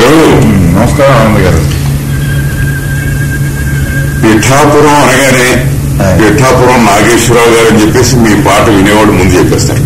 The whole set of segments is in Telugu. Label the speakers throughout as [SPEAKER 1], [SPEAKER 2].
[SPEAKER 1] నమస్కారం ఆనంద్ గారు
[SPEAKER 2] పిఠాపురం అనగానే
[SPEAKER 1] ఆయ్.
[SPEAKER 2] పిఠాపురం నాగేశ్వరరావు గారు అని చెప్పేసి మీ పాట వినేవాడు ముందు చెప్పేస్తారు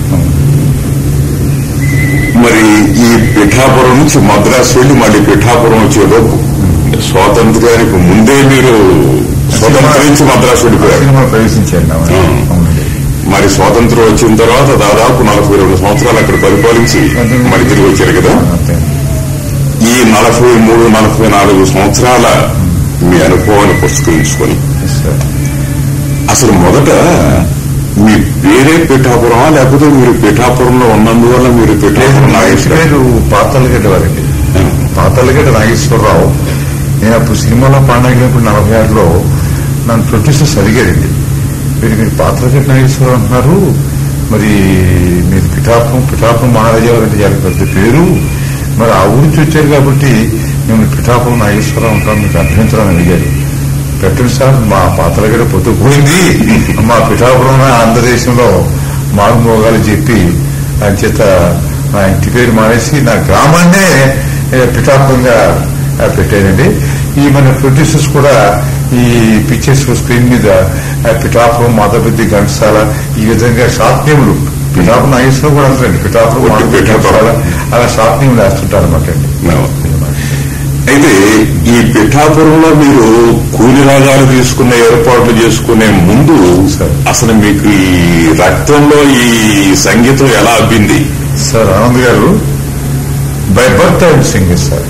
[SPEAKER 2] మరి ఈ పిఠాపురం నుంచి మద్రాసు వెళ్ళి మళ్ళీ పిఠాపురం వచ్చేలోపు స్వాతంత్ర్యానికి ముందే మీరు స్వతంత్రించి మద్రాసు వెళ్ళిపోయారు
[SPEAKER 1] సినిమా ప్రవేశించాను అవును.
[SPEAKER 2] ఆ.
[SPEAKER 1] అవునండి
[SPEAKER 2] మరి స్వాతంత్రం వచ్చిన తర్వాత దాదాపు నలభై రెండు సంవత్సరాలు అక్కడ పరిపాలించి మరి తిరిగి వచ్చారు కదా
[SPEAKER 1] అంతే
[SPEAKER 2] ఈ నలభై మూడు నలభై నాలుగు సంవత్సరాల మీ అనుభవాన్ని పురస్కరించుకొని
[SPEAKER 1] ఎస్ సార్.
[SPEAKER 2] అసలు మొదట మీ పేరే పిఠాపురమా లేకపోతే మీరు పిఠాపురంలో ఉన్నందువల్ల మీరు పిఠాపురం
[SPEAKER 1] నా ఇంటి
[SPEAKER 2] నాగేశ్వర
[SPEAKER 1] పేరు పాతలగడ్డ వారండి పాతలగడ్డ నాగేశ్వరరావు నేను అప్పుడు సినిమాలో పాడగినప్పుడు నలభై ఆరులో నన్ను ప్రొడ్యూసర్స్ అడిగారండి మీరు మీరు పాతలగడ్డ నాగేశ్వరరావు అంటున్నారు మరి మీరు పిఠాపురం పిఠాపురం మహారాజా వారు అంటే చాలా పెద్ద పేరు మరి ఆ ఊరి నుంచి వచ్చారు కాబట్టి మేము పిఠాపురం నాగేశ్వరరావు ఉంటాం మీకు అభ్యంతరం అని అడిగారు పెట్టండి సార్ మా పాతలగడ్డ పొద్దుపోయింది మా పిఠాపురం ఆంధ్రదేశంలో మారుమోగాలు చెప్పి ఆయన చేత నా ఇంటి పేరు మానేసి నా గ్రామాన్నే ఏ, పిఠాపురంగా ఆ, పెట్టానండి ఈ మన ప్రొడ్యూసర్స్ కూడా ఈ పిక్చర్స్ స్క్రీన్ మీద ఆ, పిఠాపురం మాధవపెద్ది ఘంటసాల ఈ విధంగా షార్ట్ నేములు పిఠాపురం నాగేశ్వరం కూడా అంటారండి పిఠాపురం
[SPEAKER 2] ఒట్టి
[SPEAKER 1] మాధవపెద్ది
[SPEAKER 2] పిఠాపురం.
[SPEAKER 1] ఘంటసాల అలా షార్ట్ నేములు వేస్తుంటారు అనమాట అండి
[SPEAKER 2] అయితే ఈ పిఠాపురంలో మీరు కూలి రాగాలు తీసుకునే ఏర్పాట్లు చేసుకునే ముందు
[SPEAKER 1] సరే.
[SPEAKER 2] అసలు మీకు ఈ రక్తంలో ఈ సంగీతం ఎలా అబ్బింది
[SPEAKER 1] sir Anand garu by birth I'm singer sir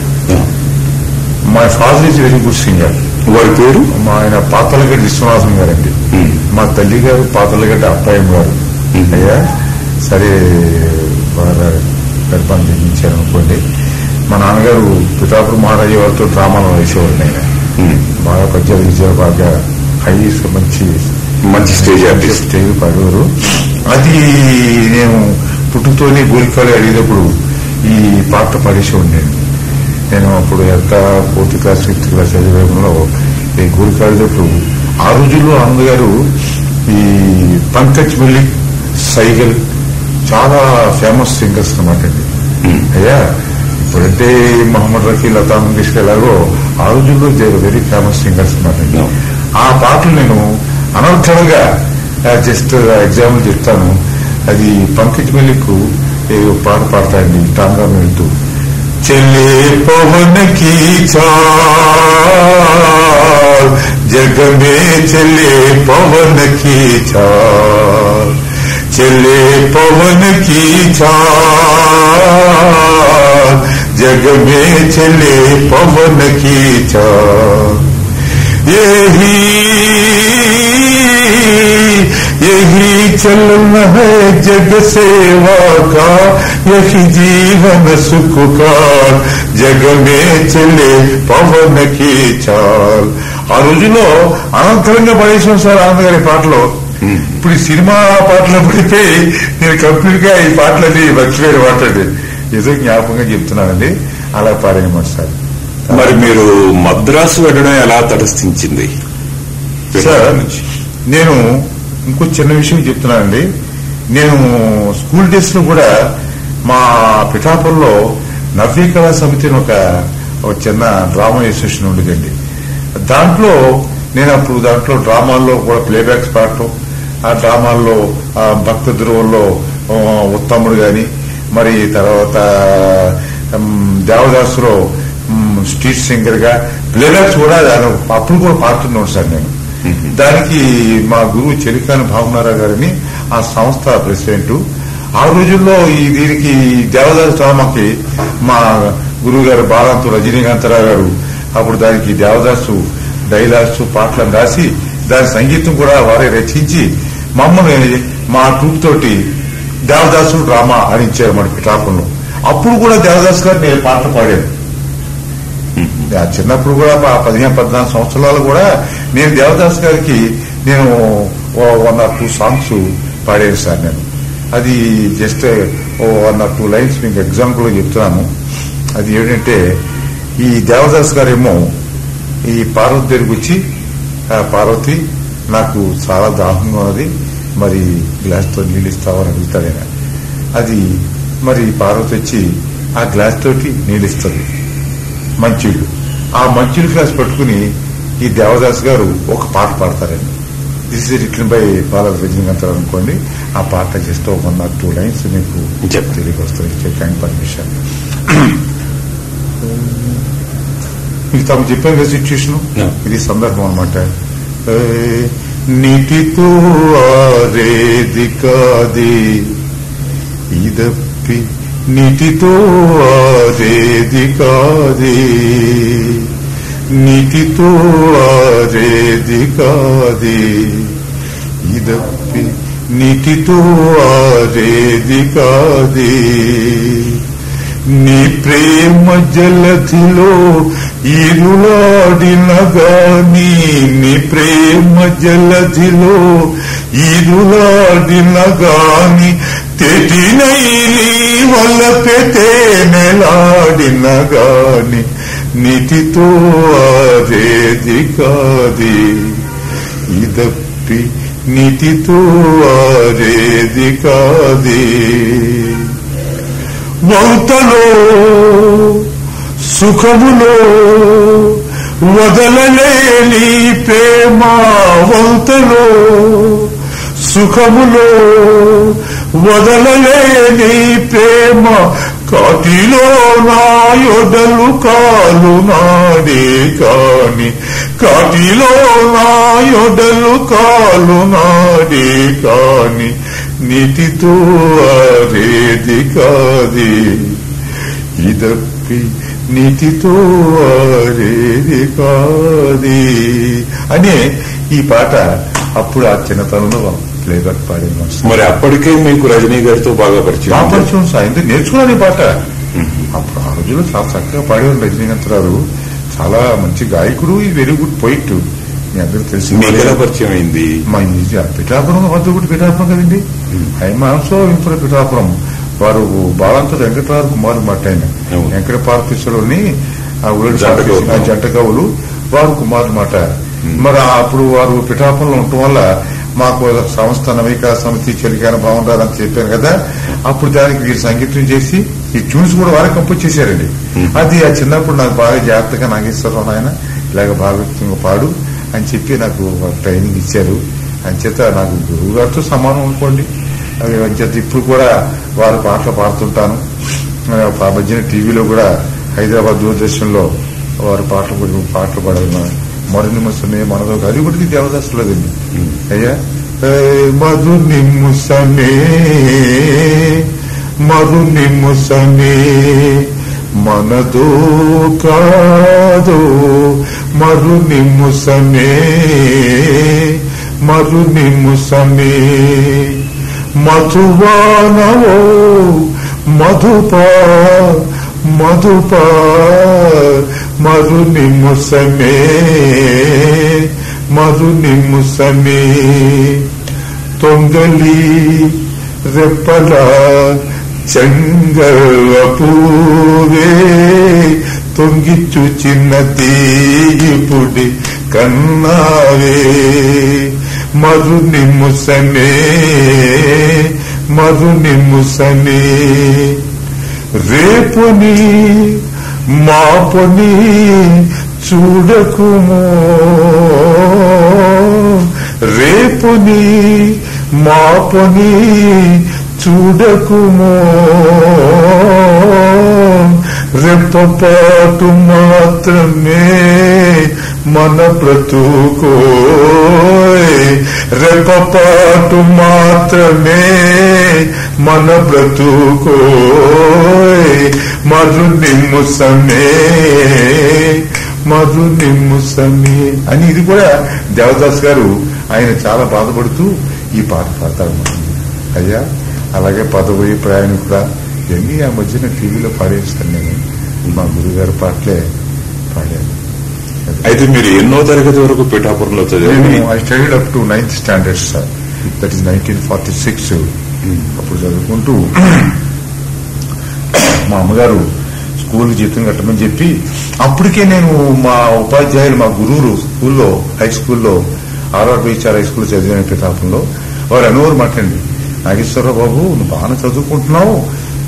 [SPEAKER 1] my father is very good singer
[SPEAKER 2] వారి పేరు
[SPEAKER 1] మా ఆయన పాతలగడ్డ విశ్వనాథం గారండి మా తల్లి గారు పాతలగడ్డ అప్పాయం గారు అయ్యా సరే బాగా గర్భాన్ని జన్మించారు అనుకోండి మా నాన్నగారు పితాపురం మహారాజు వారితో డ్రామాలో వేసేవారు ఆయన బాగా పద్యాలు విజయాలు బాగా హై మంచి
[SPEAKER 2] మంచి స్టేజ్ ఆర్టిస్ట్
[SPEAKER 1] స్టేజ్ పడేవారు అది నేను పుట్టుతోనే గోలికాలు అడిగినప్పుడు ఈ పాట పడేసి ఉండేది నేను అప్పుడు ఎంత ఫోర్త్ క్లాస్ ఫిఫ్త్ క్లాస్ చదివేలో ఈ గోలికాడేటప్పుడు ఆ రోజుల్లో ఆనంద్ గారు ఈ పంకజ్ మల్లిక్ సైగల్ చాలా ఫేమస్ సింగర్స్ అనమాట అండి అయ్యా ఇప్పుడంటే మహమ్మద్ రఫీ లతా మంగేష్కర్ ఎలాగో ఆ రోజుల్లో దే వెరీ ఫేమస్ సింగర్స్ అనమాట అండి
[SPEAKER 2] No.
[SPEAKER 1] ఆ పాటలు నేను అనర్థంగా జస్ట్ ఎగ్జాంపుల్ చెప్తాను అది పంకజ్ మల్లిక్ ఏదో పాట పాడతాయండి టాంగా వెళ్తూ చెల్లే పవన్ की चाल जग में चले पवन की चाल चले पवन की चाल जग में चले पवन की चाल यही यही चलना है जग सेवा का यही जीवन सुख का जग में चले పవన్ की చాల్ ఆ రోజుల్లో అనంతరంగా పడేసాం సార్ ఆనంద్ గారి పాటలో ఇప్పుడు ఈ సినిమా పాటలు పడిపోయి నేను కంప్లీట్ గా ఈ పాటలన్నీ మర్చిపోయిన పాటండి ఏదో జ్ఞాపకంగా చెప్తున్నానండి అలా పాడేయమాట సార్
[SPEAKER 2] మరి మీరు మద్రాసు వెళ్ళడం ఎలా తటస్థించింది
[SPEAKER 1] సార్ నేను ఇంకో చిన్న విషయం చెప్తున్నానండి నేను స్కూల్ డేస్ లో కూడా మా పిఠాపురంలో నవ్య కళా సమితి అని ఒక ఒక చిన్న డ్రామా అసోసియేషన్ ఉండేదండి దాంట్లో నేను అప్పుడు దాంట్లో డ్రామాల్లో కూడా ప్లేబ్యాక్స్ పాడటం ఆ డ్రామాల్లో ఆ భక్త ధ్రువంలో ఆ, ఉత్తముడు గాని మరి తర్వాత ఉమ్, దేవదాసులో ఉమ్, స్ట్రీట్ సింగర్ గా ప్లేబ్యాక్స్ కూడా దాని- అప్పుడు కూడా పాడుతున్నాను సార్ నేను దానికి మా గురువు చెలికాని భావనారావు గారిని ఆ సంస్థ ప్రెసిడెంట్ ఆ రోజుల్లో ఈ దీనికి దేవదాస్ డ్రామాకి మా గురువు గారు బాలాంతు రజనీకాంతరావు గారు అప్పుడు దానికి దేవదాసు డైలాగ్స్ పాటలను రాసి దాని సంగీతం కూడా వారే రచించి మమ్మల్ని మా ట్రూప్ తోటి దేవదాసు డ్రామా ఆడించారు మన పిఠాపురంలో అప్పుడు కూడా దేవదాస్ గారు నేను పాటలు పాడాను ఆ చిన్నప్పుడు కూడా మా పదిహేను పద్నాలుగు సంవత్సరాలు కూడా నేను దేవదాస్ గారికి నేను వన్ ఆర్ టూ సాంగ్స్ పాడాను సార్ నేను అది జస్ట్ ఓ వన్ ఆర్ టూ లైన్స్ మీకు ఎగ్జాంపుల్ చెప్తున్నాను అది ఏంటంటే ఈ దేవదాస్ గారేమో ఈ పార్వతి దగ్గరికి వచ్చి "ఆ, పార్వతి నాకు చాలా దాహంగా ఉన్నది మరి గ్లాస్తో నీళ్ళు ఇస్తావని అడుగుతాడు ఆయన అది మరి పార్వతి వచ్చి ఆ గ్లాస్ తోటి నీళ్ళు ఇస్తుంది మంచిళ్ళు ఆ మంచిళ్ళు క్లాస్ పట్టుకుని ఈ దేవదాస్ గారు ఒక పాట పాడతారండి this is written by Bala Rajanikantarao అనుకోండి ఆ పాట జస్ట్ ఒక వన్ ఆర్ టూ లైన్స్ మీకు
[SPEAKER 2] చెప్పండి.
[SPEAKER 1] తెలియక వస్తాయి కైండ్ పర్మిషన్ మీకు తాము చెప్పాను కదా సిచ్యుయేషన్
[SPEAKER 2] Yeah.
[SPEAKER 1] ఇది సందర్భం అనమాట నీటితో ఆరేది కాదే ఇదప్పి నీటితో ఆరేది కాదే నీటితో ఆరేది కాదే ఇదప్పి నీటితో ఆరేది కాదే నీ ప్రేమ జలధిలో ఈరులాడిన గాని నీ ప్రేమ జలధిలో ఈరులాడిన గాని తెటినై నీ వల్ల నెలాడిన గాని నీటితో ఆరేది కాది ఇదప్పి నీటితో ఆరేది కాది వంతలో సుఖములో వదలలేని ప్రేమ వంతలో సుఖములో వదలలేని ప్రేమ కాటిలో నాయొడలు కాలు నాడే కాని కాటిలో నాయొడలు కాలు నాడే కాని నీటితో ఆరేది కాది ఇదప్పి నీటితో ఆరేది కాది అనే ఈ పాట అప్పుడు ఆ చిన్నతనంలో ప్లేబ్యాక్ పాడేది మనసు
[SPEAKER 2] మరి అప్పటికే మీకు రజనీ గారితో బాగా పరిచయం ఉంది.
[SPEAKER 1] పరిచయం సాయంత్రం నేర్చుకున్నాను ఈ పాట అప్పుడు ఆ రోజుల్లో చాలా చక్కగా పాడేవారు రజనీకాంత్ గారు చాలా మంచి గాయకుడు ఈ వెరీ గుడ్ పోయిట్ మీ అందరికి తెలిసి
[SPEAKER 2] మీకు ఎలా పరిచయం అయింది
[SPEAKER 1] మా ఇది పిఠాపురం వద్ద కూడా పిఠాపురం కదండి హైమాంసో ఇంపుర పిఠాపురం వారు బాలంత వెంకటరావు కుమార్ మాట ఆయన
[SPEAKER 2] అవును.
[SPEAKER 1] వెంకట పార్టీసులోని ఆ ఊరి
[SPEAKER 2] జంట కవులు.
[SPEAKER 1] ఆ జంట కవులు వారు కుమార్ మాట మరి అప్పుడు వారు పిఠాపురంలో ఉండటం వల్ల మాకు సంస్థ నవీక సమితి చెలికాన బాగుండాలని అని చెప్పాను కదా అప్పుడు దానికి వీరు సంగీతం చేసి ఈ ట్యూన్స్ కూడా వారే కంపోజ్ చేశారండి అది ఆ చిన్నప్పుడు నాకు బాగా జాగ్రత్తగా నాగేశ్వరరావు ఆయన ఇలాగ భాగవతంగా పాడు అని చెప్పి నాకు ట్రైనింగ్ ఇచ్చారు అంచేత నాకు గురువు గారితో సమానం అనుకోండి అవి అంచేత ఇప్పుడు కూడా వారి పాటలు పాడుతుంటాను ఆ మధ్యన టీవీలో కూడా హైదరాబాద్ దూరదర్శన్లో వారి పాటలు కూడా పాటలు పాడారు మరు నిమ్మసమే మనదో అది కూడా దేవదాసులదండి అయ్యా ఏ మధు నిమ్ముసమే మరు నిమ్ముసమే మనదో కాదో మరు నిమ్ముసమే మరు నిమ్ముసమే మధువానవో మధుప మధుప మరు నిమ్ముసమే మరు నిమ్ముసమే తొంగలి రెప్పల చెంగల పూవే తొంగిచ్చు చిన్న తీపుడి కన్నావే మరు నిమ్ముసనే మరు నిమ్ముసనే రేపుని మాపుని చూడకుమో రేపుని మాపుని చూడకుమో రెప్పపాటు మాత్రమే మన బ్రతుకో రెప్పపాటు మాత్రమే మన బ్రతుకో మరు నిమ్ముసమే మరు నిమ్ముసమే అని ఇది కూడా దేవదాస్ గారు ఆయన చాలా బాధపడుతూ ఈ పాట పాడతారు అయ్యా అలాగే పదవి ప్రయాణికుడా ఇవన్నీ ఆ మధ్యన టీవీలో పాడేస్తాను నేను మా గురుగారు పాటలే పాడాను
[SPEAKER 2] అయితే మీరు ఎన్నో తరగతి వరకు పిఠాపురంలో చదివి
[SPEAKER 1] నేను I studied up to ninth standard sir that is nineteen forty six అప్పుడు చదువుకుంటూ మా అమ్మగారు స్కూల్ జీతం కట్టమని చెప్పి అప్పటికే నేను మా ఉపాధ్యాయులు మా గురువులు స్కూల్లో హై స్కూల్లో ఆర్ఆర్ బీచార్ హై స్కూల్ చదివిన పితాపంలో వారు అనువారు మాట్లాడండి నాగేశ్వరరావు బాబు నువ్వు బాగానే చదువుకుంటున్నావు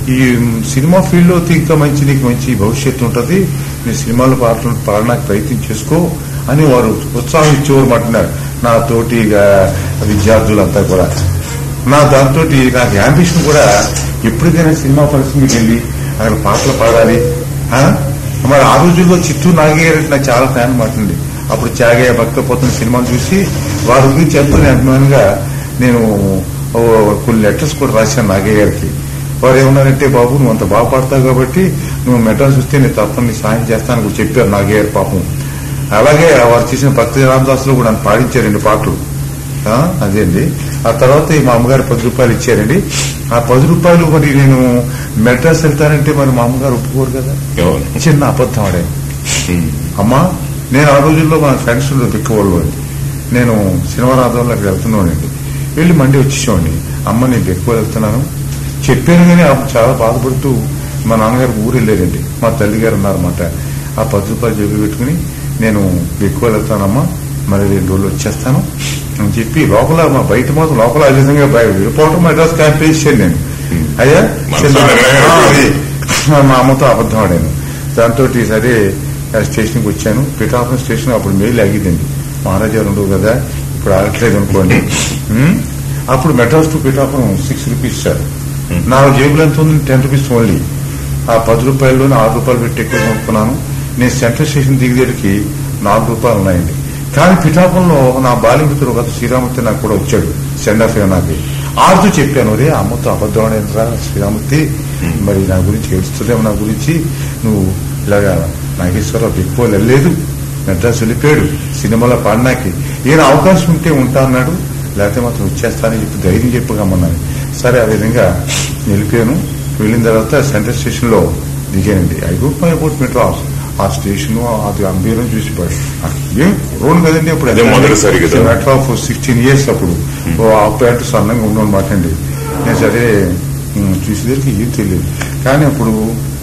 [SPEAKER 1] ఈ సినిమా ఫీల్డ్ లో ఇంకా మంచి నీకు మంచి భవిష్యత్తు ఉంటుంది నీ సినిమాలు పాటలు పాడడానికి ప్రయత్నం చేసుకో అని వారు ఉత్సాహం ఇచ్చేవారు మాట్లాడారు నా తోటి విద్యార్థులంతా కూడా నా దాంతో నాకు యాంబిషన్ కూడా ఎప్పటికైనా సినిమా పరిశ్రమకి వెళ్ళి అక్కడ పాటలు పాడాలి ఆ? మరి ఆ రోజుల్లో చిత్తూరు నాగయ్య గారికి నాకు చాలా ఫ్యాన్ మాట్లాడి అప్పుడు త్యాగయ్య భక్తపోతున్న సినిమాను చూసి వారి గురించి ఎంతనే అభిమానంగా నేను ఓ కొన్ని లెటర్స్ కూడా రాశాను నాగయ్య గారికి వారు ఏమన్నారంటే బాబు నువ్వు అంత బాగా పాడతావు కాబట్టి నువ్వు మెడ్రాస్ వస్తే నేను తప్పని నీ సాయం చేస్తాను కూడా చెప్పారు నాగయ్య గారు పాపం అలాగే వారు చేసిన భక్తి రామదాసులు కూడా నన్ను పాడించారు రెండు పాటలు ఆ, అదే అండి ఆ తర్వాత ఈ మా అమ్మగారు పది రూపాయలు ఇచ్చారండి ఆ పది రూపాయలు మరి నేను మెడ్రాస్ వెళ్తానంటే మరి మా అమ్మగారు ఒప్పుకోరు కదా
[SPEAKER 2] అవును.
[SPEAKER 1] చిన్న అబద్ధం ఆడే
[SPEAKER 2] ఉమ్.
[SPEAKER 1] అమ్మా నేను ఆ రోజుల్లో మా ఫ్రెండ్స్ బిక్కవాళ్ళు నేను శనివారాధంలో అక్కడ వెళ్తున్నానండి వెళ్ళి మండి వచ్చేసామండి అమ్మ నేను ఎక్కువ వెళ్తున్నాను చెప్పాను కానీ ఆమె చాలా బాధపడుతూ మా నాన్నగారు ఊరు వెళ్ళారండి మా తల్లి గారు ఉన్నారన్నమాట ఆ పది రూపాయలు జబ్బు పెట్టుకుని నేను ఎక్కువ వెళ్తానమ్మా మరి రెండు రోజులు వచ్చేస్తాను అని చెప్పి లోపల మా బయట మాత్రం లోపల ఆ విధంగా బయ- వెళ్ళిపోవటం మెడ్రాస్ క్యాంప్ వేసాను నేను అయ్యా
[SPEAKER 2] మనసులో
[SPEAKER 1] చిన్న-
[SPEAKER 2] నిర్ణయం
[SPEAKER 1] ఆ,
[SPEAKER 2] అయిపోయింది.
[SPEAKER 1] అది మా అమ్మతో అబద్ధం ఆడాను దాంతో సరే ఆ స్టేషన్కి వచ్చాను పిఠాపురం స్టేషన్ అప్పుడు మెయిల్ ఆగిద్దండి మహారాజా ఉండవు కదా ఇప్పుడు ఆగట్లేదు అనుకోండి ఉమ్, అప్పుడు Madras to Pithapuram six rupees sir నా జేబులో ఎంత ఉంది టెన్ రూపీస్ ఓన్లీ ఆ పది రూపాయల్లోనే ఆరు రూపాయలు పెట్టి ఎక్కువ కొనుక్కున్నాను నేను సెంట్రల్ స్టేషన్ దిగిదేటికి నాలుగు రూపాయలు ఉన్నాయండి కానీ పిఠాపురంలో నా బాలిమిత్రుడు ఒక శ్రీరామూర్తి నాకు కూడా వచ్చాడు సెండ్ ఆఫ్ నాకు ఆడుతూ చెప్పాను రే అమ్మతో అబద్ధం ఆడేంద్రా శ్రీరామూర్తి మరి నా గురించి ఏడుస్తుందేమో నా గురించి నువ్వు ఇలాగా నాగేశ్వరరావు ఎక్కువ వెళ్ళలేదు మెడ్రాస్ వెళ్ళిపోయాడు సినిమాలో పాడినాకి ఈయన అవకాశం ఉంటే ఉంటా అన్నాడు లేకపోతే మాత్రం వచ్చేస్తానని చెప్పి ధైర్యం చెప్పగమ్మన్నాను సరే ఆ విధంగా వెళ్ళిపోయాను వెళ్ళిన తర్వాత సెంట్రల్ స్టేషన్ లో దిగానండి I don't know about Madras ఆ స్టేషన్ అది అంబీరం చూసి పడి ఏం రోడ్ కదండి అప్పుడు
[SPEAKER 2] అదే మొదటిసారి కదా.
[SPEAKER 1] మెట్రో ఆఫ్ సిక్స్టీన్ ఇయర్స్ అప్పుడు ఓ ఆ ప్యాంటు సన్నంగా ఉండనమాట అండి నేను సరే ఉమ్, చూసేసరికి ఏం తెలియదు కానీ అప్పుడు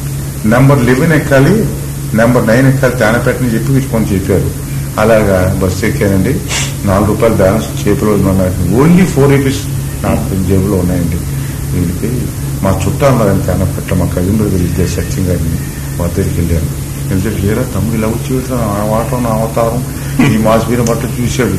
[SPEAKER 1] నెంబర్ లెవెన్ ఎక్కాలి నెంబర్ నైన్ ఎక్కాలి తేనపెట్టని చెప్పి వీళ్ళు కొంచెం చెప్పారు అలాగా బస్సు ఎక్కానండి నాలుగు రూపాయలు బ్యాలెన్స్ చేతిలో ఉందన్నట్టు ఓన్లీ ఫోర్ రూపీస్ నా జేబులో ఉన్నాయండి వీళ్ళకి మా చుట్టాలు ఉన్నారని తేనపెట్ట మా కజిన్ బ్రదర్ ఇద్దే సత్యం గారిని మా దగ్గరికి వెళ్ళాను వెళ్తే లేరా తమ్ముడు ఇలా వచ్చి వెళ్తాను ఆ వాటం నా అవతారం ఈ మాసిపోయిన బట్ట చూశాడు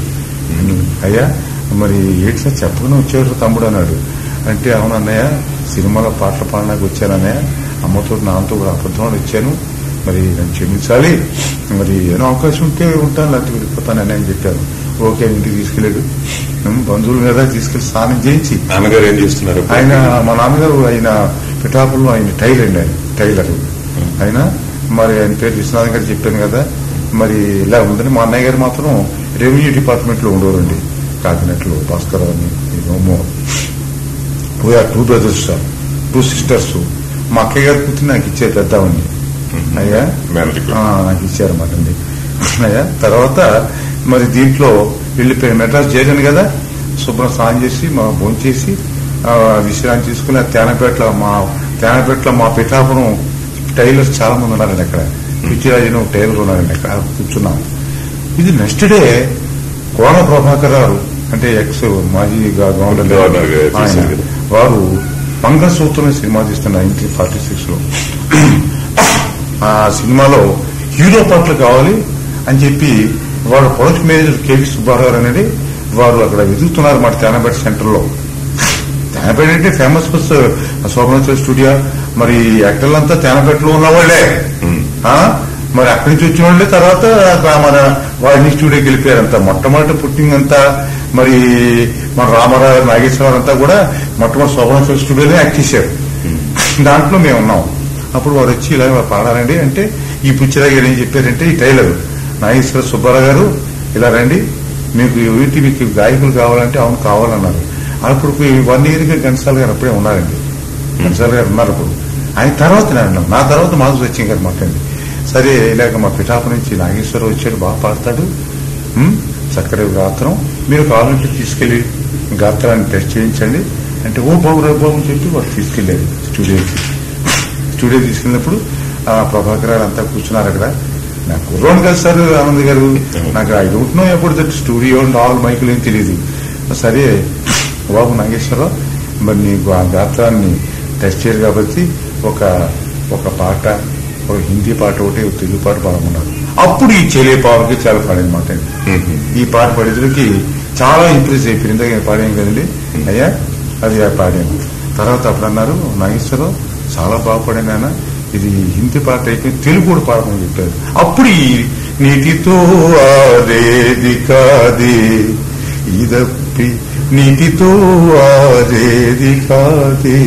[SPEAKER 1] అయ్యా మరి ఏంటి సార్ చెప్పగానే వచ్చాడు తమ్ముడు అన్నాడు అంటే అవును అన్నయ్య సినిమాలో పాటలు పాడడానికి వచ్చానన్నయ్య అమ్మతో నాన్నతో కూడా అబద్ధం వచ్చాను మరి నన్ను క్షమించాలి మరి ఏదో అవకాశం ఉంటే ఉంటాను లేకపోతే వెళ్ళిపోతానని అని చెప్పాను ఓకే ఇంటికి తీసుకెళ్ళాడు ఉమ్, బంధువులు కదా తీసుకెళ్లి స్నానం చేయించి
[SPEAKER 2] నాన్నగారు ఏం చేస్తున్నారు
[SPEAKER 1] ఆయన మా నాన్నగారు ఆయన పిఠాపుల్లో ఆయన టైలర్ అండి ఆయన టైలర్ ఆయన మరి ఆయన పేరు విశ్వనాథ్ గారు చెప్పాను కదా మరి ఇలా ఉందని మా అన్నయ్య గారు మాత్రం రెవెన్యూ డిపార్ట్మెంట్ లో ఉండేవారండి కాకినాడలో భాస్కర్ అని నోమో we are two brothers sir two sisters మా అక్కయ్య గారు కూతురు నాకు ఇచ్చే పెద్దామండి అయ్యా
[SPEAKER 2] మేనరికం.
[SPEAKER 1] ఆ, నాకు ఇచ్చారన్నమాట అండి అయ్యా తర్వాత మరి దీంట్లో వెళ్ళిపోయి మెడ్రాస్ చేరాను కదా శుభ్రం స్నానం చేసి మా భోంచేసి ఆ, విశ్రాంతి తీసుకుని ఆ తేనపేటలో మా తేనపేటలో మా పిఠాపురం టైలర్స్ చాలా మంది ఉన్నారండి అక్కడ పిచ్చిరాజు ఒక టైలర్ ఉన్నారండి అక్కడ కూర్చున్నాం ఇది నెక్స్ట్ డే కోన ప్రభాకర్ గారు అంటే ఎక్స్ మాజీ గా- గవర్నర్
[SPEAKER 2] గవర్నర్ గారు
[SPEAKER 1] ఆయన,
[SPEAKER 2] చేశారు కదా.
[SPEAKER 1] వారు మంగళసూత్రం సినిమా తీస్తున్న నైన్టీన్ ఫార్టీ సిక్స్ లో ఆ సినిమాలో హీరో పాటలు కావాలి అని చెప్పి వాడు ప్రొడక్ట్ మేనేజర్ కేవి సుబ్బారావు అనేది వారు అక్కడ వెతుకుతున్నారు మాట తేనపేట సెంటర్ లో తేనపేట అంటే ఫేమస్ బస్ శోభనాచల్ స్టూడియో మరి యాక్టర్లంతా తేనపేటలో ఉన్న వాళ్ళే ఆ? మరి అక్కడి నుంచి వచ్చిన వాళ్ళే తర్వాత అక్కడ మన వాడిని స్టూడియోకి వెళ్ళిపోయారంతా మొట్టమొదటి పుట్టింగ్ అంతా మరి మన రామారావు నాగేశ్వరరావు అంతా కూడా మొట్టమొదటి శోభనాచల్ స్టూడియోలో యాక్ట్ చేశారు దాంట్లో మేము ఉన్నాం అప్పుడు వారు వచ్చి ఇలా పాడారండి అంటే ఈ పుచ్చిరా గారు ఏం చెప్పారంటే ఈ టైలర్ నాగేశ్వర సుబ్బారావు గారు ఇలా రండి మీకు వీటి మీకు గాయకులు కావాలంటే అవును కావాలన్నారు అప్పుడు వన్ ఇయర్ గా ఘంటసాల గారు అప్పుడే ఉన్నారండి ఘంటసాల గారు ఉన్నారు అప్పుడు ఆయన తర్వాత నేను అన్నాను నా తర్వాత మాధు సత్యం గారు మాట్లాడండి సరే ఇలాగ మా పిఠాపు నుంచి నాగేశ్వరరావు వచ్చాడు బాగా పాడతాడు ఉమ్, చక్కటి గాత్రం మీరు కావాలంటే తీసుకెళ్లి గాత్రాన్ని టెస్ట్ చేయించండి అంటే ఓ బాబు రే బాబు అని చెప్పి వాడు తీసుకెళ్లారు స్టూడియోకి స్టూడియో తీసుకెళ్ళినప్పుడు ఆ ప్రభాకర్ గారు అంతా కూర్చున్నారు అక్కడ నాకు కుర్రోని కదా సార్ ఆనంద్ గారు నాకు I don't know about that studio and all మైకులు ఏం తెలియదు సరే బాబు నాగేశ్వరరావు మరి నీకు ఆ గాత్రాన్ని టెస్ట్ చేయరు కాబట్టి ఒక ఒక పాట ఒక హిందీ పాట ఒకటి ఒక తెలుగు పాట పాడమన్నారు అప్పుడు ఈ చెలే పావుకి చాలా పాడనమాట ఈ పాట పడేసరికి చాలా ఇంప్రెస్ అయిపోయింది ఇందాక నేను పాడాను కదండి అయ్యా అది ఆ పాడాను తర్వాత అప్పుడు అన్నారు నాగేశ్వరరావు చాలా బాగా పాడాను నాన్న ఇది హిందీ పాట అయిపోయింది తెలుగు కూడా పాడమని చెప్పారు అప్పుడు ఈ నీటితో ఆరేది కాదే ఇదప్పి నీటితో ఆరేది కాదే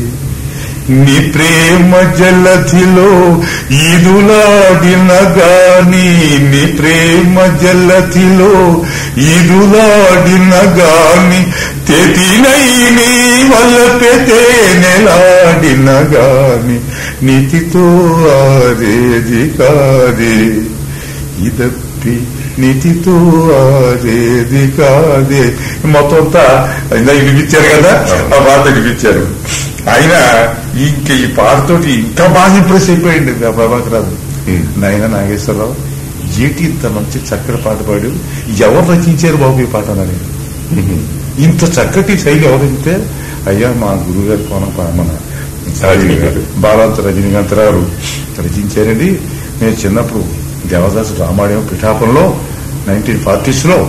[SPEAKER 1] నీ ప్రేమ జలధిలో ఈదులాడిన గాని నీ ప్రేమ జలధిలో ఈదులాడిన గాని తెతినై నీ వల్లపెతే నెలాడిన గాని నీతితో ఆరేది కాదే ఇదప్పి నీతితో ఆరేది కాదే మొత్తం అంతా ఇందా వినిపించారు కదా ఆ పాట వినిపించారు ఆయన ఇంక ఈ పాటతోటి ఇంకా బాగా ఇంప్రెస్ అయిపోయింది ఆ ప్రభాకర్ రావు నాయన నాగేశ్వరరావు ఏటి ఇంత మంచి చక్కటి పాట పాడు ఎవరు రచించారు బాబు ఈ పాట అన్నాడు ఆయన. ఇంత చక్కటి శైలి ఎవరైతే అయ్యా మా గురువు గారి కోణం పా- మన
[SPEAKER 2] రజనీకాంత్.
[SPEAKER 1] బాలాంత రజనీకాంత్ గారు రచించారండి నేను చిన్నప్పుడు దేవదాసు రామాయణం పిఠాపురంలో నైన్టీన్ ఫార్టీస్ లో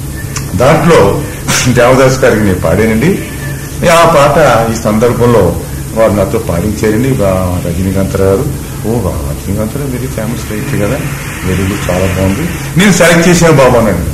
[SPEAKER 1] దాంట్లో దేవదాస్ గారికి నేను పాడానండి ఆ పాట ఈ సందర్భంలో వారు నాతో పాడించారండి బా- రజనీకాంత్ గారు ఓ బా, Rajanikanth garu very famous right కదా వెరీ గుడ్ చాలా బాగుంది నేను సెలెక్ట్ చేశాను బాబు అన్నాడు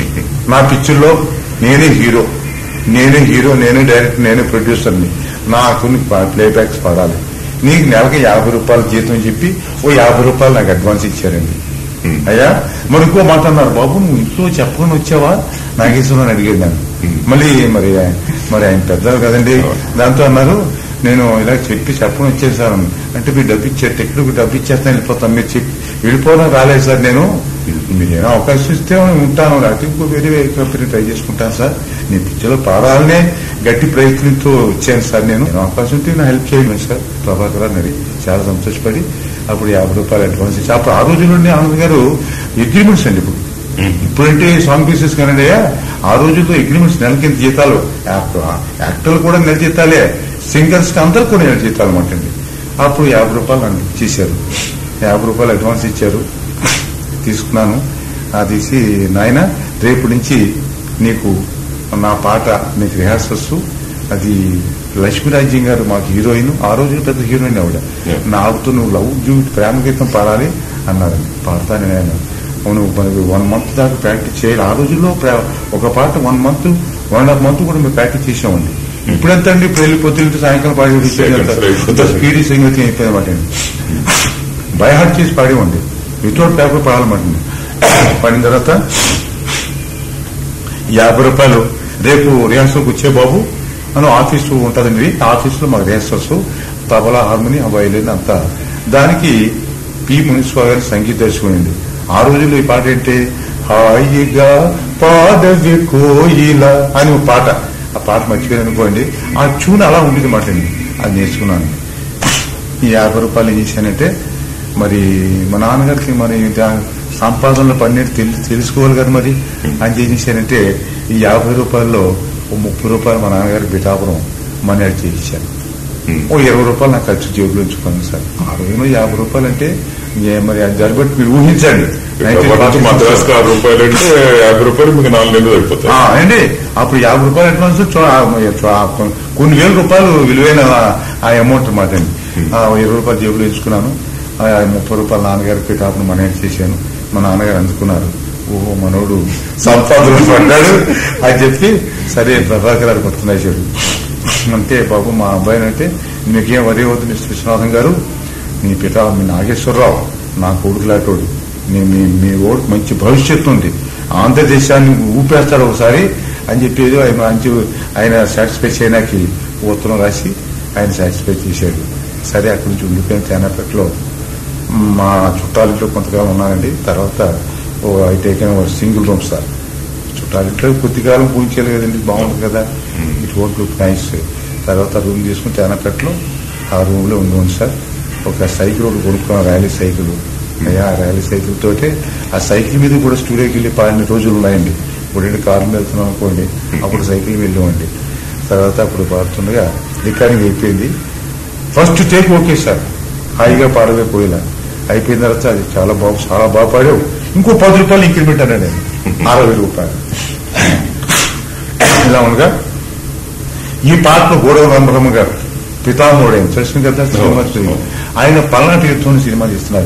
[SPEAKER 1] నా పిక్చర్లో నేనే హీరో నేనే హీరో నేనే డైరెక్టర్ నేనే ప్రొడ్యూసర్ని నాకు ప్లే బ్యాక్స్ పాడాలి నీకు నెలకి యాభై రూపాయలు జీతం చెప్పి ఓ యాభై రూపాయలు నాకు అడ్వాన్స్ ఇచ్చారండి అయ్యా మరి ఇంకో మాట అన్నారు బాబు నువ్వు ఇంట్లో చెప్పకుండా వచ్చావా నాగేశ్వరం అడిగేది నేను మళ్ళీ మరి ఆయన- మరి ఆయన పెద్దలు కదండి దాంతో అన్నారు నేను ఇలా చెప్పి చెప్పడం వచ్చేది సార్ అన్నాను. అంటే మీరు డబ్బు ఇచ్చారు టికెట్ డబ్బు ఇచ్చేస్తాను వెళ్ళిపోతాను మీరు చెప్పి వెళ్ళిపోవడం రాలేదు సార్ నేను మీరు ఏమైనా అవకాశం ఇస్తే ఉంటాను లేకపోతే ఇంకో వేరే వేరే కంపెనీ ట్రై చేసుకుంటాను సార్ నేను పిక్చర్లో పాడాలనే గట్టి ప్రయత్నంతో వచ్చాను సార్ నేను నేను అవకాశం ఉంటే నా హెల్ప్ చేయండి సార్ ప్రభాకర్ గారు అడిగి చాలా సంతోషపడి అప్పుడు యాభై రూపాయలు అడ్వాన్స్ ఇచ్చి అప్పుడు ఆ రోజుల్లోనే ఆనంద్ గారు అగ్రిమెంట్స్ అండి ఇప్పుడు ఇప్పుడంటే సాంగ్ పీసెస్ కానండి ఆ రోజుల్లో అగ్రిమెంట్స్ నెల కింద జీతాలు యాక్టర్ యాక్టర్లు కూడా నెల జీతాలే సింగర్స్ కి అందరు కూడా నెల జీతాలు అనమాట అండి అప్పుడు యాభై రూపాయలు నన్ను ఇచ్చేశారు యాభై రూపాయలు అడ్వాన్స్ ఇచ్చారు తీసుకున్నాను అది తీసి నాయన రేపు నుంచి నీకు నా పాట నీకు రిహార్సల్స్ అది లక్ష్మీరాజ్యం గారు మాకు హీరోయిన్ ఆ రోజు పెద్ద హీరోయిన్ ఆవిడ
[SPEAKER 2] Yeah.
[SPEAKER 1] నాకుతో నువ్వు లవ్ జూ ప్రేమ గీతం పాడాలి అన్నారండి పాడతాను నేను అవును వన్ మంత్ దాకా ప్రాక్టీస్ చేయాలి ఆ రోజుల్లో ప్రా- ఒక పాట one month one and half month కూడా మేము ప్రాక్టీస్ చేసామండి ఇప్పుడెంత అండి ఇప్పుడు వెళ్ళిపోతే సాయంకాలం పాడి
[SPEAKER 2] Seconds లో అయిపోతుంది.
[SPEAKER 1] స్పీడ్ సంగతి అయిపోయిందన్నమాట అండి బై హార్ట్ చేసి పాడేవండి వితౌట్ పేపర్ పాడాలన్నమాట పాడిన తర్వాత యాభై రూపాయలు రేపు రిహార్సల్కి వచ్చే బాబు మనం ఆఫీస్ ఉంటుందండి ఆఫీస్ లో మాకు రిహార్సల్స్ తబలా హార్మోని వైలిన్ అంతా దానికి పి మున్సిపల్ గారి సంగీత దర్శకుడు ఆ రోజుల్లో ఈ పాట ఏంటి హాయిగా పాడవి కోయిల అని ఒక పాట ఆ పాట మర్చిపోయాను అనుకోండి ఆ ట్యూన్ అలా ఉండేది మాట అండి అది నేర్చుకున్నాను ఈ యాభై రూపాయలు ఏం చేశానంటే మరి మా నాన్నగారికి మరి దా- సంపాదనలో పన్నీరు తెలి తెలుసుకోవాలి కదా మరి ఆయన ఏం చేశానంటే ఈ యాభై రూపాయల్లో ఓ ముప్పై రూపాయలు మా నాన్నగారికి బిఠాపురం మనీ అడిచి ఇచ్చాను ఓ ఇరవై రూపాయలు నాకు ఖర్చు జేబులో ఉంచుకున్నాను సార్ ఆ రోజులో యాభై రూపాయలు అంటే ఏ మరి అది జరిబట్టి మీరు ఊహించండి
[SPEAKER 2] నుంచి మద్రాసు ఆరు రూపాయలు అంటే యాభై రూపాయలు మీకు నాలుగు నెలలు
[SPEAKER 1] ఆ,
[SPEAKER 2] అయిపోతాయి
[SPEAKER 1] అండి అప్పుడు యాభై రూపాయలు అడ్వాన్స్ చూ- ఆ, చూ- ఆ, కొన్ని వేల రూపాయలు విలువైన ఆ- ఆ అమౌంట్ మాట అండి ఆ, ఇరవై రూపాయలు జేబులో ఇచ్చుకున్నాను ఆ, ముప్పై రూపాయలు నాన్నగారికి పిఠాపును మనేట్ చేశాను మా నాన్నగారు అందుకున్నారు ఓహో మనోడు సంపాదన పడ్డాడు అని చెప్పి సరే ప్రభాకర్ గారు పట్టుకునేసాడు అంటే బాబు మా అబ్బాయిని అంటే మీకేం వరి అవుతుంది మిస్టర్ విశ్వనాథం గారు మీ పిత మీ నాగేశ్వరరావు నా కొడుకు లాంటోడు మీ మీ- మీ ఓడికి మంచి భవిష్యత్తు ఉంది ఆంధ్రదేశాన్ని ఊపేస్తాడు ఒకసారి అని చెప్పేది ఆయన మంచి ఆయన సాటిస్ఫై చేయడానికి ఉత్తరం రాసి ఆయన సాటిస్ఫై చేశాడు సరే అక్కడి నుంచి ఉండిపోయిన తేనాపేటలో మా చుట్టాలింట్లో కొంతకాలం ఉన్నానండి తర్వాత ఓ I taken single room sir చుట్టాలింట్లో కొద్దికాలం పూజించాలి కదండి బాగుంది కదా ఇట్ వోంట్ లుక్ నైస్ తర్వాత రూమ్ తీసుకుని తేనాపేటలో ఆ రూమ్ లో ఉంది సార్ ఒక సైకిల్ ఒకటి కొనుక్కున్నాం ర్యాలీ సైకిల్ అయ్యా ఆ ర్యాలీ సైకిల్ తోటే ఆ సైకిల్ మీద కూడా స్టూడియోకి వెళ్ళి పాడిన రోజులు ఉన్నాయండి ఇప్పుడు ఏంటి కారు మీద వెళ్తున్నాం అనుకోండి అప్పుడు సైకిల్ వెళ్ళామండి తర్వాత అప్పుడు పాడుతుండగా రికార్డింగ్ అయిపోయింది ఫస్ట్ టేక్ ఓకే సార్ హాయిగా పాడవే పోయిలా అయిపోయిన తర్వాత అది చాలా బాగు చాలా బాగా పాడావు ఇంకో పది రూపాయలు ఇంక్రిమెంట్ అన్నాడు ఆయన. అరవై రూపాయలు ఇలా ఉండగా ఈ పాటలో గోడవ రంభరమ్మ గారు పితామోడైన తెలిసింది కదా శ్రీనివాస్ ఆయన పల్నాటి యుద్ధం సినిమా తీస్తున్నారు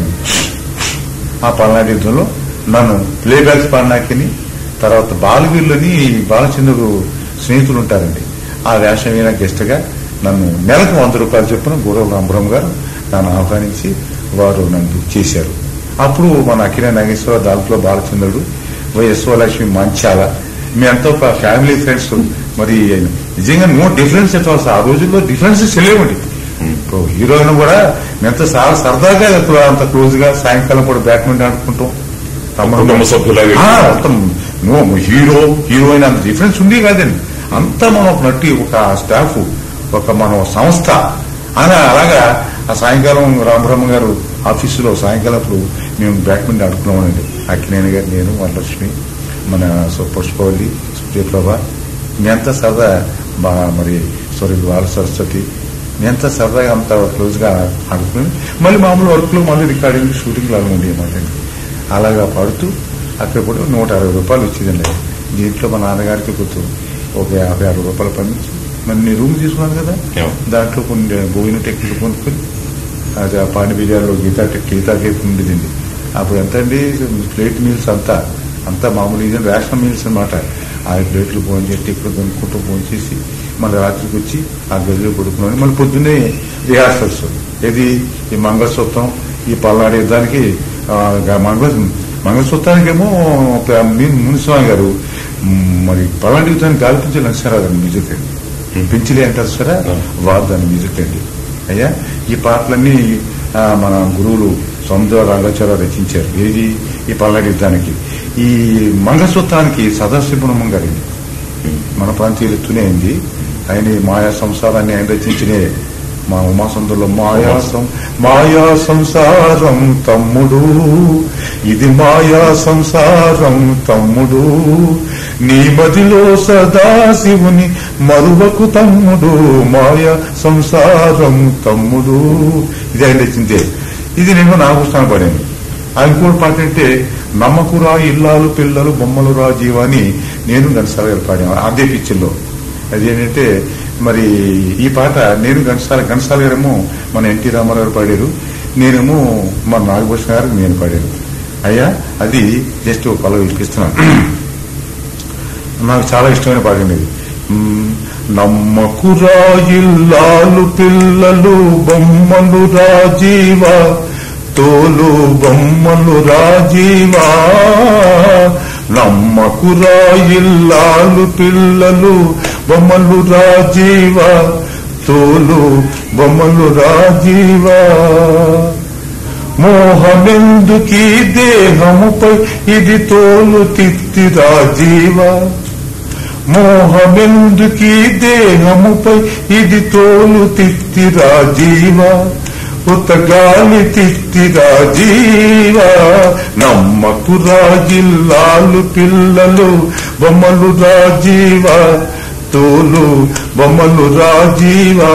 [SPEAKER 1] ఆ పల్నాటి యుద్ధంలో నన్ను ప్లేబ్యాక్స్ పాడినాకిని తర్వాత బాలవీరులని బాలచంద్రుడు స్నేహితులు ఉంటారండి ఆ వేషమైన గెస్ట్ గా నన్ను నెలకు వంద రూపాయలు చొప్పున గోడవ రాంపురం గారు నన్ను ఆహ్వానించి వారు నన్ను బుక్ చేశారు అప్పుడు మన అఖిల నాగేశ్వర దాంట్లో బాలచంద్రుడు వైఎస్వలక్ష్మి మంచాల మేమంతా ఒక ఫ్యామిలీ ఫ్రెండ్స్ మరి నిజంగా నో డిఫరెన్స్ ఎట్ ఆల్ ఆ రోజుల్లో డిఫరెన్సెస్ లేవండి ఇప్పుడు హీరోయిన్ కూడా మేమంతా చాలా సరదాగా ఎప్పుడు అంత క్లోజ్ గా సాయంకాలం కూడా బ్యాడ్మింటన్ ఆడుకుంటాం తమ్ముడు
[SPEAKER 2] కుటుంబ సభ్యులాగా
[SPEAKER 1] ఆ, మొత్తం నో హీరో హీరోయిన్ అంత డిఫరెన్స్ ఉంది కాదండి అంతా మనం ఒక నటి ఒక స్టాఫ్ ఒక మన సంస్థ అని అలాగా ఆ సాయంకాలం రామబ్రహ్మ గారు ఆఫీసులో సాయంకాలం అప్పుడు మేము బ్యాడ్మింటన్ ఆడుకున్నామండి అక్కినేని గారు నేను వరలక్ష్మి మన సు- పుష్పవల్లి సూర్యప్రభ మేమంతా సరదా బా మరి సారీ వాళ్ళ సరస్వతి మేమంతా సరదాగా అంత క్లోజ్ గా ఆడుకుని మళ్ళీ మామూలు వర్క్లు మళ్ళీ రికార్డింగ్ షూటింగ్ లాగా ఉండేవి అన్నమాట అలాగా పాడుతూ అక్కడ కూడా నూట అరవై రూపాయలు వచ్చిందండి దీంట్లో మా నాన్నగారికి గుర్తు ఒక యాభై అరవై రూపాయలు పంపించి మరి నేను రూమ్ తీసుకున్నాను కదా
[SPEAKER 2] Yeah.
[SPEAKER 1] దాంట్లో కొన్ని భోగిన టెక్నిక్ కొనుక్కొని అది ఆ పాండి బిర్యానీలో గీతా టెక్ గీతా కేక్ ఉండేదండి అప్పుడు ఎంత అండి ప్లేట్ మీల్స్ అంతా అంతా మామూలు ఇది రేషన్ మీల్స్ అన్నమాట ఆ ప్లేట్లు ఫోన్ చేసి ఇక్కడ కొనుక్కుంటూ ఫోన్ చేసి మళ్ళీ రాత్రికి వచ్చి ఆ గదిలో పడుకున్నాను మళ్ళీ పొద్దున్నే రిహార్సల్స్ ఇది ఈ మంగళసూత్రం ఈ పల్నాడు యుద్ధానికి ఆ, గా- మంగళ మంగళసూత్రానికేమో ప- మీ- మునిస్వామి గారు మ్, మరి పల్నాడు యుద్ధానికి గాలిపించే నరసింహారావు గారి మ్యూజిక్ అండి పెంచిలే అంటారు సరే వారు దాని మ్యూజిక్ అండి అయ్యా ఈ పాటలన్నీ ఆ, మన గురువులు సొంత రంగాచార్య రచించారు ఏది ఈ పల్నాడు యుద్ధానికి ఈ మంగళసూత్రానికి సదాశివనమ్మ గారండి మన ప్రాంతీయులతోనే అయింది ఆయన ఈ మాయా సంసారాన్ని ఆయన రచించినే మా ఉమాసందులో మాయా సం- మాయా సంసారం తమ్ముడు ఇది మాయా సంసారం తమ్ముడు నీ మదిలో సదాశివుని మరువకు తమ్ముడు మాయా సంసారం తమ్ముడు ఇది ఆయన రచించే ఇది నేను నాగపుస్తాను పడాను ఆయన కూడా పాట అంటే నమ్మకురా ఇల్లాలు పిల్లలు బొమ్మలు రా జీవాని నేను ఘంటసాల గారు పాడాను అదే పిక్చర్లో అదేంటంటే మరి ఈ పాట నేను ఘంటసాల ఘంటసాల గారేమో మన ఎన్టీ రామారావు గారు పాడారు నేనేమో మన నాగభూషణ గారు నేను పాడాను అయ్యా అది జస్ట్ ఒక పలవి ఇప్పిస్తున్నాను నాకు చాలా ఇష్టమైన పాట అండి ఇది మ్మ్. నమ్మకురా ఇల్లాలు పిల్లలు బొమ్మలు రాజీవా తోలు బొమ్మలు రాజీవా నమ్మకురా ఇల్లాలు పిల్లలు బొమ్మలు రాజీవా తోలు బొమ్మలు రాజీవా మోహమెందుకీ దేహముపై ఇది తోలు తిత్తి రాజీవా మోహమెందుకీ దేహముపై ఇది తోలు తిత్తి రాజీవా ఉత గాలి తిత్తి రాజీవా నమ్మకు రాజిల్లాలు పిల్లలు బొమ్మలు రాజీవా తోలు బొమ్మలు రాజీవా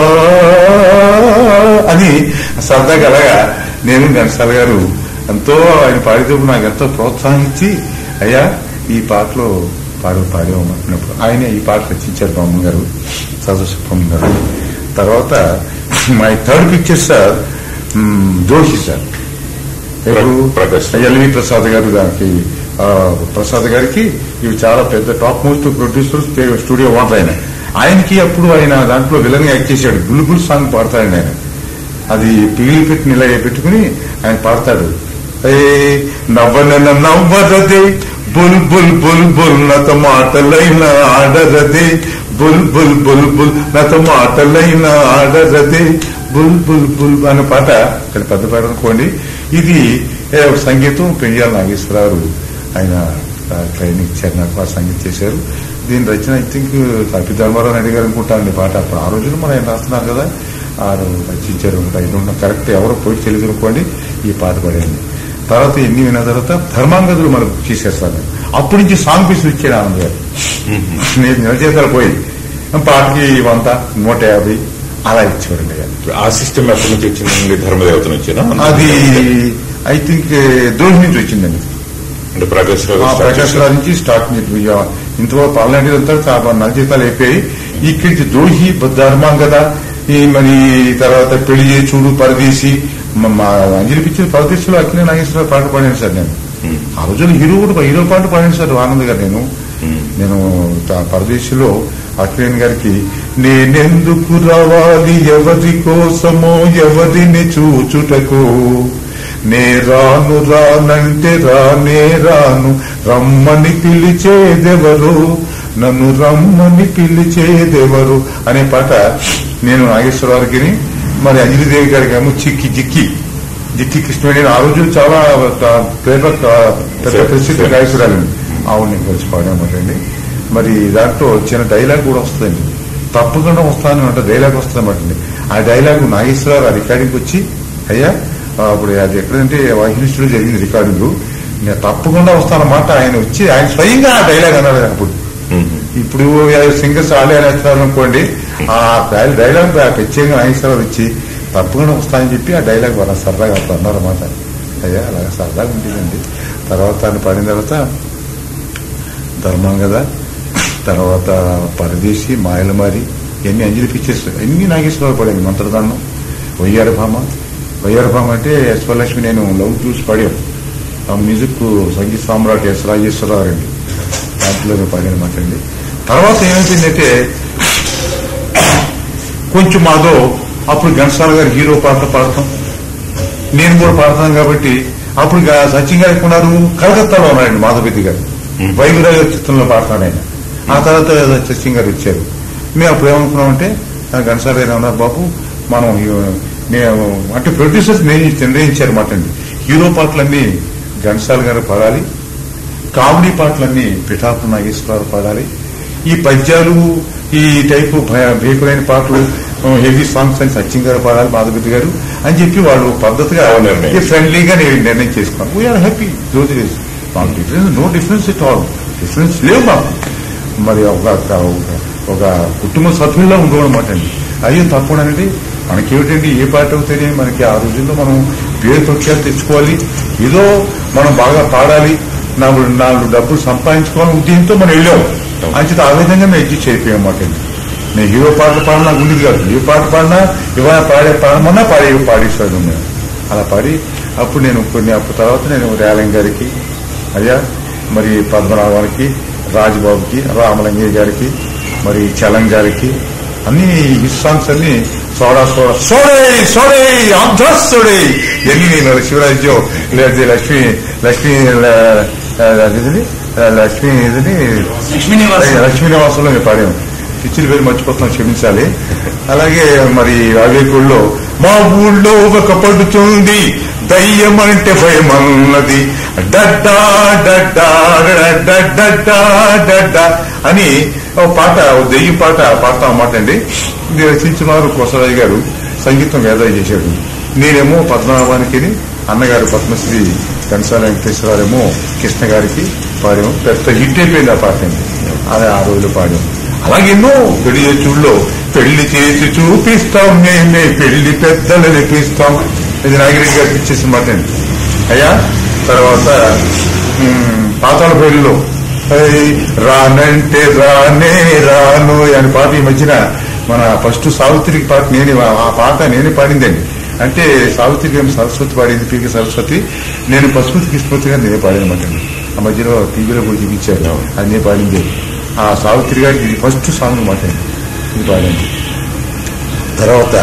[SPEAKER 1] అని సరదాగా అలాగా నేను ఘంటసాల గారు ఎంతో ఆయన పాడేటప్పుడు నాకు ఎంతో ప్రోత్సహించి అయ్యా ఈ పాటలో పాడు పాడేవన్నప్పుడు ఆయన ఈ పాట రచించారు బామ్మ గారు సదస్వప్పమ్మ గారు తర్వాత మై థర్డ్ పిక్చర్ సార్ మ్, జోషి సార్ ఎవరు?
[SPEAKER 2] ప్రకాష్.
[SPEAKER 1] ఎల్వి ప్రసాద్ గారు దానికి ఆ, ప్రసాద్ గారికి ఇవి చాలా పెద్ద top most producer studio owner ఆయన ఆయనకి అప్పుడు ఆయన దాంట్లో విలన్ యాక్ట్ చేశాడు బుల్బుల్ సాంగ్ పాడతాడు ఆయన అది పిగిలి పెట్టి నిల పెట్టుకుని ఆయన పాడతాడు ఏ నవ్వనన నవ్వరదే బుల్ బుల్ బుల్ బుల్ నత మాటలైన ఆడరదే బుల్ బుల్ బుల్ బుల్ నత మాటలైన ఆడరదే బుల్ బుల్ బుల్ అనే పాట ఇక్కడ పెద్ద పాట అనుకోండి ఇది ఏ, సంగీతం పెంజాల నాగేశ్వరరావు ఆయన ఆ, ట్రైనింగ్ ఇచ్చారు నాకు ఆ సంగీతం చేశారు దీని రచన ఐ థింక్ తప్పి ధర్మారావు నాయుడు గారు అనుకుంటానండి పాట అప్పుడు ఆ రోజున మనం ఆయన రాస్తున్నారు కదా ఆ రోజు రచించారు అనుకుంటా కరెక్ట్ ఎవరో పోయి తెలియదు అనుకోండి ఈ పాట పడేయండి తర్వాత ఎన్ని విన్న తర్వాత ధర్మాంగదులు మనకు చేసేస్తారు అప్పటి నుంచి సాంగ్ పీసులు ఇచ్చాడు ఆనంద్ గారు నేను నిలచేతారు పోయి పాటకి వంద నూట యాభై అలా ఇచ్చేవాడండి అయ్యా
[SPEAKER 2] ఆ సిస్టమ్ ఎక్కడి నుంచి వచ్చిందండి ధర్మదేవత నుంచేనా
[SPEAKER 1] అది ఐ థింక్ దోహి నుంచి వచ్చిందండి
[SPEAKER 2] అంటే ప్రకాశ్ రావు
[SPEAKER 1] ఆ
[SPEAKER 2] start
[SPEAKER 1] ప్రకాశ్
[SPEAKER 2] చేశారు.
[SPEAKER 1] రావు నుంచి స్టార్ట్ ఇంతవరకు పార్లమెంట్ అంతా చాలా నల్ల జీతాలు అయిపోయి ఇక్కడి నుంచి దోహి ధర్మం కదా ఈ మరి తర్వాత పెళ్లి చేసి చూడు పరదేశి మ- మా అంజలి పిక్చర్ పరదేశంలో అక్కినే నాగేశ్వరరావు పాట పాడాను సార్ నేను
[SPEAKER 2] ఉమ్,
[SPEAKER 1] ఆ రోజుల్లో హీరో కూడా హీరో పాట పాడాను సార్ ఆనంద్ గారు నేను
[SPEAKER 2] ఉమ్.
[SPEAKER 1] నేను త- పరదేశిలో అక్కినేని గారికి నేనెందుకు రావాలి ఎవరి కోసమో ఎవరిని చూచుటకు నే రాను రానంటే రానే రాను రమ్మని పిలిచేదెవరు నన్ను రమ్మని పిలిచేదెవరు అనే పాట నేను నాగేశ్వరరావుకి మరి అంజలిదేవి గారికి ఏమో చిక్కి జిక్కి జిక్కి కృష్ణవేణి ఆ రోజు చాలా త- పేర్ల త- పెద్ద ప్రసిద్ధ గాయకురాలండి ఆవిడ నేను కలిసి పాడామంటండి మరి దాంట్లో చిన్న డైలాగ్ కూడా వస్తుందండి తప్పకుండా వస్తాను అంటే డైలాగ్ వస్తుందన్నమాట ఆ డైలాగ్ నాగేశ్వరరావు ఆ రికార్డింగ్ వచ్చి అయ్యా ఆ, అప్పుడు అది ఎక్కడంటే వాహిని స్టూడియో జరిగింది రికార్డింగ్ నేను తప్పకుండా వస్తానన్నమాట ఆయన వచ్చి ఆయన స్వయంగా ఆ డైలాగ్ అన్నాడు అప్పుడు
[SPEAKER 2] ఉమ్,
[SPEAKER 1] ఇప్పుడు సింగర్స్ ఆడే అనేస్తారు అనుకోండి ఆ డై- డైలాగ్ ప్రత్యేకంగా నాగేశ్వరరావు వచ్చి తప్పకుండా వస్తానని చెప్పి ఆ డైలాగ్ వాళ్ళ సరదాగా అప్పుడు అన్నారన్నమాట అయ్యా అలాగే సరదాగా ఉంటుందండి తర్వాత ఆయన పాడిన తర్వాత ధర్మం కదా తర్వాత పరదేశి మాయలమారి ఇవన్నీ అంజలి పిక్చర్స్ అన్ని నాగేశ్వరరావు పాడాను మంత్రదానం వయ్యార భామ వయ్యార భామ అంటే యశ్వలక్ష్మి నేను లవ్ చూసి పాడాను ఆ మ్యూజిక్ సంగీత సామ్రాట్ ఎస్ రాజేశ్వరరావు అండి దాంట్లో పాడిన మాట అండి తర్వాత ఏమైందంటే కొంచెం మాదో అప్పుడు ఘంటసాల గారు హీరో పాటలు పాడతాం నేను కూడా పాడతాను కాబట్టి అప్పుడు ఇక సచిన్ గారు ఎక్కడ ఉన్నారు కలకత్తాలో ఉన్నారండి మాధవరెడ్డి గారు వైగురాజ చిత్రంలో పాడతాడు ఆయన ఆ తర్వాత సచిన్ గారు వచ్చారు మేము అప్పుడు ఏమనుకున్నామంటే ఆ ఘంటసాల గారు ఏమన్నారు బాబు మనం ఈ- మేము అంటే ప్రొడ్యూసర్స్ నిర్ణయించారు మాట అండి హీరో పాటలన్నీ ఘంటసాల గారు పాడాలి కామెడీ పాటలన్నీ పిఠాపు నాగేశ్వరరావు పాడాలి ఈ పద్యాలు ఈ టైపు భయ- భీకులైన పాటలు హెవీ సాంగ్స్ అని సచిన్ గారు పాడాలి మాధవరెడ్డి గారు అని చెప్పి వాళ్ళు పద్ధతిగా
[SPEAKER 2] అవును, నిర్ణయం.
[SPEAKER 1] ఈ ఫ్రెండ్లీగా నేను నిర్ణయం చేసుకున్నాను వీఆర్ హ్యాపీ రోజు డేస్ మాకు difference no difference it all difference లేవు మాకు మరి ఒక ఒక- ఒక కుటుంబ సభ్యుల్లో ఉండవన్నమాట అండి అయ్యో తప్పడండి మనకేమిటండి ఏ పాట అవుతేనే మనకి ఆ రోజుల్లో మనం పేరు ప్రఖ్యాలు తెచ్చుకోవాలి ఏదో మనం బాగా పాడాలి నాలుగు నాలుగు డబ్బులు సంపాదించుకోవాలని ఉద్దేశంతో మనం వెళ్ళాం అంచేత ఆ విధంగా మేము ఎడ్జిట్ అయిపోయాం అన్నమాట అండి నేను హీరో పాటలు పాడినా ఉండేది కాదు ఏ పాట పాడినా ఇవాళ పాడే పాడమన్నా పాడే పాడేస్తాడు నేను అలా పాడి అప్పుడు నేను కొన్ని అప్పుడు తర్వాత నేను రేలం గారికి అయ్యా మరి పద్మనాభానికి రాజబాబుకి రామలింగయ్య గారికి మరి చలం గారికి అన్ని హిట్ సాంగ్స్ అన్ని సోడా సోడా సోడే సోడే అధ్వస్తుడే ఎన్ని నేను శివరాజ్యం లేదా లక్ష్మి లక్ష్మి ల- అదేంటిది? లక్ష్మి ఇదని
[SPEAKER 3] లక్ష్మీ నివాసం
[SPEAKER 1] లక్ష్మీ నివాసంలో మేము పాడాము పిచ్చిల పేరు మర్చిపోతున్నాం క్షమించాలి అలాగే మరి అవేకుల్లో మా ఊళ్ళో ఒక పడుతుంది దయ్యం అంటే భయం అన్నది డడ్డా డడ్డా డడ్డా డడ్డా అని ఒక పాట ఒక దెయ్యం పాట పాడతాం అన్నమాట అండి ఇది రచించిన వారు కోసరాజు గారు సంగీతం వేద చేశాడు నేనేమో పద్మనాభానికి అన్నగారు పద్మశ్రీ కనసాల వెంకటేశ్వరరావు కృష్ణ గారికి పాడాము పెద్ద హిట్ అయిపోయింది ఆ పాట అండి అదే ఆ రోజులు పాడాము అలాగే ఎన్నో పెళ్లి చూడులో పెళ్లి చేసి చూపిస్తాం మేమే పెళ్లి పెద్దలు నిపిస్తాం ఇది నాగిరెడ్డి గారికి ఇచ్చేసిన మాట అండి అయ్యా తర్వాత ఉమ్, పాతాళ పేరులో రానంటే రానే రాను అని పాట ఈ మధ్యన మన ఫస్ట్ సావిత్రికి పాట నేనే ఆ పాట నేనే పాడిందండి అంటే సావిత్రికి ఏమో సరస్వతి పాడింది పీకి సరస్వతి నేను పశుపతి కృష్ణపతి గారు నేనే పాడినమాట ఆ మధ్యలో టీవీలో కూడా చూపించారు అది నేను పాడింది ఆ సావిత్రి గారికి ఇది ఫస్ట్ సాంగ్ మాట ఇది పాడింది తర్వాత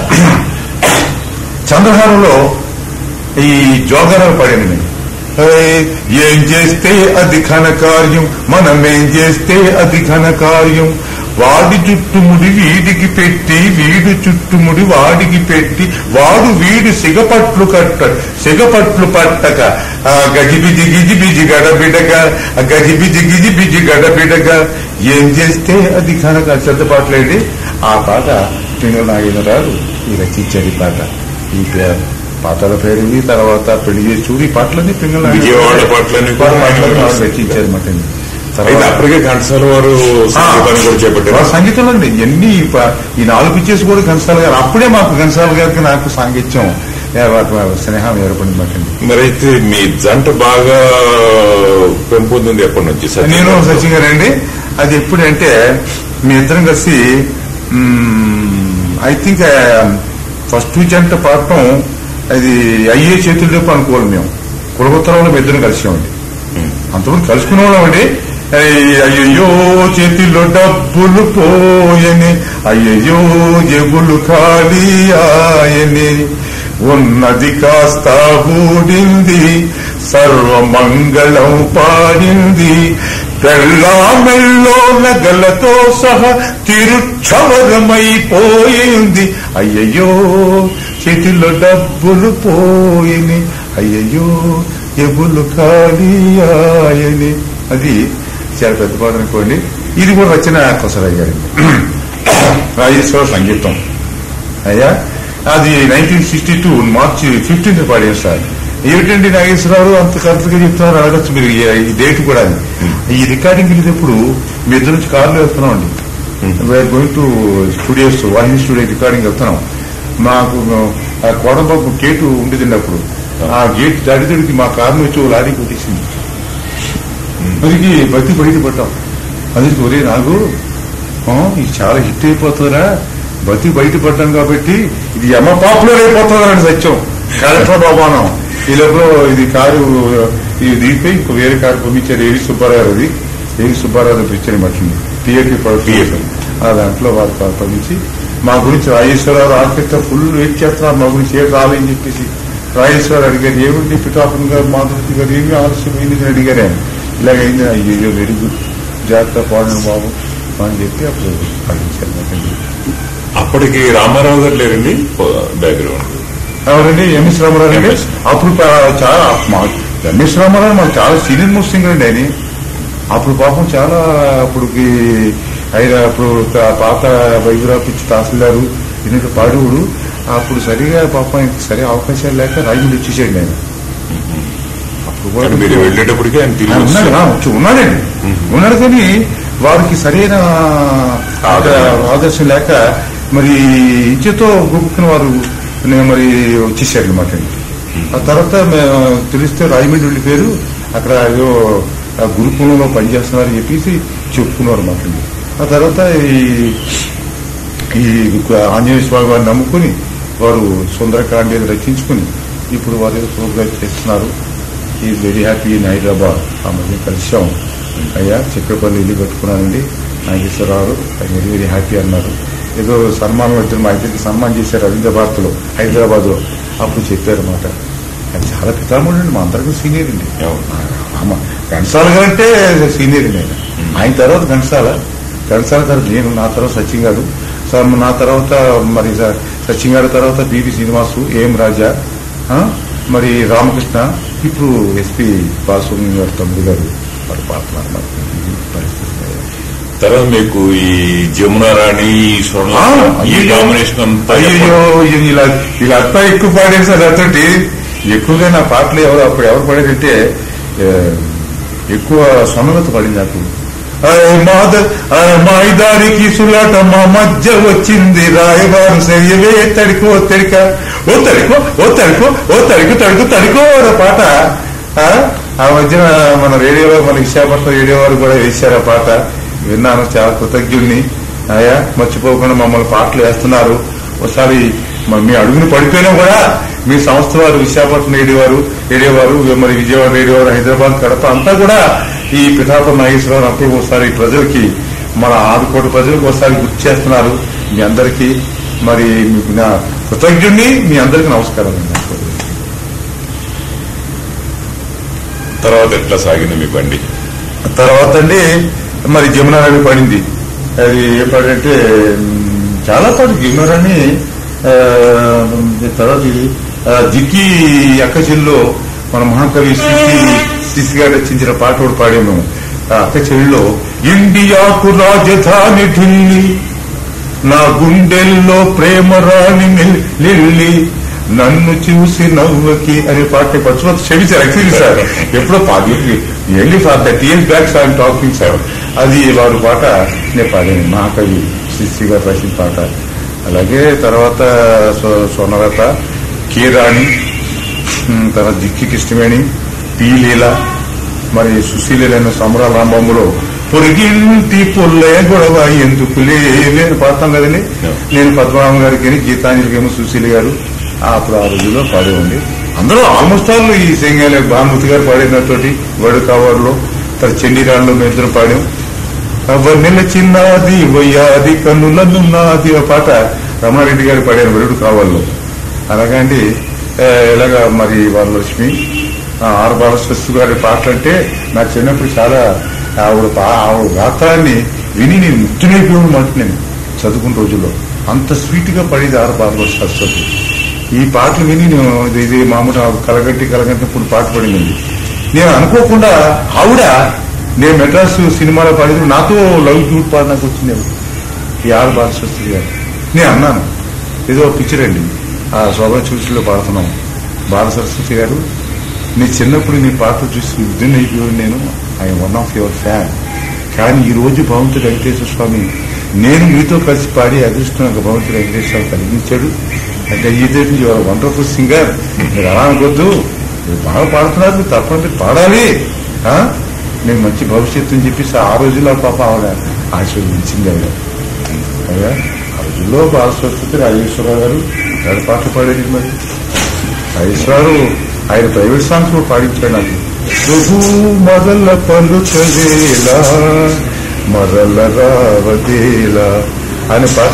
[SPEAKER 1] చంద్రహారంలో ఈ జోగరావు పాడాను నేను ఏయ్, ఏం చేస్తే అది ఘనకార్యం మనం ఏం చేస్తే అది ఘనకార్యం వాడి చుట్టుముడి వీడికి పెట్టి వీడు చుట్టుముడి వాడికి పెట్టి వాడు వీడు సిగపట్లు కట్ట సిగపట్లు పట్టక ఆ గజిబిజి గిజిబిజి గడబిడక ఆ గజిబిజి గిజిబిజి గడబిడక ఏం చేస్తే అది ఘనక శ్రద్ధ పాటలేండి ఆ పాట పింగళ నాగేంద్రరావు ఈ రచించారు ఈ పాట ఈ పే- పాటల పేరువి తర్వాత పెళ్లి చేసి చూడు ఈ పాటలన్నీ పింగళ
[SPEAKER 2] విజయవాడ పాటలన్నీ కూడా ఆయన
[SPEAKER 1] పాటలు
[SPEAKER 2] రాశారు.
[SPEAKER 1] రచించారు మాట
[SPEAKER 2] అయితే అప్పటికే ఘంటసాల వారు సంగీతాన్ని కూడా చేపట్టారు
[SPEAKER 1] వాళ్ళ సంగీతంలో అండి ఎన్ని ప- ఈ నాలుగు పిచ్చేసి కూడా ఘంటసాల గారు అప్పుడే మాకు ఘంటసాల గారికి నాకు సాంగత్యం ఏ, వాటి స్నేహం ఏర్పడింది మాకండి
[SPEAKER 2] మరి అయితే మీ జంట బాగా పెంపొందింది ఎప్పటి నుంచి సత్యం
[SPEAKER 1] నేను
[SPEAKER 2] గారు?
[SPEAKER 1] సచిన్ గారు అండి అది ఎప్పుడంటే మీ ఇద్దరం కలిసి ఐ థింక్ ఫస్ట్ జంట పాడటం అది అయ్యే చేతులు రేపు అనుకోవాలి మేము కులగొత్తరంలో మీ ఇద్దరం కలిసామండి అంతమంది కలుసుకునే వాళ్ళమండి అయ్య- అయ్యయ్యో చేతిలో డబ్బులు పోయని అయ్యయ్యో జేబులు ఖాళీ ఆయని ఉన్నది కాస్త ఊడింది సర్వమంగళం పాడింది పెళ్ళామెల్లో నగలతో సహా తిరుక్షవరమైపోయింది అయ్యయ్యో చేతిలో డబ్బులు పోయిని అయ్యయ్యో ఎబులు ఖాళీ ఆయని అది చాలా పెద్ద పాట అనుకోండి ఇది కూడా రచన కొసరయ్య గారండి రాజేశ్వర సంగీతం అయ్యా అది nineteen sixty two March fifteenth పాడాను సార్ ఏమిటండి నాగేశ్వరరావు అంత కరెక్ట్గా చెప్తున్నారు అడగచ్చు మీరు ఈ- ఈ డేట్ కూడా అని. ఈ రికార్డింగ్ వెళ్ళేటప్పుడు మీ ఇద్దరు నుంచి కార్లో వెళ్తున్నాం అండి we are going to studios Vahini studio recording వెళ్తున్నాం మాకు ఆ కోడంబాబు గేటు ఉండేదండి అప్పుడు ఆ గేట్ దాడిదడికి మా కారుని వచ్చి ఓ లారీ కొట్టేసింది మరికి బతి బయట పడ్డాం అది ఒరే నాగు ఆ, ఇది చాలా హిట్ అయిపోతుందిరా బతి బయట పడ్డాం కాబట్టి ఇది ఎమ పాపులర్ అయిపోతుందని సత్యం కలెక్టర్ బాబానం ఈ లోపల ఇది కారు ఇది దిగిపోయి ఇంకో వేరే కారు పంపించారు ఏవి సుబ్బారావు అది ఏవి సుబ్బారావు పిక్చర్ మట్టింది టీఏపీ
[SPEAKER 2] PAP.
[SPEAKER 1] ఆ దాంట్లో వారు ప- పంపించి మా గురించి రాజేశ్వరరావు ఆర్కెస్ట్రా ఫుల్ వెయిట్ చేస్తున్నారు మా గురించి ఏం రాలేని చెప్పేసి రాజేశ్వరరావు అడిగారు ఏమిటి పిఠాపురం గారు మాధురి గారు ఏమి ఆలస్యమైంది అని అడిగారు ఆయన ఇలాగైంది అయ్యో వెరీ గుడ్ జాగ్రత్త పాడండి బాబు అని చెప్పి అప్పుడు పంపించారు మాకండి
[SPEAKER 2] అప్పటికి రామారావు గారు లేరండి బ్యాక్గ్రౌండ్
[SPEAKER 1] ఎవరండి ఎంఎస్ రామారావు అండి
[SPEAKER 2] MS.
[SPEAKER 1] అప్పుడు పా- చాలా మా ఎంఎస్ రామారావు మాకు చాలా సీనియర్ మోస్ట్ సింగర్ అండి ఆయన అప్పుడు పాపం చాలా అప్పుడుకి ఆయన అప్పుడు ఒక పాత వైద్యురావు పిచ్చి తహసీల్దారు ఈయనకి పాడువుడు అప్పుడు సరిగా పాపం ఆయనకి సరే అవకాశాలు లేక రాజులు వచ్చేసాడు ఆయన అప్పుడు కూడా
[SPEAKER 2] మీరు వెళ్ళేటప్పటికి ఆయన తిరిగి
[SPEAKER 1] ఆ, ఉన్నాడు
[SPEAKER 2] వస్తారు.
[SPEAKER 1] ఆ, వచ్చి ఉన్నాడండి ఉన్నాడు కానీ వారికి సరైన
[SPEAKER 2] ఆదరణ.
[SPEAKER 1] ఆదర్శం లేక మరి ఇచ్చేతో గుప్పుకుని వారు నేను మరి వచ్చేసారు అనమాట ఆ తర్వాత మేము తెలిస్తే రాజమండ్రి వెళ్ళిపోయారు అక్కడ ఏదో ఆ గురుకులంలో పనిచేస్తున్నారని చెప్పేసి చెప్పుకున్నారు మాట ఆ తర్వాత ఈ ఈ ఆంజనేయ స్వామి వారిని నమ్ముకుని వారు సుందరకాండ ఏదో రచించుకుని ఇప్పుడు వారు ఏదో ప్రోగ్రామ్ చేస్తున్నారు ఈ వెరీ హ్యాపీ ఇన్ హైదరాబాద్ ఆ మధ్య కలిసాం అయ్యా చక్రపల్లి ఇల్లు కట్టుకున్నానండి నాగేశ్వరరావు ఆయన వెరీ వెరీ హ్యాపీ అన్నారు ఏదో సన్మానం వచ్చిన మా ఇద్దరికి సన్మానం చేశారు రవీంద్రభారత్ లో హైదరాబాద్ లో అప్పుడు చెప్పారు అన్నమాట ఆయన చాలా పితామహుడు అండి మా అందరికీ సీనియర్ అండి
[SPEAKER 2] అవును.
[SPEAKER 1] ఘంటసాల గారు అంటే సీనియర్ అండి ఆయన ఆయన తర్వాత ఘంటసాల ఘంటసాల తర్వాత నేను నా తర్వాత సచిన్ గారు సార్ నా తర్వాత మరి స- సచిన్ గారి తర్వాత బివి శ్రీనివాసు ఏం రాజా ఆ, మరి రామకృష్ణ ఇప్పుడు ఎస్పి బాలసుబ్రహ్మణ్యం గారు తమ్ముడు గారు మరి పాడుతున్నారు మరి ఇది పరిస్థితి
[SPEAKER 2] తర్వాత మీకు ఈ జమునా రాణి స్వర్ణ
[SPEAKER 1] ఆ,
[SPEAKER 2] ఈ
[SPEAKER 1] అయ్యో.
[SPEAKER 2] కాంబినేషన్ అంతా
[SPEAKER 1] అయ్యో ఇది ఇలా ఇలా అంతా ఎక్కువ పాడేసారు అతటి ఎక్కువగా నా పాటలు ఎవరు అప్పుడు ఎవరు పాడారంటే ఏ, ఎక్కువ సమగత పడింది నాకు అరే మాద అరే మాయిదారికి సులాట మా మధ్య వచ్చింది రాయబారు సరియవే తడికో తడిక ఓ తడికో ఓ తడికో ఓ తడికు తడుకు తడికో అనే పాట ఆ, ఆ మధ్యన మన రేడియోలో మన విశాఖపట్నం రేడియో వారు కూడా వేశారు ఆ పాట విన్నాను చాలా కృతజ్ఞుల్ని అయ్యా మర్చిపోకుండా మమ్మల్ని పాటలు వేస్తున్నారు ఒకసారి మరి మీ అడుగుని పడిపోయినా కూడా మీ సంస్థ వారు విశాఖపట్నం రేడియో వారు రేడియో వారు మరి విజయవాడ రేడియో వారు హైదరాబాద్ కడప అంతా కూడా ఈ పిఠాపురం నాగేశ్వరరావు అప్పుడు ఒకసారి ప్రజలకి మన ఆదుకోటి ప్రజలకు ఒకసారి గుర్తు చేస్తున్నారు మీ అందరికీ మరి మీకు నా కృతజ్ఞుడిని మీ అందరికీ నమస్కారం
[SPEAKER 2] తర్వాత ఎట్లా సాగింది మీ బండి
[SPEAKER 1] తర్వాత అండి మరి జమునారాణి పడింది అది ఏ పాట అంటే మ్, చాలా పాటు జమునారాణి ఆ, తర్వాత ఇది ఆ, దిక్కి అక్క చెల్లిలో మన మహాకవి శ్రీ శ్రీ గారు రచించిన పాట కూడా పాడాము మేము ఆ అక్క చెల్లిలో ఇండియాకు రాజధాని ఢిల్లీ నా గుండెల్లో ప్రేమ రాణి లిల్లి నన్ను చూసి నవ్వకి అనే పాట పచ్చుమత క్షమించారు యాక్చువల్లీ సార్ ఎప్పుడో పాడి ఎల్లి for thirty years back sir talking sir అది వాడు పాట నేను పాడాను మహాకవి శ్రీ గారు రాసిన పాట అలాగే తర్వాత సో- సోనలత కే రాణి ఉమ్, తర్వాత దిక్కి కృష్ణవేణి పి లీల మరి సుశీలైన సమరాల రాంబాబులో పొరిగింటి పొల్లే గొడవ ఎందుకు లేవే అని పాడతాం కదండి నేను పద్మనాభం గారికి గీతాంజలికి ఏమో సుశీల గారు ఆ అప్పుడు ఆ రోజుల్లో పాడేవండి అందరూ ఆల్మోస్ట్ ఆల్ ఈ సింగాలి భానుమతి గారు పాడినతోటి వడు కవర్లో తర్వాత చండీరాళ్ళు మేము ఇద్దరు పాడాం వన్నెల చిన్నది వయ్యాది కన్నులనున్నది ఆ పాట రమణారెడ్డి గారు పాడారు వరుడు కావాల్లో అలాగండి ఆ, ఇలాగా మరి వరలక్ష్మి ఆ, ఆర్ బాలశ్వస్తు గారి పాటలు అంటే నా చిన్నప్పుడు చాలా ఆవిడ పా- ఆవిడ గాత్రాన్ని విని నేను ముట్టునైపోయాను మాట నేను చదువుకున్న రోజుల్లో అంత స్వీట్ గా పడేది ఆర్ బాలశ్వస్తు ఈ పాటలు విని నేను ఇది- ఇది మామూలు కలగంటి కలగంటి ఇప్పుడు పాట పడింది నేను అనుకోకుండా ఆవిడ నేను మెడ్రాస్ సినిమాలో పాడేది నాతో లవ్ గ్రూప్ పాడడానికి వచ్చింది ఈ ఆర్ బాలశ్వస్తి గారు నేను అన్నాను ఏదో పిక్చర్ అండి ఆ శోభా చూసిలో పాడుతున్నాం బాల సరస్వతి గారు నీ చిన్నప్పుడు నీ పాటలు చూసి విద్యున్ అయిపోయాను నేను I one of your fan కానీ ఈ రోజు భగవంతుడు వెంకటేశ్వర స్వామి నేను మీతో కలిసి పాడి అదృష్టం నాకు భగవంతుడు వెంకటేశ్వర స్వామి కలిగించాడు అంటే ఇదే యువర్ వండర్ఫుల్ సింగర్ మీరు అలా అనుకోద్దు మీరు బాగా పాడుతున్నారు మీరు తప్పనిసరి పాడాలి ఆ? నేను మంచి భవిష్యత్తు అని చెప్పేసి ఆ రోజుల్లో పాప ఆవిడ ఆశీర్వదించింది ఆవిడ అయ్యా ఆ రోజుల్లో బాలసరస్వతి రాజేశ్వరరావు గారు ఎవరి పాటలు పాడేది మరి రాజేశ్వరరావు ఆయన ప్రైవేట్ సాంగ్స్ కూడా పాడించాడు నాకు ప్రభు మొదల పలుకవేలా మరల రావదేలా అనే పాట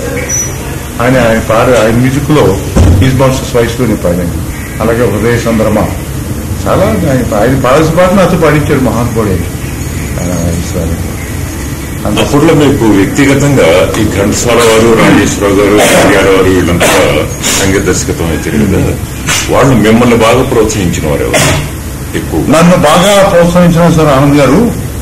[SPEAKER 1] ఆయన ఆయన పాడ ఆయన మ్యూజిక్ లో ఈజ్ బాక్సెస్ వాయిస్ లోనే పాడాను అలాగే హృదయ సంద్రమ చాలా ఆయన ఆయన పాడాల్సిన పాట నాతో పాడించాడు మహానుభావుడు ఆయన రాజేశ్వరరావు అంత
[SPEAKER 2] అప్పట్లో మీకు వ్యక్తిగతంగా ఈ ఘంటసాల వారు రాజేశ్వరరావు గారు కళ్యాణ వారు వీళ్ళంతా సంగీత దర్శకత్వం అయితే కదా వాళ్ళు మిమ్మల్ని బాగా ప్రోత్సహించిన వారు ఎవరు ఎక్కువ
[SPEAKER 1] నన్ను బాగా ప్రోత్సహించిన sir Anand garu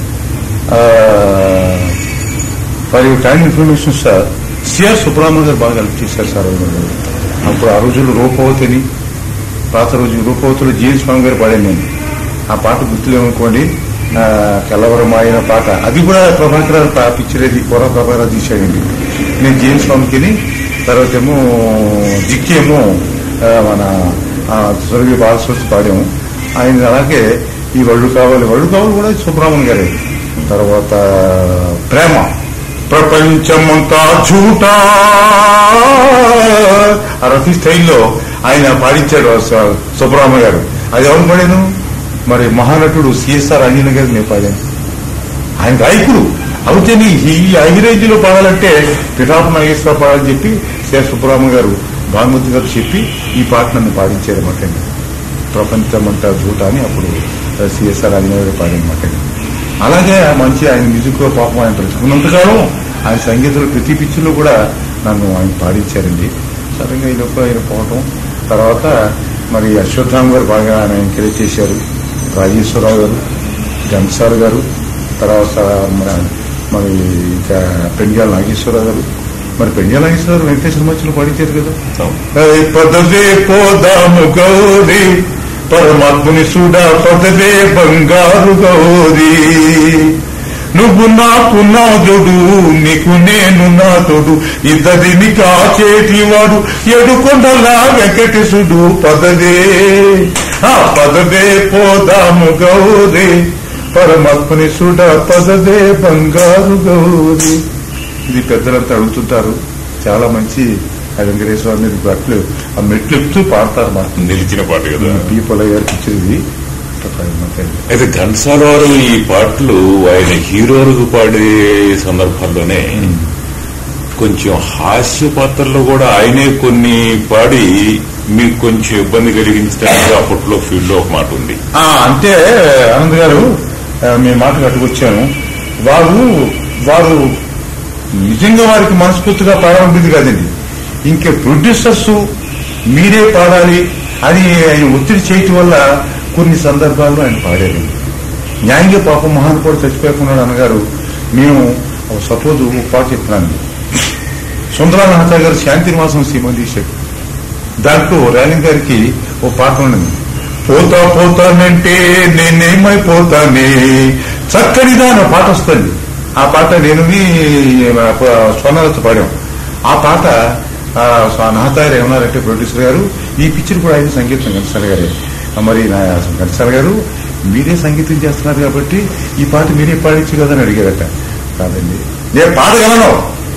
[SPEAKER 1] for you kind information sir CR Subrahmanya garu బాగా హెల్ప్ చేశారు సార్ ఆ రోజుల్లో. అప్పుడు ఆ రోజుల్లో రూపవతిని పాత రోజు రూపవతిలో జీఎన్ స్వామి గారు పాడాను నేను ఆ పాట గుర్తులేమనుకోండి ఆ, కలవరం ఆయన పాట అది కూడా ప్రభాకర్ గారు పా- పిక్చర్ అది పూర్వ ప్రభాకర్ గారు తీశాడండి నేను జీఎన్ స్వామికి తర్వాత ఏమో జిక్కి ఏమో ఆ, మన ఆ, స్వర్గీయ బాలస్వస్తి పాడాము ఆయన అలాగే ఈ వళ్ళు కావాలి వళ్ళు కావాలి కూడా సుబ్రహ్మణ్య గారే తర్వాత ప్రేమ ప్రపంచమంతా ఝూటా ఆ రఫీ స్టైల్లో ఆయన పాడించాడు ఆ స- సుబ్రహ్మణ్య గారు అది ఎవరు పాడాను మరి మహానటుడు సిఎస్ఆర్ అంజన గారు నేను పాడాను ఆయన గాయకుడు అయితే నీ ఈ ఐరేంజ్ లో పాడాలంటే పిఠాప నాగేశ్వర పాడాలని చెప్పి సిఆర్ సుబ్రహ్మణ్య గారు భానుమతి గారు చెప్పి ఈ పాట నన్ను పాడించారు అన్నమాట ప్రపంచమంతా జూట అని అప్పుడు సిఎస్ఆర్ అంజన గారు పాడనమాట అలాగే ఆ మంచి ఆయన మ్యూజిక్ లో పాపం ఆయన బ్రతుకున్నంతకాలం ఆయన సంగీతంలో ప్రతి పిచ్చిలో కూడా నన్ను ఆయన పాడించారండి సడన్గా ఈ లోపల ఆయన పోవటం తర్వాత మరి అశ్వత్థామ గారు బాగా ఆయన ఎంకరేజ్ చేశారు రాజేశ్వరరావు గారు ఘంటసాల గారు తర్వాత మన మరి ఇంకా పెంజాల నాగేశ్వరరావు గారు మరి పెంజాల నాగేశ్వరరావు వెంకటేశ్వర మధ్యలో పాడించారు కదా అరే పదవే పోదాము గౌరీ పరమాత్ముని సుడా పదవే బంగారు గౌరీ నువ్వు నాకు నాదుడు నీకు నేను నాదుడు ఇద్దరిని కాచేటివాడు ఎడుకొండలా వెంకటేశుడు పదవే ఆ పదవే పోదాము గౌరీ పరమాత్మని సుడ పదవే బంగారు గౌరీ ఇది పెద్దలంతా అడుగుతుంటారు చాలా మంచి ఆ వెంకటేశ్వర మీద మెట్లు ఆ మెట్లు ఎక్కుతూ పాడతారు మాట
[SPEAKER 2] నిలిచిన పాట కదా
[SPEAKER 1] పీపల్ గారికి ఇచ్చేది
[SPEAKER 2] అయితే ఘంటసాల వారు ఈ పాటలు ఆయన హీరోలకు పాడే సందర్భాల్లోనే కొంచెం హాస్య పాత్రలో కూడా ఆయనే కొన్ని పాడి మీకు కొంచెం ఇబ్బంది కలిగించడానికి అప్పట్లో ఫీల్డ్ లో ఒక మాట ఉంది
[SPEAKER 1] ఆ, అంటే ఆనంద్ గారు ఆ, మీ మాట కట్టుకొచ్చాను వారు వారు నిజంగా వారికి మనస్ఫూర్తిగా పాడాలనుకుంది కాదండి ఇంకే ప్రొడ్యూసర్స్ మీరే పాడాలి అని ఆయన ఒత్తిడి చేయటం వల్ల కొన్ని సందర్భాల్లో ఆయన పాడారు న్యాయంగా పాపం మహానుభావుడు చచ్చిపోకుండా అన్నగారు మేము సపోజ్ ఒక పాట చెప్తున్నాను సుందరానాథ గారు శాంతి నివాసం సీమ తీశాడు దాంట్లో రేలింగ్ గారికి ఓ పాట ఉన్నది పోతా పోతానంటే నేనేమైపోతానే చక్కని దాని పాట వస్తుంది ఆ పాట నేను స్వర్ణలత పాడాం ఆ పాట ఆ, స్వ- నాతారు ఏమన్నారంటే ప్రొడ్యూసర్ గారు ఈ పిక్చర్ కూడా ఆయన సంగీతం ఘంటసాల గారే ఆ, మరి నా ఘంటసాల గారు మీరే సంగీతం చేస్తున్నారు కాబట్టి ఈ పాట మీరే పాడించు కదా అని అడిగారట కాదండి నేను పాడగలను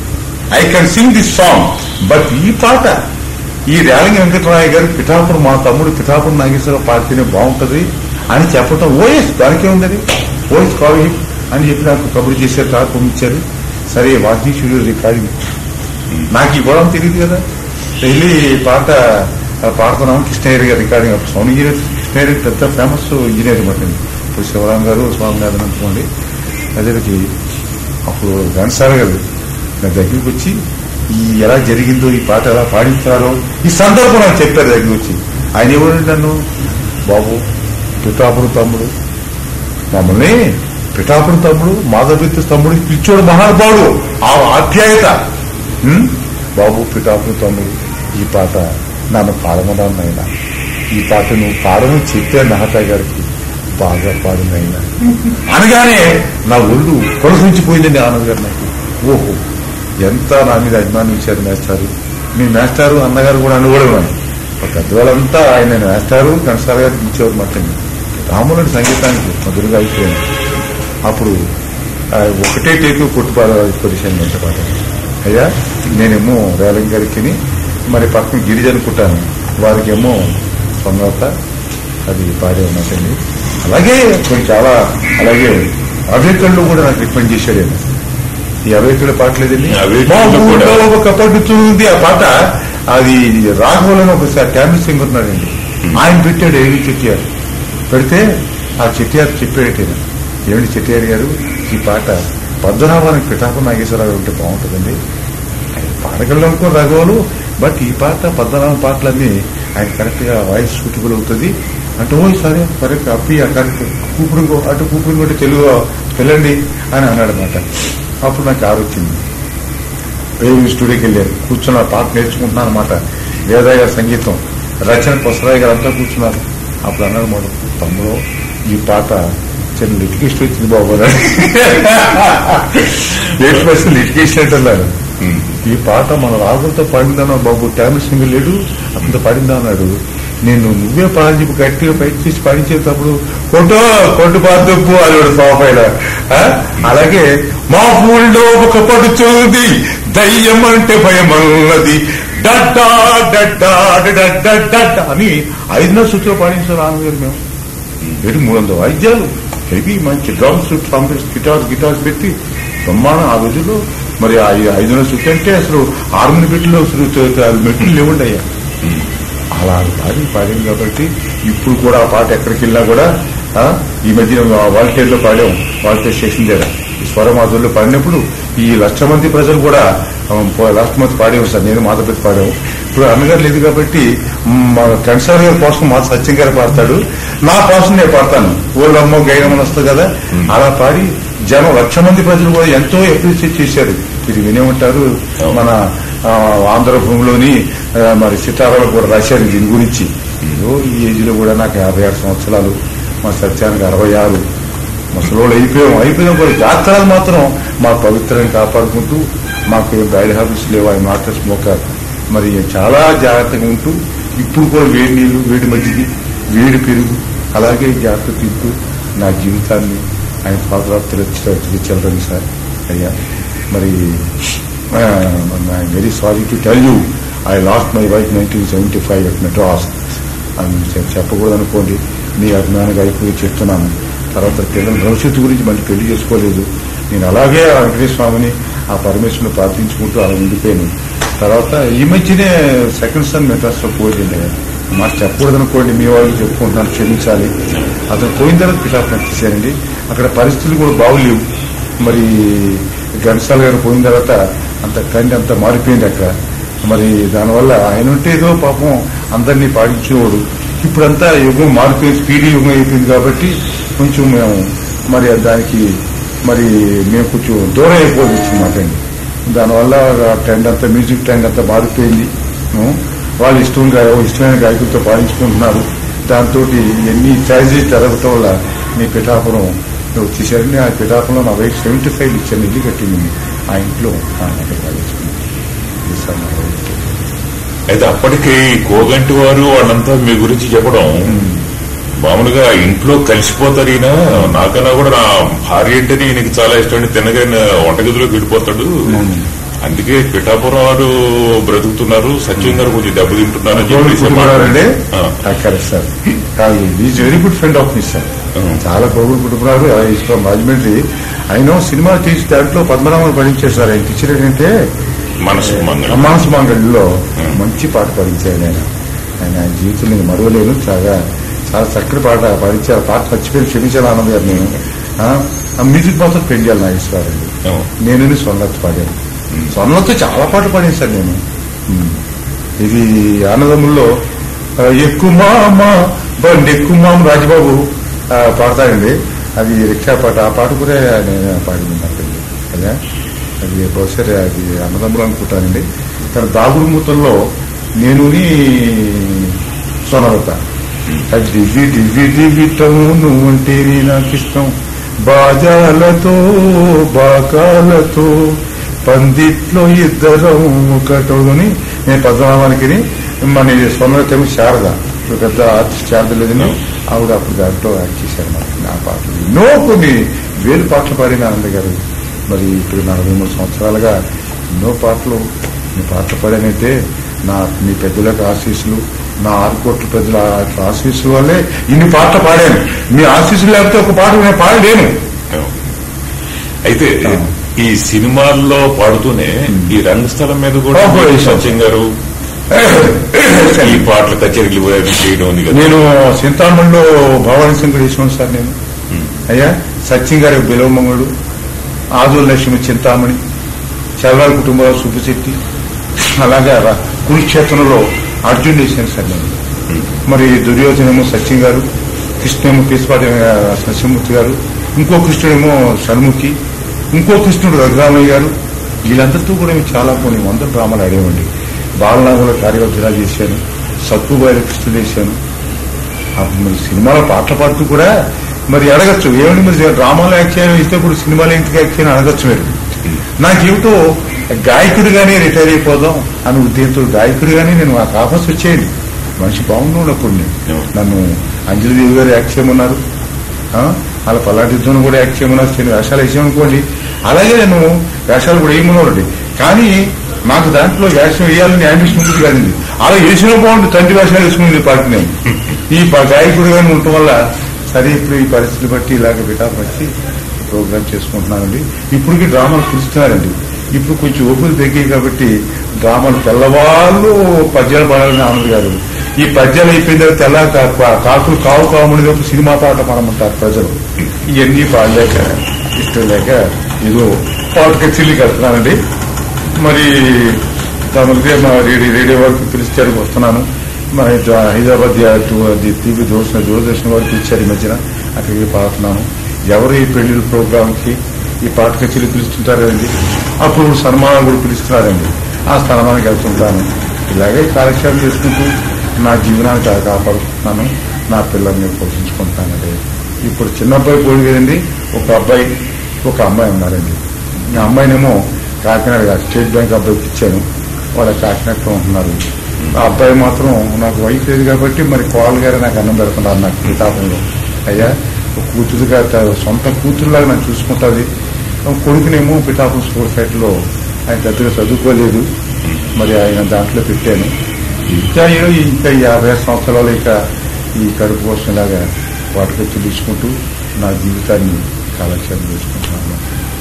[SPEAKER 1] I can sing this song but ఈ పాట ఈ రేలంగి వెంకటరాయ గారు పిఠాపురం మా తమ్ముడు పిఠాపురం నాగేశ్వరరావు పాడితేనే బాగుంటది అని చెప్పటం ఓఎస్ దానికే ఉందని ఓఎస్ కాల్ అని చెప్పి నాకు కబురు చేశారు కాదు పంపించారు సరే వాకింగ్ స్టూడియో రికార్డింగ్ నాకు ఈ గొడవ తెలియదు కదా వెళ్ళి ఈ పాట ఆ పాడుతున్నాం కృష్ణయ్య గారి రికార్డింగ్ అప్పుడు సౌండ్ ఇంజనీర్ కృష్ణయ్య గారు పెద్ద ఫేమస్ ఇంజనీర్ అనమాట ఇప్పుడు శివరాం గారు స్వామినాథన్ అనుకోండి ప్రజలకి అప్పుడు ఘనసార గారు నా దగ్గరికి వచ్చి ఈ ఎలా జరిగిందో ఈ పాట ఎలా పాడించారో ఈ సందర్భం నాకు చెప్పారు దగ్గరికి వచ్చి ఆయన ఎవరు నన్ను బాబు పితాపుడు తమ్ముడు మమ్మల్ని పిఠాపురం తమ్ముడు మాధవిత్త తమ్ముడు పిచ్చోడు మహానుభావుడు ఆ ఆప్యాయత ఉం? బాబు పిఠాపురం తమ్ముడు ఈ పాట నన్ను పాడమన్నాను నాయన ఈ పాట నువ్వు పాడని చెప్పాను నాహతా గారికి బాగా పాడు నాయన అనగానే నా ఒళ్ళు కొలసించిపోయిందండి ఆనంద్ గారు నాకు ఓహో ఎంత నా మీద అభిమానం ఇచ్చారు మేస్టారు మీ మేస్టారు అన్నగారు కూడా అనుకోవడం పెద్దవాళ్ళంతా ఆయన మేస్టారు కనసాల గారికి ఇచ్చేవారు మట్టండి రాములని సంగీతానికి మధురగా అయిపోయింది అప్పుడు ఆ, ఒకటే టేకు కొట్టుపాడు పొజిషన్ ఎంత పాట అయ్యా నేనేమో రేలంగ్ గారికి మరి పక్కన గిరిజన కుట్టాను వారికేమో సొంత అది పాడే ఉన్నట్టండి అలాగే కొన్ని చాలా అలాగే అవేకళ్ళు కూడా నాకు రికమెండ్ చేశాడు ఆయన. ఈ అవేకళ్ళ పాట లేదండి
[SPEAKER 2] అవేకళ్ళు
[SPEAKER 1] మా
[SPEAKER 2] కూడా.
[SPEAKER 1] ఊళ్ళో ఒక పడుతుంది ఆ పాట అది రాఘవలని ఒక ట్యామిల్ సింగ్ ఉన్నాడండి ఆయన పెట్టాడు ఏవి చెట్టియారు పెడితే ఆ చెట్టియారు చెప్పాడు ఏమిటి చెట్టియారు గారు ఈ పాట పద్మనాభానికి పిఠాప నాగేశ్వరరావు ఉంటే బాగుంటుందండి ఆయన పాడగలను అనుకో రాఘవులు బట్ ఈ పాట పద్మనాభం పాటలన్నీ ఆయన కరెక్ట్ గా వాయిస్ సూటబుల్ అవుతుంది అంటే ఓ సరే సరే అప్పి కరెక్ట్ కూపుడు అటు కూపుడు కొట్టి తెలుగు వెళ్ళండి అని అన్నాడు అనమాట అప్పుడు నాకు ఆరు వచ్చింది రేవు స్టూడియోకి వెళ్ళారు కూర్చున్న పాట నేర్చుకుంటున్నాను అనమాట వేదయ్య గారి సంగీతం రచన కొసరాయ్ గారు అంతా కూర్చున్నారు అప్పుడు అన్నాడు మాట తమ్ముడు ఈ పాట చిన్న లిటికేషన్ వచ్చింది బాబు అన్నాడు ఎయిట్ పర్సెంట్ లిటికేషన్ అంటున్నారు ఈ పాట మన రాగులతో పాడిందన్నా బాబు టామిల్ సింగ్ లేడు అతనితో పాడిందా అన్నాడు నేను నువ్వే పాడి చెప్పి గట్టిగా బయట తీసి పాడించేటప్పుడు కొట్టు కొట్టు పాదప్పు అది పాపైన అలాగే మా ఊళ్ళో ఒక పడుచుంది దయ్యం అంటే భయం అన్నది డడ్డా డడ్డా డడ్డా డడ్డా అని ఐదున్నర సూత్రం పాడించారు ఆనంద్ గారు మేము ఏడు మూడు వందల వాయిద్యాలు హెవీ మంచి డ్రమ్స్ ట్రంపెట్స్ గిటార్స్ గిటార్స్ పెట్టి బ్రహ్మాండం ఆ రోజుల్లో మరి ఆ ఈ ఐదున్నర సుత్తి అంటే అసలు హార్మోని పెట్టిలో అసలు మెట్లు లేవండి అయ్యా అలా పాడి పాడింది కాబట్టి ఇప్పుడు కూడా ఆ పాట ఎక్కడికి వెళ్ళినా కూడా ఆ, ఈ మధ్య వాల్టేర్ లో పాడాం వాల్టేర్ స్టేషన్ దగ్గర ఈ స్వరమాధుల్లో పాడినప్పుడు ఈ లక్ష మంది ప్రజలు కూడా ఆ, పో- లాస్ట్ మంత్ పాడేవు సార్ నేను మాధవపతి పాడాము ఇప్పుడు అన్నగారు లేదు కాబట్టి మ్, మా కన్సార్ గారి కోసం మా సత్యం గారు పాడతాడు నా కోసం నేను పాడతాను ఊళ్ళమ్మో గైనమని వస్తుంది కదా అలా పాడి జనం లక్ష మంది ప్రజలు కూడా ఎంతో అప్రిషియేట్ చేశారు ఇది వినే ఉంటారు మన ఆ, ఆంధ్ర భూమిలోని ఆ, మరి సితారాలు కూడా రాశారు దీని గురించి ఏదో ఈ ఏజ్ లో కూడా నాకు యాభై ఆరు సంవత్సరాలు మా సత్యానికి అరవై ఆరు ముసలోళ్ళు అయిపోయాం అయిపోయినా కూడా జాతరాలు మాత్రం మా పవిత్రాన్ని కాపాడుకుంటూ మాకు ఏం బ్యాడ్ హ్యాబిట్స్ లేవు ఆయన నాట్ స్మోకర్ మరి చాలా జాగ్రత్తగా ఉంటూ ఇప్పుడు కూడా వేడి నీళ్లు వేడి మజ్జిగి వేడి పెరుగు అలాగే జాగ్రత్త తింటూ నా జీవితాన్ని ఆయన ఫాదర్ తెలియచలరండి సార్ అయ్యా మరి I very sorry to tell you I lost my wife nineteen seventy five at Madras అని చె- చెప్పకూడదు అనుకోండి మీ అభిమానంగా అయిపోయి చెప్తున్నాను తర్వాత పిల్లల భవిష్యత్తు గురించి మళ్ళీ పెళ్లి చేసుకోలేదు నేను అలాగే ఆ వెంకటేశ్వర స్వామిని ఆ పరమేశ్వరుని ప్రార్థించుకుంటూ అలా ఉండిపోయాను తర్వాత ఈ మధ్యనే సెకండ్ సన్ మెడ్రాస్ లో పోయింది మాట చెప్పకూడదు అనుకోండి మీ వాళ్ళు చెప్పుకుంటున్నాను క్షమించాలి అతను పోయిన తర్వాత పిఠాపురం వచ్చేసానండి అక్కడ పరిస్థితులు కూడా బాగులేవు మరి ఘనసాల గారు పోయిన తర్వాత అంత కండి అంత మారిపోయింది అక్కడ మరి దానివల్ల ఆయన ఉంటే ఏదో పాపం అందరినీ పాటించేవాడు ఇప్పుడంతా యుగం మారిపోయింది స్పీడీ యుగం అయిపోయింది కాబట్టి కొంచెం మేము మరి దానికి మరి మేము కొంచెం దూరం అయిపోతుంది మాట అండి దానివల్ల ఆ ట్రెండ్ అంతా మ్యూజిక్ ట్రెండ్ అంతా మారిపోయింది ఉం. వాళ్ళు ఇష్టం గా- ఇష్టమైన గాయకులతో పాడించుకుంటున్నారు దాంతో ఎన్ని ఛాయిజెస్ జరగటం వల్ల మీ పిఠాపురం వచ్చేసరికి ఆ పిఠాపురంలో నా వైఫ్ సెవెంటీ ఫైవ్ ఇచ్చాను ఇల్లు కట్టింది ఆ ఇంట్లో ఆ అక్కడ పాడించుకుంది ఇది సార్ నా వైఫ్.
[SPEAKER 2] అయితే అప్పటికి కోగంటి వారు వాళ్ళంతా మీ గురించి చెప్పడం మామూలుగా ఇంట్లో కలిసిపోతారు ఈయన నాకన్నా కూడా నా భార్య అంటేనే ఈయనకి చాలా ఇష్టం తినగానే వంటగదిలోకి వెళ్ళిపోతాడు అందుకే పిఠాపురం వారు బ్రతుకుతున్నారు సత్యం గారు కొంచెం దెబ్బతింటున్నారని చెప్పేసి
[SPEAKER 1] కుటుంబాలండి
[SPEAKER 2] ఆ.
[SPEAKER 1] Correct sir is very good friend of me sir
[SPEAKER 2] Mm.
[SPEAKER 1] చాలా పొగుడు కుటుంబాలు ఇష్టం రాజమండ్రి ఆయన సినిమా తీసి దాంట్లో పద్మనాభం పడించారు సార్ ఆయన టీచర్ ఏంటంటే
[SPEAKER 2] మనసు మంగళం
[SPEAKER 1] అమ్మాన్స్ మంగళిలో మంచి పాట పాడించాడు ఆయన ఆయన ఆయన జీవితం నేను మరవలేను చాలా చాలా చక్కటి పాట పాడించారు పాట మర్చిపోయి క్షమించాను ఆనంద్ గారు నేను ఆ, ఆ మ్యూజిక్ మాత్రం పెంచాలి నాగేశ్వరారండి
[SPEAKER 2] అవును.
[SPEAKER 1] నేను స్వర్ణత్ పాడాను స్వర్ణతో చాలా పాటలు పాడాను సార్ నేను ఉమ్. ఇది ఆనందముల్లో ఆ, ఎక్కుమామ బండి ఎక్కుమామ రాజబాబు ఆ, పాడతాడండి అది రిక్షా పాట ఆ పాట కూడా నేను పాడింది నాకండి అదే అది బహుశా అది అన్నదమ్ములు అనుకుంటానండి తన దాగుడు మూతల్లో నేను సొనలత అది దివ్వి దివ్వి దివ్విటం నువ్వంటేనే నాకు ఇష్టం బాజాలతో బాకాలతో పందిట్లో ఇద్దరం ఒకటోని నేను పద్మనాభానికి మన స్వర్ణలతేమో శారద ఇప్పుడు పెద్ద ఆర్టిస్ట్ శారద లేదని ఆవిడ అప్పుడు దాంట్లో యాక్ట్ చేశారు మనకి నా పాటలు ఎన్నో కొన్ని వేలు పాటలు పాడిన ఆనంద్ గారు మరి ఇప్పుడు నలభై మూడు సంవత్సరాలుగా ఎన్నో పాటలు మీ పాటలు పాడానంటే నా మీ పెద్దలకు ఆశీస్సులు నా ఆరు కోట్ల పెద్దల ఆశీస్సుల వల్లే ఇన్ని పాటలు పాడాను మీ ఆశీస్సులు లేకపోతే ఒక పాట నేను పాడలేను
[SPEAKER 2] అయితే
[SPEAKER 1] ఆ.
[SPEAKER 2] ఈ సినిమాల్లో పాడుతూనే ఈ రంగస్థలం మీద కూడా
[SPEAKER 1] ఓ, ఓ,
[SPEAKER 2] సత్యం గారు ఈ పాటల కచేరీలు అవి చేయడం ఉంది కదా
[SPEAKER 1] నేను చింతామణిలో భవానీ శంకర్ తీసుకున్నాను సార్ నేను అయ్యా సత్యం గారి బిలవమంగుడు ఆదుల లక్ష్మి చింతామణి చదవాలి కుటుంబంలో సుబ్బశెట్టి అలాగే రా- కురుక్షేత్రంలో అర్జున్ వేసాను సార్ నేను మరి దుర్యోధనేమో సత్యం గారు కృష్ణేమో పీసుపాటి సత్యమూర్తి గారు ఇంకో కృష్ణుడేమో షణ్ముఖి ఇంకో కృష్ణుడు రఘురామయ్య గారు వీళ్ళందరితో కూడా మేము చాలా కొన్ని వంద డ్రామాలు ఆడేవండి బాలనాగుల కార్యవర్ధనాలు చేశాను సత్తుబాయిల కృష్ణుడు వేశాను అప్పుడు మరి సినిమాలో పాటలు పాడుతూ కూడా మరి అడగచ్చు ఏమండి మరి డ్రామాలో యాక్ట్ చేయడం ఇస్తే ఇప్పుడు సినిమాలో ఎందుకు యాక్ట్ చేయని అడగచ్చు మీరు నాకేమిటో గాయకుడిగానే రిటైర్ అయిపోదాం అనే ఉద్దేశంతో గాయకుడిగానే నేను నాకు ఆఫర్స్ వచ్చేయండి మనిషి బాగున్నప్పుడు నేను నన్ను అంజలిదేవి గారు యాక్ట్ చేయమన్నారు ఆ, అలా పల్లాటి యుద్ధం కూడా యాక్ట్ చేయమన్నారు చిన్న వేషాలు వేసామనుకోండి అలాగే నేను వేషాలు కూడా వేయమన్నారండి కానీ నాకు దాంట్లో వేషం వేయాలని యాంబిషన్ ఉంటుంది కదండి అలా వేసిన బాగుంది తండ్రి వేషాలు వేసుకుని పార్టీ నేను ఈ ప- గాయకుడిగానే ఉండటం వల్ల సరే ఇప్పుడు ఈ పరిస్థితి బట్టి ఇలాగ బిటాప్ వచ్చి ప్రోగ్రామ్ చేసుకుంటున్నానండి ఇప్పటికి డ్రామాలు పిలుస్తున్నారండి ఇప్పుడు కొంచెం ఓపులు తగ్గాయి కాబట్టి డ్రామాలు తెల్లవాళ్ళు పద్యాలు పాడాలని ఆనంద్ గారు ఈ పద్యాలు అయిపోయిన తర్వాత తెల్ల కా- కా- కాకులు కావు కాముడి వైపు సినిమా పాట పాడమంటారు ప్రజలు ఇవన్నీ పాడలేక ఇష్టం లేక ఏదో పాటకి చిల్లి కడుతున్నానండి మరి తమకే మా రేడియో రేడియో వరకు పిలిచారు వస్తున్నాను మా ఇటు హైదరాబాద్ టీవీ దూరదర్శన దూరదర్శన వరకు ఇచ్చారు ఈ మధ్యన అక్కడికి పాడుతున్నాను ఎవరు ఈ పెళ్లి ప్రోగ్రామ్ కి ఈ పాట కచేరీ పిలుస్తుంటారు కదండి అప్పుడు సన్మానం కూడా పిలుస్తున్నారండి ఆ స్థానానికి వెళ్తుంటాను ఇలాగే కాలక్షేపం చేసుకుంటూ నా జీవనాన్ని కా- కాపాడుకుంటున్నాను నా పిల్లల్ని పోషించుకుంటానండి ఇప్పుడు చిన్న అబ్బాయి పోయి కదండి ఒక అబ్బాయి ఒక అమ్మాయి ఉన్నారండి ఆ అమ్మాయినేమో కాకినాడ కాదు, స్టేట్ బ్యాంక్ అబ్బాయికి ఇచ్చాను వాళ్ళు కాకినాడలో ఉంటున్నారు ఆ అబ్బాయి మాత్రం నాకు వైఫ్ లేదు కాబట్టి మరి కోడలు గారు నాకు అన్నం పెడుతున్నారు నాకు పితాపంలో అయ్యా ఒక కూతురుగా త- సొంత కూతురులాగా నన్ను చూసుకుంటుంది కొడుకునేమో పిఠాపురం స్కూల్ సైట్లో ఆయన పెద్దగా చదువుకోలేదు మరి ఆయన దాంట్లో పెట్టాను ఇంకా ఏదో ఇంకా యాభై సంవత్సరాలు ఇక ఈ కడుపు కోసంలాగా వాటికి తెలుసుకుంటూ నా జీవితాన్ని కాలక్షేపం చేసుకుంటున్నాను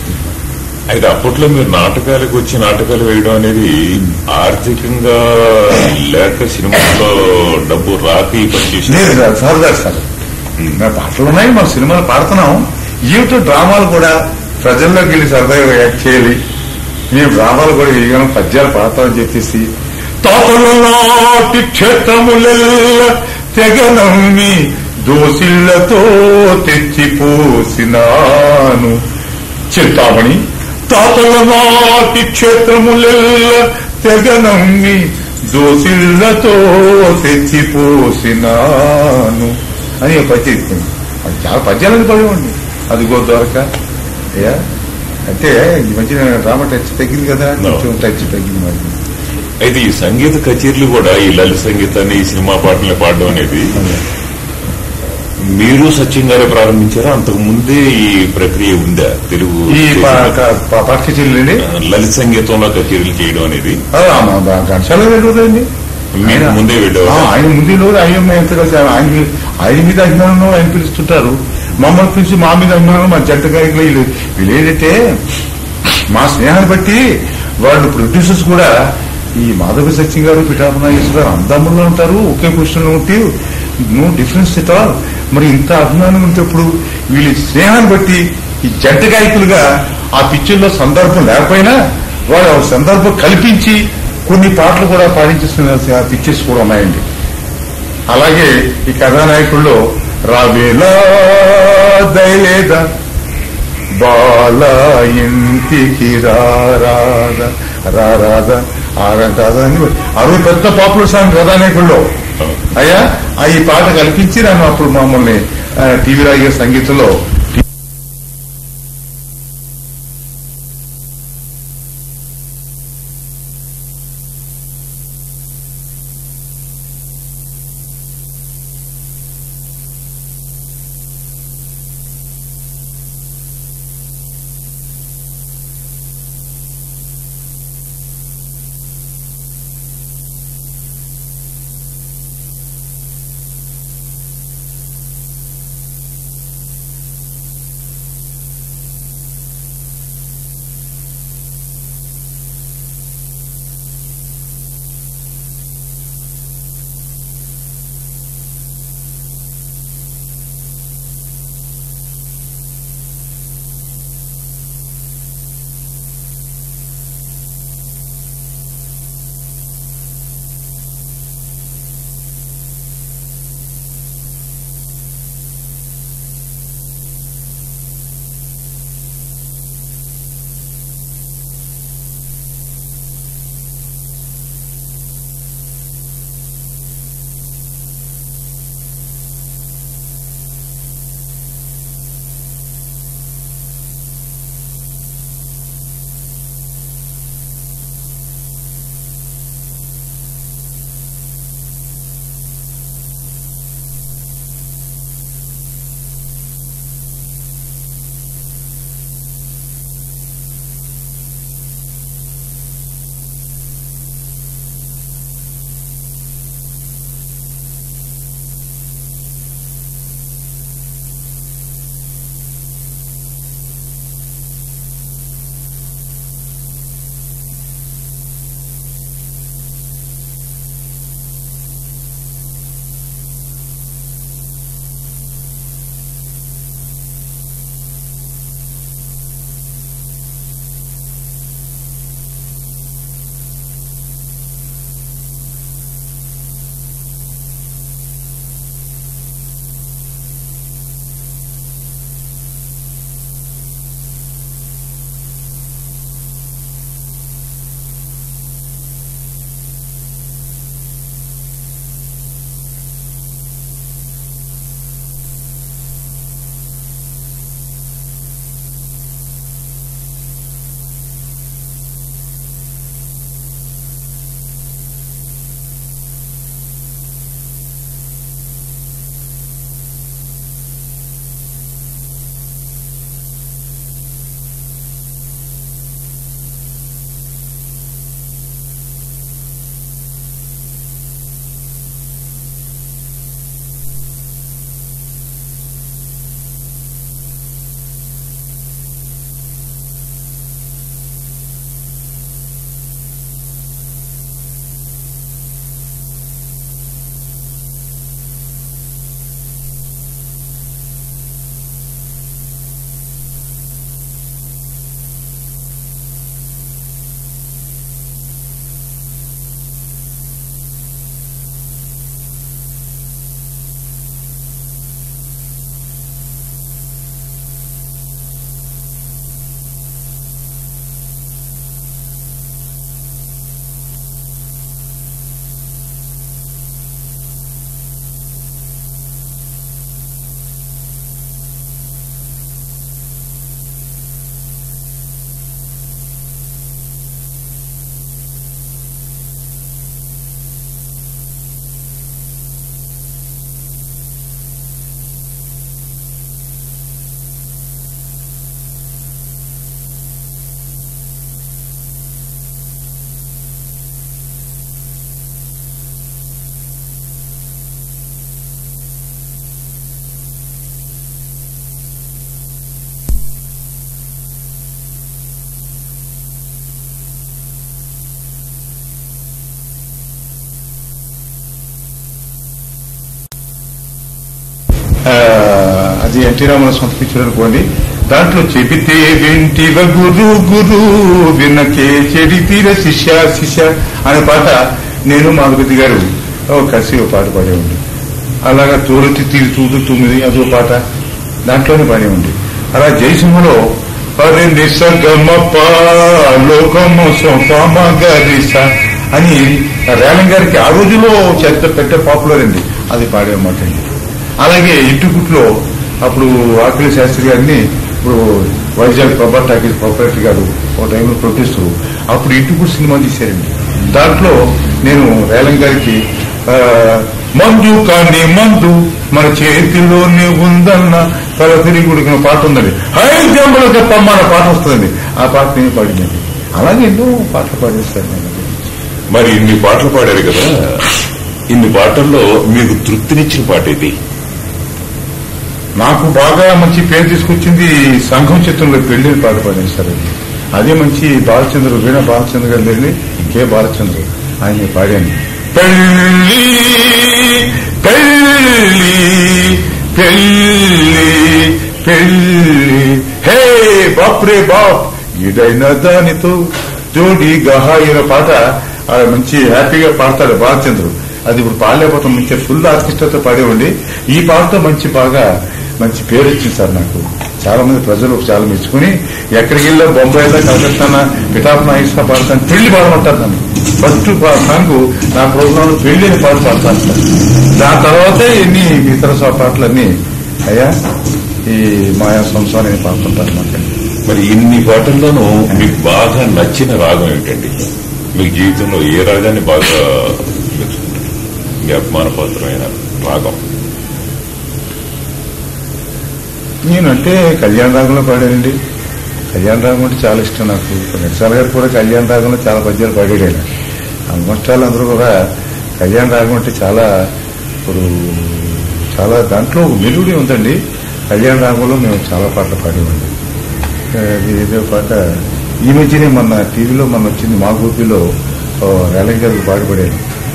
[SPEAKER 2] అయితే అప్పట్లో మీరు నాటకాలకు వచ్చి నాటకాలు వేయడం అనేది ఆర్థికంగా లేక సినిమాల్లో డబ్బు రాక ఈ పని చేసి
[SPEAKER 1] లేదు సార్ సరదా సార్ నా పాటలు ఉన్నాయి మన సినిమాలు పాడుతున్నాం ఏమిటో డ్రామాలు కూడా ప్రజల్లోకి వెళ్ళి సరదాగా యాక్ట్ చేయాలి మేము డ్రామాలు కూడా వేయగలం పద్యాలు పాడతామని చెప్పేసి తాతల నాటి క్షేత్రములెల్ల తెగనమ్మి దోసిళ్లతో తెచ్చిపోసినాను చింతామణి తాతల నాటి క్షేత్రములెల్ల తెగనమ్మి దోసిళ్లతో తెచ్చిపోసినాను అని ఒక పద్యం ఇచ్చింది అది చాలా పద్యాలను పడేవండి అదిగో దొరక అయ్యా అంటే ఈ మధ్యన రామ టచ్ తగ్గింది కదా కొంచెం టచ్ తగ్గింది మరి
[SPEAKER 2] అయితే ఈ సంగీత కచేరీలు కూడా ఈ లలిత సంగీతాన్ని ఈ సినిమా పాటలు పాడడం అనేది మీరు సత్యం గారే ప్రారంభించారా అంతకు ముందే ఈ ప్రక్రియ ఉందా తెలుగు
[SPEAKER 1] ఈ పాఠ్య చెల్లి
[SPEAKER 2] లలిత సంగీతంలో కచేరీలు చేయడం అనేది
[SPEAKER 1] ఘంటాల వెళ్ళదండి
[SPEAKER 2] మీరు ముందే వెళ్ళేవారు
[SPEAKER 1] ఆయన ముందు రోజు ఆయన ఎంత కలిసి ఆయన మీద- ఆయన మీద అభిమానం ఆయన పిలుస్తుంటారు మమ్మల్ని పిలిచి మా మీద అభిమానం మా జంట గాయకులు వీళ్ళు వీళ్ళు ఏంటంటే మా స్నేహాన్ని బట్టి వాళ్ళు ప్రొడ్యూసర్స్ కూడా ఈ మాధవ సత్యం గారు పిఠాపనాగేశ్వర గారు అందముల్లో ఉంటారు ఒకే పొజిషన్లో ఉంటే నో డిఫరెన్స్ ఎట్ ఆల్ మరి ఇంత అభిమానం ఉంటేప్పుడు వీళ్ళ స్నేహాన్ని బట్టి ఈ జంట గాయకులుగా ఆ పిక్చర్లో సందర్భం లేకపోయినా వాళ్ళు ఆ సందర్భం కల్పించి కొన్ని పాటలు కూడా పాడించేస్తున్న పిక్చర్స్ కూడా ఉన్నాయండి అలాగే ఈ కథానాయకుల్లో రావేలా దయలేదా బాల ఇంటికి రారాదా రారాదా ఆరంటాదా అని అరవై పెద్ద పాపులర్ సాంగ్ కథానాయకుల్లో అయ్యా ఆ ఈ పాట కల్పించి నన్ను అప్పుడు మమ్మల్ని టీవీ రాగే సంగీతంలో ఎన్టీ రామారావు సొంత పిక్చర్ అనుకోండి దాంట్లో చెబితే వింటివ గురు గురు వినకే చెడితీర శిష్య శిష్య అనే పాట నేను మాధుపతి గారు ఓ కలిసి ఒక పాట పాడేవాడి అలాగా తూరతి తీరు చూడు తొమ్మిది అదో పాట దాంట్లోనే పాడేవాడి అలా జయసింహలో అరే నిసగమప లోకము సోపమగరిస అని రేలం గారికి ఆ రోజులో చెత్త పెట్టే పాపులర్ అండి అది పాడేమాట అండి అలాగే ఇంటికుట్లో అప్పుడు ఆఖరి శాస్త్రి గారిని ఇప్పుడు వైజాగ్ ప్రభా టాకీస్ ప్రొపరేటర్ గారు ఒక టైంలో ప్రొడ్యూసర్ అప్పుడు ఇంటికుట్ సినిమా తీశారండి దాంట్లో నేను రేలం గారికి ఆ, మందు కానీ మందు మన చేతిలోనే ఉందన్న తల తిరిగి ఉడికిన పాట ఉందండి హై జంబలో చెప్పమ్మ అన్న పాట వస్తుందండి ఆ పాట నేను పాడిందండి అలాగే ఎన్నో పాటలు పాడేస్తాను నేను
[SPEAKER 2] మరి ఇన్ని పాటలు పాడారు కదా ఇన్ని పాటల్లో మీకు తృప్తినిచ్చిన పాట ఇది
[SPEAKER 1] నాకు బాగా మంచి పేరు తీసుకొచ్చింది సంఘం చిత్రంలో పెళ్లిని పాట పాడాను సార్ అది అదే మంచి బాలచంద్ర వీణ బాలచంద్ర గారి వెళ్ళి కె బాలచంద్ర ఆయన పాడాను పెళ్లి పెళ్లి పెళ్లి పెళ్లి హే బాప్రే బాప్ ఇదైన దానితో జోడీగా హాయిన పాట ఆ మంచి హ్యాపీగా పాడతాడు బాలచంద్రుడు అది ఇప్పుడు పాడలేకపోతాం మంచి ఫుల్ ఆర్కెస్ట్రాతో పాడేవండి ఈ పాటతో మంచి బాగా మంచి పేరు వచ్చింది సార్ నాకు చాలా మంది ప్రజలు చాలా మెచ్చుకుని ఎక్కడికి వెళ్ళా బొంబాయిలో కలకత్తానా పిఠాప్ నాగేశ్వర పాడతాను పెళ్లి పాడమంటారు నన్ను ఫస్ట్ సాంగ్ నా ప్రోగ్రామ్ లో పెళ్లి అని పాట పాడతాను సార్ దాని తర్వాతే ఎన్ని ఇతర సా- పాటలన్నీ అయ్యా ఈ మాయా సంసారం అని పాడుతుంటారు మాకు
[SPEAKER 2] మరి ఇన్ని పాటల్లోనూ మీకు బాగా నచ్చిన రాగం ఏమిటండి మీకు జీవితంలో ఏ రాగాన్ని బాగా మెచ్చుకుంటారు మీ అభిమానపాత్రమైన రాగం
[SPEAKER 1] నేనంటే కళ్యాణ రాగంలో పాడానండి కళ్యాణ రాగం అంటే చాలా ఇష్టం నాకు నిరసాల గారు కూడా కళ్యాణ రాగంలో చాలా పద్యాలు పాడాడు ఆయన ఆల్మోస్ట్ ఆల్ అందరూ కూడా కళ్యాణ రాగం అంటే చాలా ఇప్పుడు చాలా దాంట్లో మెలుడి ఉందండి కళ్యాణ రాగంలో మేము చాలా పాటలు పాడేవాడి అది ఏదో పాట ఈ మధ్యనే మొన్న టీవీలో మొన్న వచ్చింది మా గోపిలో రేలంగి గారికి పాట పాడాను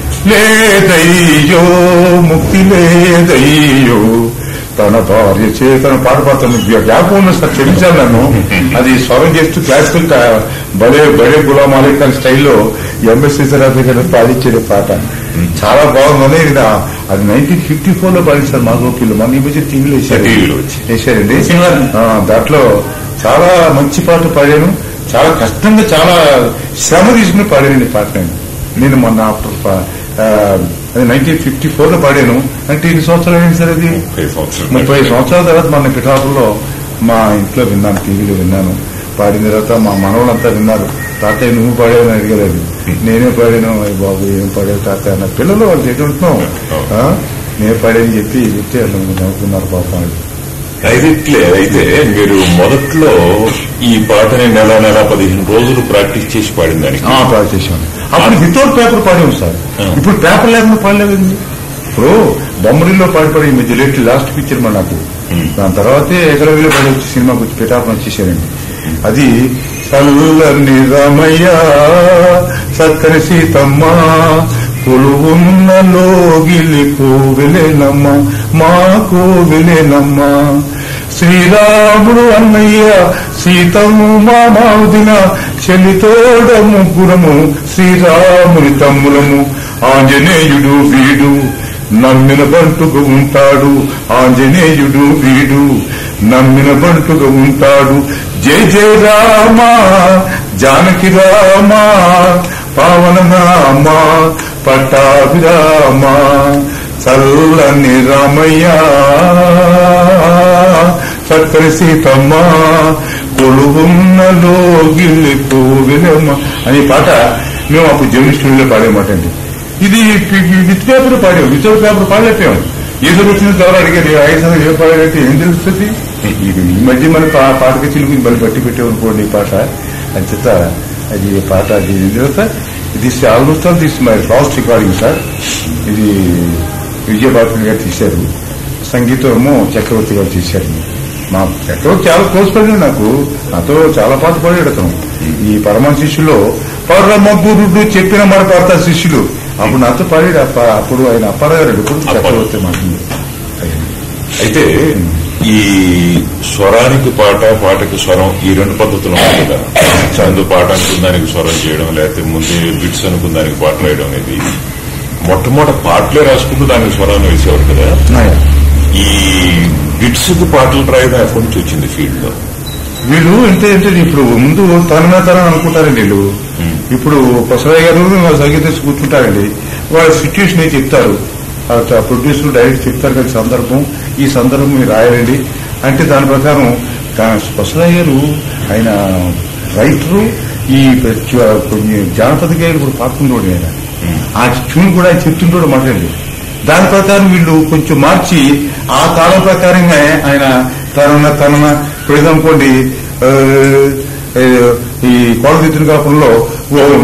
[SPEAKER 1] లేదయ్యో ముక్తి లేదయ్యో తన భార్య చేతన పాట పాడుతాను జ్ఞాపకం ఉన్న సార్ క్షమించాను నన్ను అది స్వరం చేస్తూ క్లాసికల్ కా- బలే బడే గులాం అలీ ఖాన్ స్టైల్లో ఎంఎస్ సీతారాఫీ గారు పాడించే పాట చాలా బాగుందని ఇది ఆ- అది నైన్టీన్ ఫిఫ్టీ ఫోర్ లో పాడించారు మా గోపిలో మన ఈ మధ్య టీవీలో వేశారు
[SPEAKER 2] టీవీలో వచ్చి.
[SPEAKER 1] వేశారండి
[SPEAKER 3] సినిమాలో.
[SPEAKER 1] ఆ, దాంట్లో చాలా మంచి పాట పాడాను చాలా కష్టంగా చాలా శ్రమ తీసుకుని పాడానండి పాట నేను నేను మొన్న ఆఫ్టర్ పా- ఆ, అది నైన్టీన్ ఫిఫ్టీ ఫోర్ లో పాడాను అంటే ఎన్ని సంవత్సరాలు అయింది సార్ అది
[SPEAKER 2] ముప్పై సంవత్సరాలు
[SPEAKER 1] ముప్పై సంవత్సరాల తర్వాత మన పిఠాపుల్లో మా ఇంట్లో విన్నాను టీవీలో విన్నాను పాడిన తర్వాత మా మనవలంతా విన్నారు తాతయ్య నువ్వు పాడావని అడిగలేదు నేనే పాడాను అయ్య బాబు ఏం పాడావు తాతయ్య అన్న పిల్లలు వాళ్ళు చేస్తుంటున్నాం ఆ? నేను పాడని చెప్పి చెప్తే వాళ్ళు నవ్వుకున్నారు పాపం వాళ్ళు.
[SPEAKER 2] అయితే అయితే మీరు మొదట్లో ఈ పాటని నెల నెల పదిహేను రోజులు ప్రాక్టీస్ చేసి పాడిన దానికి
[SPEAKER 1] ఆ, పాడు చేశాను అప్పుడు వితౌట్ పేపర్ పాడాము సార్
[SPEAKER 2] ఆ.
[SPEAKER 1] ఇప్పుడు పేపర్ లేకుండా పాడలేదు ఇప్పుడు బొమ్మరిలో పాడి పాడి ఈ మధ్య లేట్ లాస్ట్ పిక్చర్ మన నాకు
[SPEAKER 2] ఉమ్.
[SPEAKER 1] దాని తర్వాతే ఎగరవిలో పడి వచ్చి సినిమాకి వచ్చి పిఠాపన వచ్చేసారండి అది చల్లని రామయ్య చక్కని సీతమ్మ కొలువున్న లోగిలి కోవిలేనమ్మ మా కోవిలేనమ్మ శ్రీరాముడు అన్నయ్య సీతమ్మ మావుదిన చెల్లితోడ ముగ్గురము శ్రీరాముని తమ్ములము ఆంజనేయుడు వీడు నమ్మిన బంటుగా ఉంటాడు ఆంజనేయుడు వీడు నమ్మిన బంటుగా ఉంటాడు జయ జయ రామ జానకి రామ పావన నామ పట్టాభిరామ చల్లని రామయ్య చక్కని సీతమ్మ కొలువున్న లోగిల్లి కోవిలమ్మ అనే పాట మేము అప్పుడు జమిని స్టూడియోలో పాడేమాట అండి ఇది పి- పి- విత్ పేపర్ పాడాం వితౌట్ పేపర్ పాడలేకపోయాం ఏదో వచ్చిన ద్వారా అడిగారు ఐదు సంవత్సరాలు ఏం పాడారంటే ఏం తెలుస్తుంది ఇది ఈ మధ్య మన పా- పాటకి చిలుకు మళ్ళీ బట్టి పెట్టేవనుకోండి ఈ పాట అంచేత అది ఈ పాట అది ఇది తర్వాత ఇది almost all this my last recording sir ఇది విజయభారతి గారు తీశారు సంగీతము చక్రవర్తి గారు తీశారు మా చక్రవర్తి చాలా క్లోజ్ పడినాడు నాకు నాతో చాలా పాట పాడాడు అతను ఈ పరమ శిష్యులో పరమ గురుడు చెప్పిన మాట పాడతారు శిష్యులు అప్పుడు నాతో పాడాడు అప్ప- అప్పుడు ఆయన అప్పారావు గారు ఇప్పుడు చక్రవర్తి మాట్లాడు
[SPEAKER 2] అయితే ఈ స్వరానికి పాట పాటకి స్వరం ఈ రెండు పద్ధతులు ఉన్నాయి కదా చందు పాట అనుకున్న దానికి స్వరం చేయడం లేకపోతే ముందే బిట్స్ అనుకున్న దానికి పాట రాయడం అనేది మొట్టమొదటి పాటలే రాసుకుంటూ దానికి స్వరాన్ని వేసేవారు కదా ఈ బిట్స్ కి పాటలు రాయడం ఎప్పటి నుంచి వచ్చింది ఫీల్డ్ లో
[SPEAKER 1] వీళ్ళు అంటే అంటే ఇప్పుడు ముందు తనన తన అనుకుంటారండి వీళ్ళు ఇప్పుడు కొసరాయి గారు వాళ్ళ సంగీతం కూర్చుంటారండి వాళ్ళ సిచ్యువేషన్ అయితే చెప్తారు ప్రొడ్యూసర్ డైరెక్ట్ చెప్తారు కదా సందర్భం ఈ సందర్భం మీరు రాయాలండి అంటే దాని ప్రకారం కొసరాయి గారు ఆయన రైటరు ఈ ప్రతి- కొన్ని జానపద గారు కూడా పాడుతుండోడు ఆయన ఆ ట్యూన్ కూడా ఆయన చెప్తుండోడు మాట్లాడి దాని ప్రకారం వీళ్ళు కొంచెం మార్చి ఆ కాలం ప్రకారంగా ఆయన తనన తనన ఇప్పుడు అనుకోండి ఆ, ఆ, ఈ కోడదిద్దుని కాపుల్లో ఓం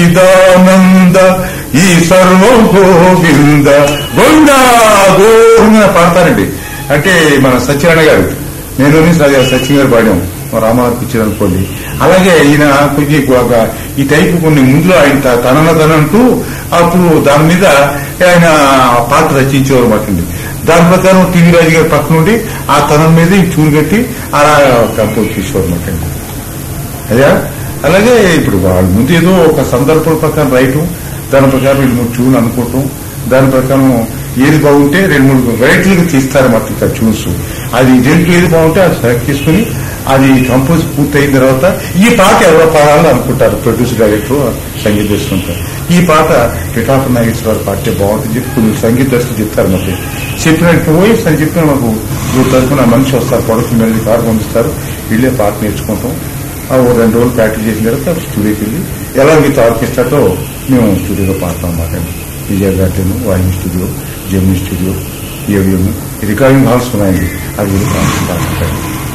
[SPEAKER 1] సచ్చిదానంద ఈ సర్వం గోవింద గోవిందా గోవింద పాడతారండి అంటే మన సత్యనారాయణ గారు నేను సత్యం గారు పాడాం మా రామారావు పిక్చర్ అనుకోండి అలాగే ఈయన కొంచెం ఒక ఈ టైపు కొన్ని ముందులో ఆయన త- తనన తనంటూ అప్పుడు దాని మీద ఆయన పాట రచించేవారు అన్నమాట దాని ప్రకారం టీవీ రాజు గారి పక్క నుండి ఆ తనం మీద ఈ చూరు కట్టి అలా కంపోజ్ చేసేవారు అన్నమాట అయ్యా అలాగే ఇప్పుడు వాళ్ళ ముందు ఏదో ఒక సందర్భం ప్రకారం రైటు దాని ప్రకారం రెండు మూడు ట్యూన్ అనుకోవటం దాని ప్రకారం ఏది బాగుంటే రెండు మూడు వెరైటీలుగా తీస్తారన్నమాట ఇక్కడ ట్యూన్స్ అది దేంట్లో ఏది బాగుంటే అది సెలెక్ట్ చేసుకుని అది కంపోజ్ పూర్తయిన తర్వాత ఈ పాట ఎవరో పాడాలని అనుకుంటారు ప్రొడ్యూసర్ డైరెక్టర్ సంగీత దర్శకుంటారు ఈ పాట పిఠాపు నాగేశ్వరరావు పాడితే బాగుంటుంది చెప్పి కొన్ని సంగీత దర్శకులు చెప్తారు మాకు చెప్పినట్టు పోయి అని చెప్పిన మాకు ఈ తరఫున మనిషి వస్తారు పొడకు మీద కారు పంపిస్తారు వీళ్ళే పాట నేర్చుకుంటాం ఆ ఓ రెండు రోజులు ప్రాక్టీస్ చేసిన తర్వాత స్టూడియోకి వెళ్ళి ఎలా మీతో ఆర్కెస్ట్రాతో మేము స్టూడియోలో పాడతాం అన్నమాట విజయ గార్డెన్ వాయిన్ studio Gemini studio AVM recording halls ఉన్నాయండి అవి వెళ్ళి పాడుతుంటాం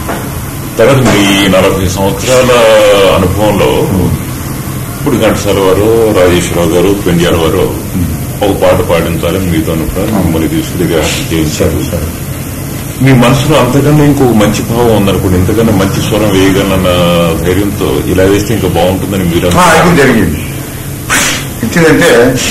[SPEAKER 2] తర్వాత మీ నలభై సంవత్సరాల అనుభవంలో ఇప్పుడు ఘంటసాల వారు రాజేశ్వరరావు గారు పెండ్యాల వారు ఒక పాట పాడించాలని మీతో అన్నప్పుడు మిమ్మల్ని తీసుకుదిగా చేయించారు
[SPEAKER 1] సరే
[SPEAKER 2] మీ మనసులో అంతకన్నా ఇంకొక మంచి భావం ఉందనుకోండి ఇంతకన్నా మంచి స్వరం వేయగలన్న ధైర్యంతో ఇలా వేస్తే ఇంకా బాగుంటుందని మీరు
[SPEAKER 1] ఆ, అది జరిగింది ఇచ్చేదంటే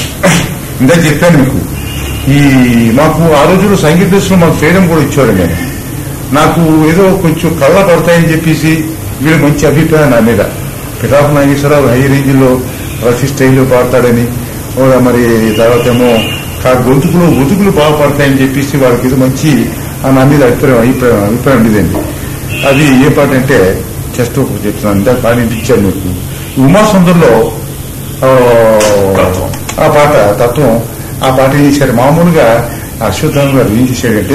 [SPEAKER 1] ఇందా చెప్పాను మీకు ఈ మాకు ఆ రోజుల్లో సంగీత దర్శనం మాకు ఫ్రీడమ్ కూడా ఇచ్చారు నేను నాకు ఏదో కొంచెం కళ్ళ పడతాయని చెప్పేసి వీళ్ళు మంచి అభిప్రాయం నా మీద పిఠాప నాగేశ్వరరావు హై రేంజ్ లో రఫీ స్టైల్లో పాడతాడని ఓ మరి తర్వాత ఏమో కా గొంతుకులు ఒతుకులు బాగా పడతాయని చెప్పేసి వాళ్ళకి ఏదో మంచి ఆ నా మీద అభిప్రాయం అభిప్రాయం అభిప్రాయం ఉండేదండి అది ఏ పాట అంటే జస్ట్ ఒక చెప్తున్నాను ఇందాక పాడి ఇచ్చాను మీకు ఉమా సుందర్లో ఆ,
[SPEAKER 2] తత్వం.
[SPEAKER 1] ఆ పాట తత్వం ఆ పాట ఏం చేశారు మామూలుగా అశ్వత్థామ గారు ఏం చేశాడంటే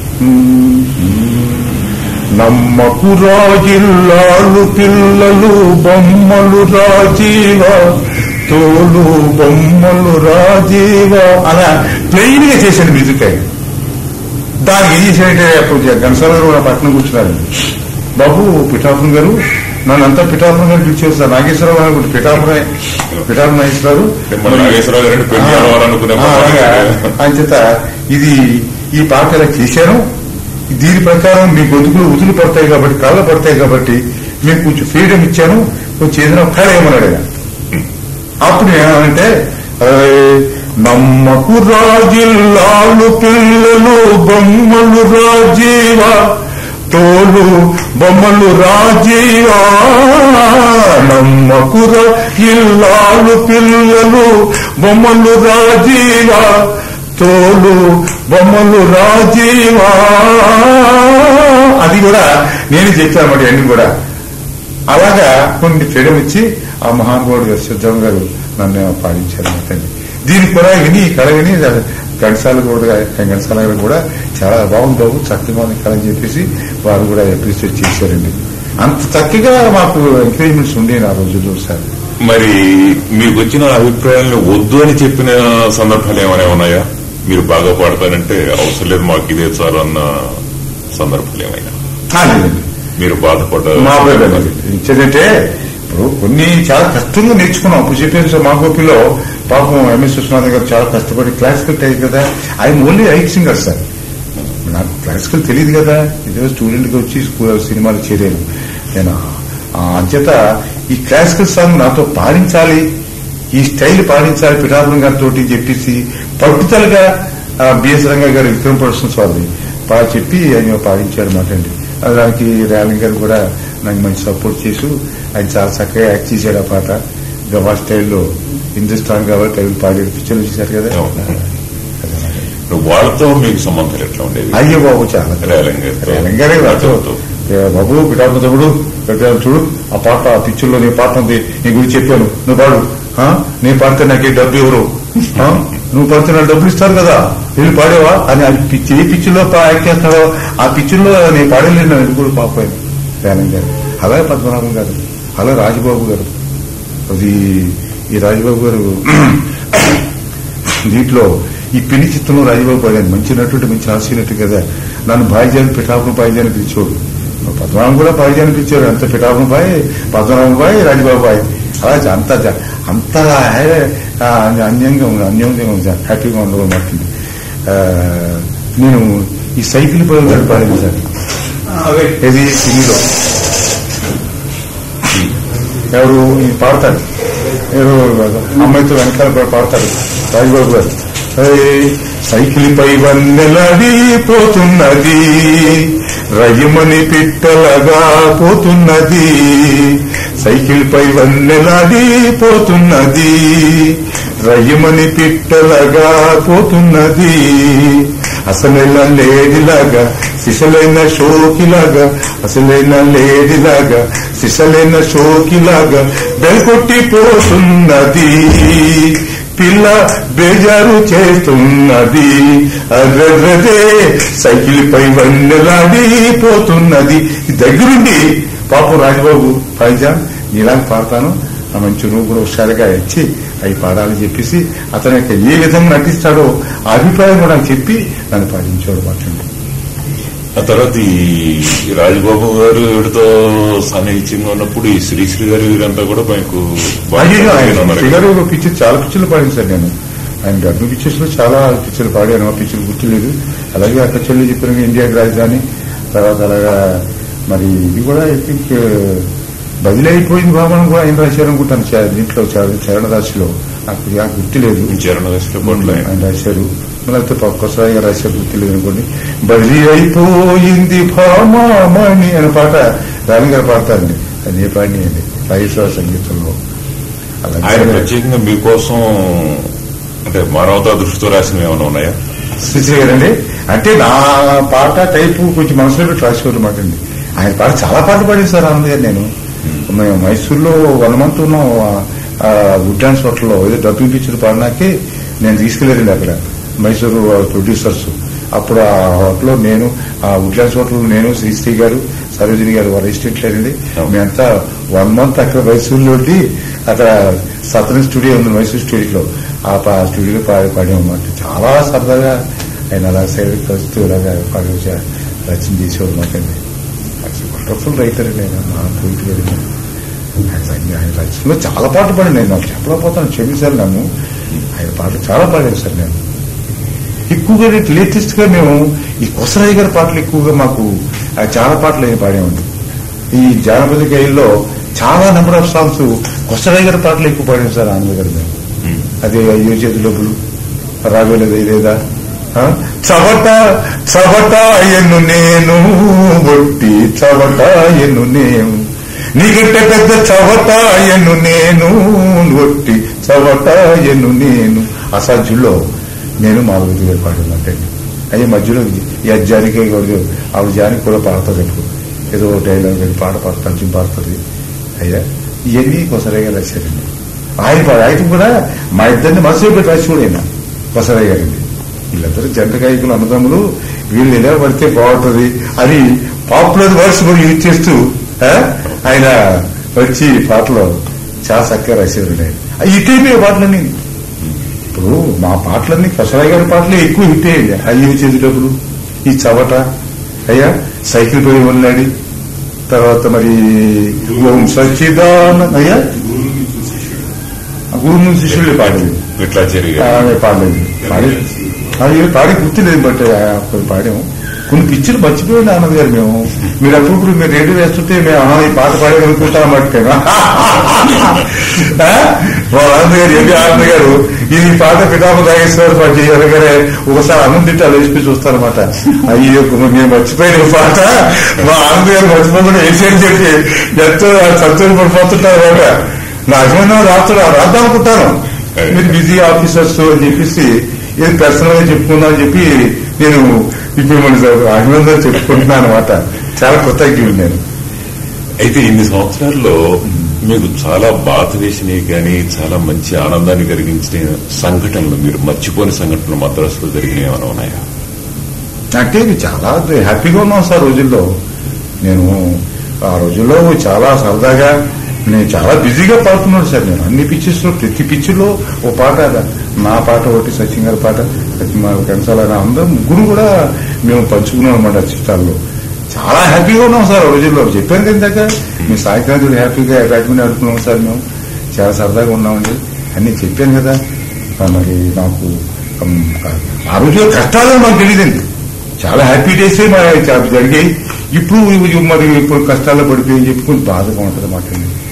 [SPEAKER 1] నమ్మకు రాజిల్లాలు పిల్లలు బొమ్మలు రాజీవ తోలు బొమ్మలు రాజీవ అలా ప్లెయిన్ గా చేశాడు మ్యూజిక్ ఆయన దానికి ఏం చేశాడంటే అప్పుడు ఘనసాల గారు కూడా పక్కన కూర్చున్నారు బాబు పిఠాపురం గారు నన్ను అంతా పిఠాపురం గారు పిలిచేస్తారు సార్ నాగేశ్వరరావు గారు కూడా పిఠాపురం పిఠాపురం నాగేశ్వరరావు
[SPEAKER 2] మన నాగేశ్వరరావు గారు పెండ్యాల వారు అనుకునే
[SPEAKER 1] ఆ, అలాగా. అంచేత ఇది ఈ పాట ఇలా చేశాను దీని ప్రకారం మీ గొంతుకులు ఉదులు పడతాయి కాబట్టి కాళ్ళ పడతాయి కాబట్టి మీకు కొంచెం ఫ్రీడమ్ ఇచ్చాను కొంచెం ఏదైనా ఒకసారి ఏమన్నాడు ఆయన అప్పుడు ఏమంటే నమ్మకు రాజిల్లాలు పిల్లలు బొమ్మలు రాజీవ తోలు బొమ్మలు రాజీవా నమ్మకు ఇల్లాలు పిల్లలు బొమ్మలు రాజీవా తోలు బొమ్మలు రాజీవా అది కూడా నేను చెప్పాను మరి అన్ని కూడా అలాగా కొన్ని ఫ్రీడమ్ ఇచ్చి ఆ మహానుభావుడు సిద్ధం గారు నన్ను పాటించారు అతన్ని దీనికి కూడా విని ఈ కళ విని గణసాల కూడా గణసాల గారు కూడా చాలా బాగుంది బాబు చక్కగా ఉంది కళ అని చెప్పేసి వారు కూడా అప్రిషియేట్ చేశారండి అంత చక్కగా మాకు ఎంకరేజ్మెంట్స్ ఉండేవి ఆ రోజుల్లో సార్
[SPEAKER 2] మరి మీకు వచ్చిన అభిప్రాయాలను వద్దు అని చెప్పిన సందర్భాలు ఏమైనా ఉన్నాయా మీరు బాగా పాడతారంటే అవసరం లేదు మాకు ఇదే చాలు అన్న సందర్భాలు ఏమైనా
[SPEAKER 1] ఆ, లేదండి
[SPEAKER 2] మీరు బాధపడ్డ
[SPEAKER 1] మా అభిప్రాయం ఇచ్చేదంటే ఇప్పుడు కొన్ని చాలా కష్టంగా నేర్చుకున్నాం ఇప్పుడు చెప్పాను సార్ మా గోపిలో పాపం ఎంఎస్ విశ్వనాథ్ గారు చాలా కష్టపడి క్లాసికల్ టైప్ కదా ఆయన ఓన్లీ రైట్ సింగర్ సార్ నాకు క్లాసికల్ తెలియదు కదా ఇదే స్టూడెంట్ గా వచ్చి స్కూల్ సినిమాలు చేరాను నేను ఆ అంచేత ఈ క్లాసికల్ సాంగ్ నాతో పాడించాలి ఈ స్టైల్ పాడించాలి పిఠాపురం గారితో చెప్పేసి పట్టుదలగా బిఎస్ రంగా గారు విక్రమ్ ప్రొడక్షన్స్ వాళ్ళది బాగా చెప్పి ఆయన పాడించాడు మాట అండి అది దానికి రేలంగ్ గారు కూడా నాకు మంచి సపోర్ట్ చేసి ఆయన చాలా చక్కగా యాక్ట్ చేశాడు ఆ పాట గవా స్టైల్లో హిందుస్థాన్ గవా టైల్ పాడాడు పిక్చర్ చూశారు కదా
[SPEAKER 2] అవును. ఇప్పుడు వాళ్ళతో మీకు సంబంధాలు ఎట్లా ఉండేవి
[SPEAKER 1] అయ్యో బాబు చాలా
[SPEAKER 2] రేలంగ్ గారితో.
[SPEAKER 1] రేలంగ్ గారే నాతో,
[SPEAKER 2] నాతో.
[SPEAKER 1] ఏ బాబు పిఠాపు తమ్ముడు పెట్టాను చూడు ఆ పాట ఆ పిక్చర్లో నీ పాట ఉంది నీ గురించి చెప్పాను నువ్వు పాడు ఆ? నేను పాడితే నాకే డబ్బు ఎవరు ఆ? నువ్వు పడితే నాకు డబ్బులు ఇస్తారు కదా వెళ్ళి పాడేవా అని ఆ పిచ్చి ఏ పిక్చర్లో యాక్ట్ చేస్తున్నాడో ఆ పిక్చర్లో నేను పాడలేను నేను కూడా పాపోయాను రేలంగ్ గారు అలాగే పద్మనాభం గారు అలాగే రాజబాబు గారు అది ఈ రాజబాబు గారు దీంట్లో ఈ పెళ్లి చిత్రంలో రాజబాబు పాడాను మంచి నటు మంచి హాస్య నటు కదా నన్ను భాయిజాని పిఠాపురం భాయిజాని పిలిచోడు పద్మనాభం కూడా భాయిజాని పిలిచాడు అంత Pithapuram boy Padmanabham boy Rajababu boy అలా అంత జ- అంత హై- ఆ, అన్యంగా ఉంది అన్యోన్యంగా ఉంది సార్ హ్యాపీగా ఉండడం మాట్లాడి నేను ఈ సైకిల్ పై పాడాను సార్ ఇది సినీలో ఎవరు ఈ పాడతాడు ఎవరు అమ్మాయితో వెనకాల కూడా పాడతాడు రాజబాబు గారు "ఏయ్, సైకిల్ పై వన్నెలాడి పోతున్నది రయ్యమని పిట్టలగా పోతున్నది సైకిల్ పై వన్నెలాడి పోతున్నది రయ్యమని పిట్టలగా పోతున్నది అసలైన లేడిలాగా సిసలైన షోకిలాగా అసలైన లేడిలాగా సిసలైన షోకిలాగా బెల్కొట్టి పోతున్నది పిల్ల బేజారు చేస్తున్నది అర్రదే సైకిల్ పై వన్నెలాడి పోతున్నది దగ్గరుండి పాపం రాజబాబు పైజా నీలాగా పాడతాను ఆ మంచి నువ్వు కూడా హుషారుగా ఇచ్చి అవి పాడాలని చెప్పేసి అతను యొక్క ఏ విధంగా నటిస్తాడో ఆ అభిప్రాయం కూడా నాకు చెప్పి నన్ను పాటించాడు మాట్లాడి
[SPEAKER 2] ఆ తర్వాత ఈ రాజబాబు గారు వీడితో సన్నిహితంగా ఉన్నప్పుడు ఈ శ్రీశ్రీ గారు వీరంతా కూడా మీకు బాగా
[SPEAKER 1] అయ్యో ఆయన
[SPEAKER 2] ఉన్నారు.
[SPEAKER 1] ఫిగర్ ఒక పిక్చర్ చాలా పిక్చర్లు పాడాను సార్ నేను ఆయన డబ్బు పిక్చర్స్ లో చాలా పిక్చర్లు పాడాను ఆ పిక్చర్ గుర్తులేదు అలాగే అక్క చెల్లి చెప్పిన ఇండియాకి రాజధాని తర్వాత అలాగా మరి ఇది కూడా ఐ థింక్ బదిలైపోయింది భావన కూడా ఆయన రాశారు అనుకుంటాను చ- దీంట్లో చ- చరణదాసిలో నాకు నాకు గుర్తులేదు
[SPEAKER 2] చరణ దశలో పట్ల ఆయన.
[SPEAKER 1] ఆయన రాశారు లేకపోతే కొసరాయి గారు రాశారు గుర్తులేదు అనుకోండి బదిలీ అయిపోయింది భామామణి అనే పాట రాణి గారు పాడతారండి అది ఏ పాడిని అండి రాజేశ్వర సంగీతంలో
[SPEAKER 2] ఆయన
[SPEAKER 1] అలాగే
[SPEAKER 2] ప్రత్యేకంగా మీకోసం అంటే మానవతా దృష్టితో రాసినవి ఏమైనా ఉన్నాయా
[SPEAKER 1] శ్రీశ్రీ గారండి అంటే నా పాట టైపు కొంచెం మనసులో పెట్టి రాసేవారు మాట అండి ఆయన పాట చాలా పాటలు పాడింది సార్ ఆనంద్ గారు నేను మేము మైసూర్లో వన్ మంత్ ఉన్నాం వుడ్ డాన్స్ హోటల్లో ఏదో డబ్బింగ్ పిక్చర్ పాడినాకే నేను తీసుకెళ్ళారండి అక్కడ మైసూరు ప్రొడ్యూసర్స్ అప్పుడు ఆ హోటల్లో నేను ఆ వుడ్ డాన్స్ హోటల్లో నేను శ్రీశ్రీ గారు సరోజిని గారు వాళ్ళ ఇస్టేట్ లేరండి
[SPEAKER 2] అవును.
[SPEAKER 1] మేమంతా వన్ మంత్ అక్కడ మైసూరులో ఉండి అక్కడ సత్రం స్టూడియో ఉంది మైసూర్ స్టూడియోలో ఆ పా- స్టూడియోలో పాడి పాడామన్నమాట చాలా సరదాగా ఆయన అలా సైడ్ కలుస్తూ ఇలాగా పాడి రచన చేసేవాడు మాకండి వండర్ఫుల్ రైటర్ అండి ఆయన నా పోయిట్ గారు ఆయన ఆయన రచనలో చాలా పాటలు పాడి నేను నాకు చెప్పలేకపోతాను క్షమించాలి నన్ను ఆయన పాటలు చాలా పాడాను సార్ నేను ఎక్కువగా లేటెస్ట్ గా మేము ఈ కొసరాయి గారి పాటలు ఎక్కువగా మాకు ఆ చాలా పాటలు ఆయన పాడామండి ఈ జానపద గైల్లో చాలా నెంబర్ ఆఫ్ సాంగ్స్ కొసరాయి గారి పాటలు ఎక్కువ పాడాం సార్ ఆనంద గారు మేము
[SPEAKER 2] ఉమ్.
[SPEAKER 1] అదే అయ్యో చేతి డబ్బులు రాగలేదు ఇదేదా ఆ? చవట చవట ఎన్ను నేను ఒట్టి చవట ఎన్ను నేను నీకంటే పెద్ద చవట ఎన్ను నేను ఒట్టి చవట ఎన్ను నేను అసాధ్యుల్లో నేను మాధవతి గారు పాడినట్టే అయ్యే మధ్యలో ఈ అజ్జానికి ఎవరు ఆవిడ జానికి కూడా పాడుతుంది ఎప్పుడు ఏదో డైలాగ్ గారి పాట పాడుతుంది కొంచెం పాడుతుంది అయ్యా ఇవన్నీ కొసరయ్య గారు రాశారండి ఆయన పాడు ఆయన కూడా మా ఇద్దరిని మనసులో పెట్టి రాసి కూడా ఆయన కొసరయ్య గారండి వీళ్ళందరూ జంట గాయకులు అన్నదమ్ములు వీళ్ళు ఎలా పడితే బాగుంటుంది అని పాపులర్ వర్డ్స్ కూడా యూజ్ చేస్తూ ఆ, ఆయన వచ్చి పాటలో చాలా చక్కగా రాసేవారు ఆయన హిట్ అయిపోయే పాటలన్నీ ఇప్పుడు మా పాటలన్నీ కొసరాయి గారి పాటలు ఎక్కువ హిట్ అయ్యాయి అయ్యి చేసేటప్పుడు ఈ చవట అయ్యా సైకిల్ పై ఉన్నాడి తర్వాత మరి ఓం సచ్చిదాన అయ్యా గురువు శిష్యులు పాడేది
[SPEAKER 2] విట్లాచారి గారు
[SPEAKER 1] ఆమె పాడలేదు పాడి అది పాడి గుర్తులేదు బట్ అప్పుడు పాడాము కొన్ని పిక్చర్లు మర్చిపోయింది ఆనంద్ గారు మేము మీరు అప్పుడు మీరు రేడియో వేస్తుంటే మేము "ఆహా, ఈ పాట పాడగలుగుతుంటాం బట్టి ఆనంద్ గారు ఎంపీ ఆనంద్ గారు ఈ పాట పితామ నాగేశ్వర పాట చేయాలి గారే ఒకసారి అన్నం తింటే అలా వేసి చూస్తారనమాట అయ్యో నేను మర్చిపోయిన ఈ పాట మా ఆనంద్ గారు మర్చిపోకుండా వేసేయని చెప్పి ఎంతో సంతోషపడిపోతుంటారు అనమాట నా అభిమానం రాత్రులు రాద్దాం అనుకుంటాను మీరు బిజీ ఆఫీసర్స్ అని చెప్పేసి ఏది పర్సనల్ గా చెప్పుకుందాం అని చెప్పి నేను ఇప్పుడు మన అభినందన చెప్పుకుంటున్నాను అనమాట చాలా కృతజ్ఞుడు నేను
[SPEAKER 2] అయితే ఇన్ని సంవత్సరాల్లో మీకు చాలా బాధ వేసినవి కానీ చాలా మంచి ఆనందాన్ని కలిగించిన సంఘటనలు మీరు మర్చిపోని సంఘటనలు మద్రాసులో జరిగినవి ఏమైనా ఉన్నాయా
[SPEAKER 1] అంటే ఇది చాలా హ్యాపీగా ఉన్నాం సార్ రోజుల్లో నేను ఆ రోజుల్లో చాలా సరదాగా నేను చాలా బిజీగా పాడుతున్నాను సార్ నేను అన్ని పిక్చర్స్ లో ప్రతి పిక్చర్ లో ఓ పాట నా పాట ఒకటి సచిన్ గారి పాట మా కనసాల అందరం ముగ్గురు కూడా మేము పంచుకున్నాం అనమాట చిత్రాల్లో చాలా హ్యాపీగా ఉన్నాం సార్ ఆ రోజుల్లో చెప్పాను కదా ఇందాక మీ సాయంకాలం హ్యాపీగా బ్యాడ్మింటన్ ఆడుకున్నాం సార్ మేము చాలా సరదాగా ఉన్నామండి అన్ని చెప్పాను కదా ఆ మరి నాకు ఉమ్, ఆ రోజుల్లో కష్టాలు మాకు తెలియదండి చాలా హ్యాపీ డేస్ జరిగాయి ఇప్పుడు ఇవి మరి ఇప్పుడు కష్టాల్లో పడిపోయి అని చెప్పి కొంచెం బాధగా ఉంటుంది మాట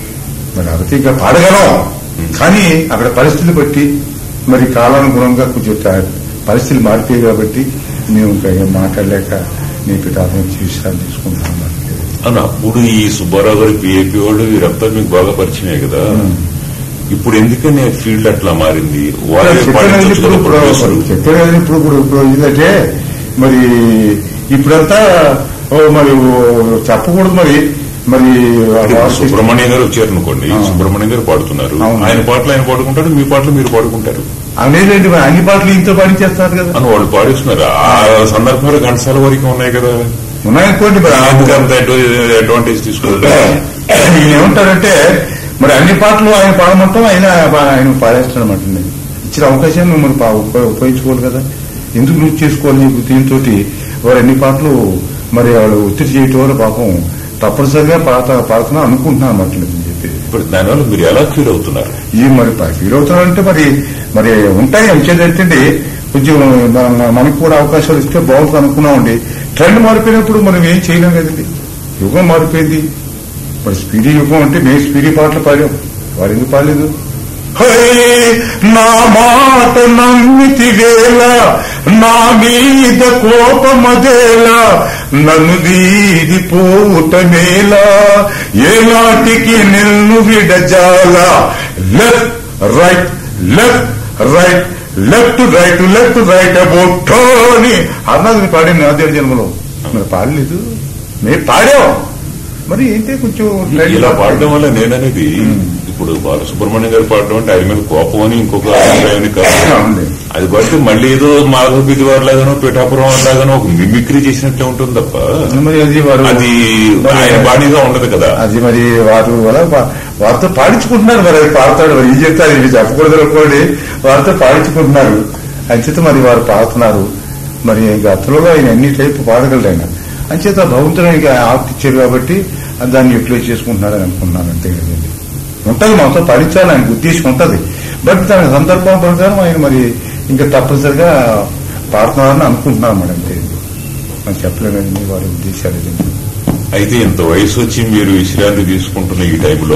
[SPEAKER 1] మరి అదికి ఇంకా పాడగలం కానీ అక్కడ పరిస్థితులు బట్టి మరి కాలానుగుణంగా కొంచెం త- పరిస్థితులు మారిపోయాయి కాబట్టి మేము ఇంకా ఏం మాట్లాడలేక నీ పితాపం విషయాలు తీసుకుంటాం అన్నమాట.
[SPEAKER 2] అవును అప్పుడు ఈ సుబ్బారావు గారి పిఏపి వాళ్ళు వీరంతా మీకు బాగా పరిచయమే కదా ఇప్పుడు ఎందుకని ఫీల్డ్ అట్లా మారింది వాళ్ళే
[SPEAKER 1] చెప్పాను
[SPEAKER 2] పాటించొచ్చు
[SPEAKER 1] ఇప్పుడు
[SPEAKER 2] కదా
[SPEAKER 1] ఇప్పుడు
[SPEAKER 2] ప్రొడ్యూసర్లు.
[SPEAKER 1] చెప్పాను కదా ఇప్పుడు ఇప్పుడు ఇప్పుడు ఏంటంటే మరి ఇప్పుడంతా ఓ మరి ఓ చెప్పకూడదు మరి మరి
[SPEAKER 2] ఇప్పుడు సుబ్రహ్మణ్యం గారు వచ్చారనుకోండి
[SPEAKER 1] ఆ.
[SPEAKER 2] సుబ్రహ్మణ్యం గారు పాడుతున్నారు
[SPEAKER 1] అవును.
[SPEAKER 2] ఆయన పాటలు ఆయన పాడుకుంటారు మీ పాటలు మీరు పాడుకుంటారు
[SPEAKER 1] అనేదండి మరి అన్ని పాటలు ఇంట్లో పాడించేస్తారు కదా
[SPEAKER 2] అని వాళ్ళు పాడిస్తున్నారు ఆ సందర్భాలు ఘంటసాల వరకు ఉన్నాయి కదా
[SPEAKER 1] ఉన్నాయనుకోండి మరి ఆ-
[SPEAKER 2] ఎందుకు అంత అడ్వాంటేజ్ తీసుకుంటారు
[SPEAKER 1] ఈయన ఏమంటారంటే మరి అన్ని పాటలు ఆయన పాడమంటాం ఆయన ఆయన పాడేస్తాడు అనమాట ఇచ్చిన అవకాశం మరి పా- ఉప- ఉపయోగించుకోవాలి కదా ఎందుకు లూజ్ చేసుకోవాలి దీంతో వారు అన్ని పాటలు మరి వాళ్ళు ఒత్తిడి చేయటం వల్ల పాపం తప్పనిసరిగా పాత పాడుతున్నా అనుకుంటున్నాను అనమాట అని చెప్పి
[SPEAKER 2] ఇప్పుడు దానివల్ల మీరు ఎలా ఫీల్ అవుతున్నారు
[SPEAKER 1] ఈ మరి ఫీల్ అవుతున్నారంటే మరి మరి ఉంటాయి అంచేదంటే కొంచెం మన- మనకు కూడా అవకాశాలు ఇస్తే బాగుంటుంది అనుకున్నామండి ట్రెండ్ మారిపోయినప్పుడు మనం ఏం చేయలేం కదండి యుగం మారిపోయింది మరి స్పీడీ యుగం అంటే మేము స్పీడీ పాటలు పాడాం వారు ఎందుకు పాడలేదు హై, నా మాట నమ్మితి వేళ నా మీద కోపమదేలా నన్ను వీడి పోవుటమేలా ఏనాటికి నిన్ను విడజాల left right left right left right left right about టోని అన్నది పాడింది అదే జన్మలో మరి పాడలేదు మేము పాడాం మరి ఏంటి కొంచెం
[SPEAKER 2] ఇలా పాడడం వల్ల నేననేది ఇప్పుడు బాలసుబ్రహ్మణ్యం గారు పాడడం అంటే ఆయన మీద కోపం అని ఇంకొక అభిప్రాయాన్ని కాదు
[SPEAKER 1] అవునండి.
[SPEAKER 2] అది బట్టి మళ్ళీ ఏదో మాధవ బిదివారు లాగానో పిఠాపురం లాగానో ఒక మిమిక్రీ చేసినట్లే ఉంటుంది తప్ప
[SPEAKER 1] మరి అది వారు
[SPEAKER 2] అది ఆయన బాడీగా ఉండదు కదా
[SPEAKER 1] అది మరి వారు వల్ల వా- వారితో పాడించుకుంటున్నారు మరి అది పాడతాడు మరి ఏం చెప్తారు ఇవి చెప్పకూడదు అనుకోండి వారితో పాడించుకుంటున్నారు అంచేత మరి వారు పాడుతున్నారు మరి గతంలో ఆయన అన్ని టైపు పాడగలడు ఆయన అంచేత భగవంతుడు ఆయనకి ఆర్ట్ ఇచ్చారు కాబట్టి దాన్ని యూటిలైజ్ చేసుకుంటున్నారని అనుకుంటున్నాను అంతే కదండి ఉంటది మనతో పాడించాలి ఆయనకు ఉద్దేశం ఉంటది బట్ దాని సందర్భం ప్రకారం ఆయన మరి ఇంకా తప్పనిసరిగా పాడుతున్నారని అనుకుంటున్నాను మరి అంతే మనం చెప్పలేదండి వారి ఉద్దేశాలు ఏంటి.
[SPEAKER 2] అయితే ఇంత వయసు వచ్చి మీరు విశ్రాంతి తీసుకుంటున్న ఈ టైంలో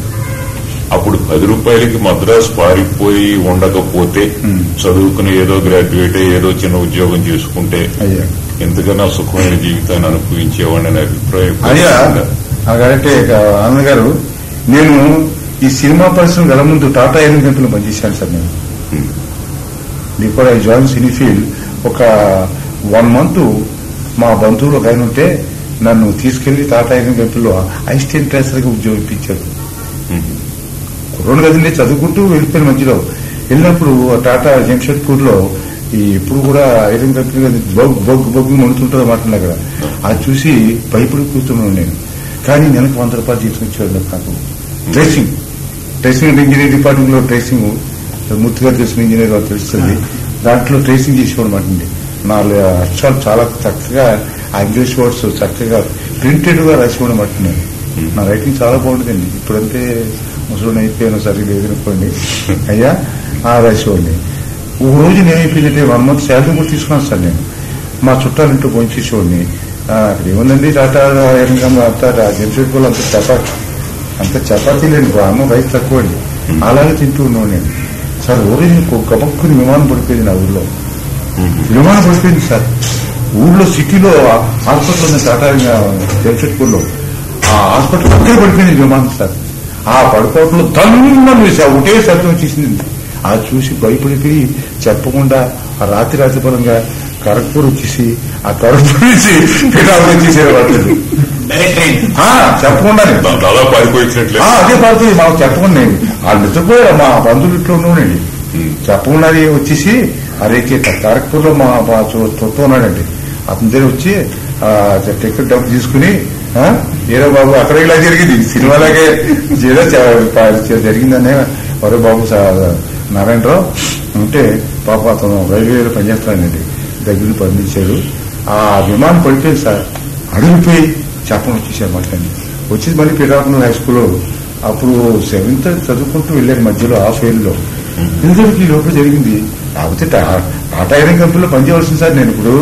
[SPEAKER 2] అప్పుడు పది రూపాయలకి మద్రాసు పారిపోయి ఉండకపోతే చదువుకుని ఏదో గ్రాడ్యుయేట్ అయ్యి ఏదో చిన్న ఉద్యోగం చేసుకుంటే
[SPEAKER 1] అయ్యా
[SPEAKER 2] ఎంతకన్నా సుఖమైన జీవితాన్ని అనుభవించేవాడిని అనే అభిప్రాయం
[SPEAKER 1] అయ్యా అలాగంటే ఆనంద్ గారు నేను ఈ సినిమా పరిశ్రమ గల ముందు టాటా ఎయిర్ కంపెనీలో పనిచేశాను సార్ నేను
[SPEAKER 2] Hmm.
[SPEAKER 1] Before I join cine field ఒక వన్ మంత్ మా బంధువులు ఒక ఆయన ఉంటే నన్ను తీసుకెళ్లి టాటా ఎయిర్ కంపెనీలో అసిస్టెంట్ ట్రాన్స్ఫర్గా ఉద్యోగం ఇప్పించారు కుర్రోడు కదండి చదువుకుంటూ వెళ్ళిపోయిన మధ్యలో వెళ్ళినప్పుడు ఆ టాటా జంషెడ్పూర్ లో ఈ ఇప్పుడు కూడా ఐరన్ కంపెనీ కదా బొగ్గు బొగ్గు బొగ్గు మండుతుంటారు మాట అక్కడ అది చూసి భయపడి కూర్చున్నాను నేను కానీ నెలకు వంద రూపాయలు తీసుకొచ్చాడు నాకు ట్రేసింగ్ ట్రేసింగ్ అంటే ఇంజనీరింగ్ డిపార్ట్మెంట్ లో ట్రేసింగ్ మూర్తిగా తెలిసిన ఇంజనీర్ గారు తెలుస్తుంది దాంట్లో ట్రేసింగ్ చేసేవాడు అండి నా అక్షరాలు చాలా చక్కగా ఆ ఇంగ్లీష్ వర్డ్స్ చక్కగా ప్రింటెడ్ గా రాసేవాడు మాట నేను నా రైటింగ్ చాలా బాగుంటుందండి ఇప్పుడంతే ముసలిని అయిపోయాను సరిగ్గా లేదనుకోండి అయ్యా ఆ రాసేవాడిని ఒక రోజు నేను అయిపోయిందంటే వన్ మంత్ శాలరీ కూడా తీసుకున్నాను సార్ నేను మా చుట్టాలింటూ భోంచేసేవాడిని ఆ, అక్కడ ఏముందండి టాటా ఎనకమ్మ అంతా జంషెడ్పూల్ అంత చపాతి అంత చపాతీ లేని గ్రామం రైస్ తక్కువ అండి అలాగే తింటూ ఉన్నాను నేను సార్ ఊరి గబక్కుని విమానం పడిపోయింది నా ఊర్లో విమానం పడిపోయింది సార్ ఊళ్ళో సిటీలో హాస్పిటల్ ఉంది టాటా జంషెడ్పూర్లో ఆ హాస్పిటల్ పక్కనే పడిపోయింది విమానం సార్ ఆ పడుకోవడంలో దన్నం వేసి ఆ ఒకటే శబ్దం వచ్చేసింది అది చూసి భయపడిపోయి చెప్పకుండా ఆ రాత్రి రాత్రి పరంగా కరక్పూర్ వచ్చేసి ఆ కరక్పూర్ నుంచి పిఠాపురం వచ్చేసారు వాళ్ళు
[SPEAKER 3] డైరెక్ట్ ట్రైన్
[SPEAKER 1] ఆ, చెప్పకుండానే
[SPEAKER 2] దా- దాదాపు పారిపోయినట్లే
[SPEAKER 1] ఆ, అదే పడుతుంది మాకు చెప్పకుండా వాళ్ళు నిద్రపోయారు మా బంధువులు ఇట్లా ఉన్నాడండి చెప్పకుండా వచ్చేసి అరే తారక్పూర్ లో మా మా చు- చుట్టూ ఉన్నాడండి అతని దగ్గర వచ్చి ఆ, టికెట్ డబ్బు తీసుకుని ఆ, ఏదో బాబు అక్కడ ఇలా జరిగింది సినిమాలాగే ఏదో చ- ప- జరిగిందనే ఒరే బాబు సా- నారాయణరావు అంటే పాప అతను రైల్వేలో పనిచేస్తానండి దగ్గర పంపించాడు ఆ విమానం పడిపోయింది సార్ అడిగిపోయి చెప్పని వచ్చేసారు మాట్లాడి వచ్చి మళ్ళీ పిఠాపురం హై స్కూల్లో అప్పుడు సెవెంత్ చదువుకుంటూ వెళ్ళాను మధ్యలో ఆ ఫెయిల్ లో ఎందుకంటే ఈ లోపల జరిగింది కాకపోతే టా- టాటా ఐరన్ కంపెనీలో పనిచేయవలసింది సార్ నేను ఇప్పుడు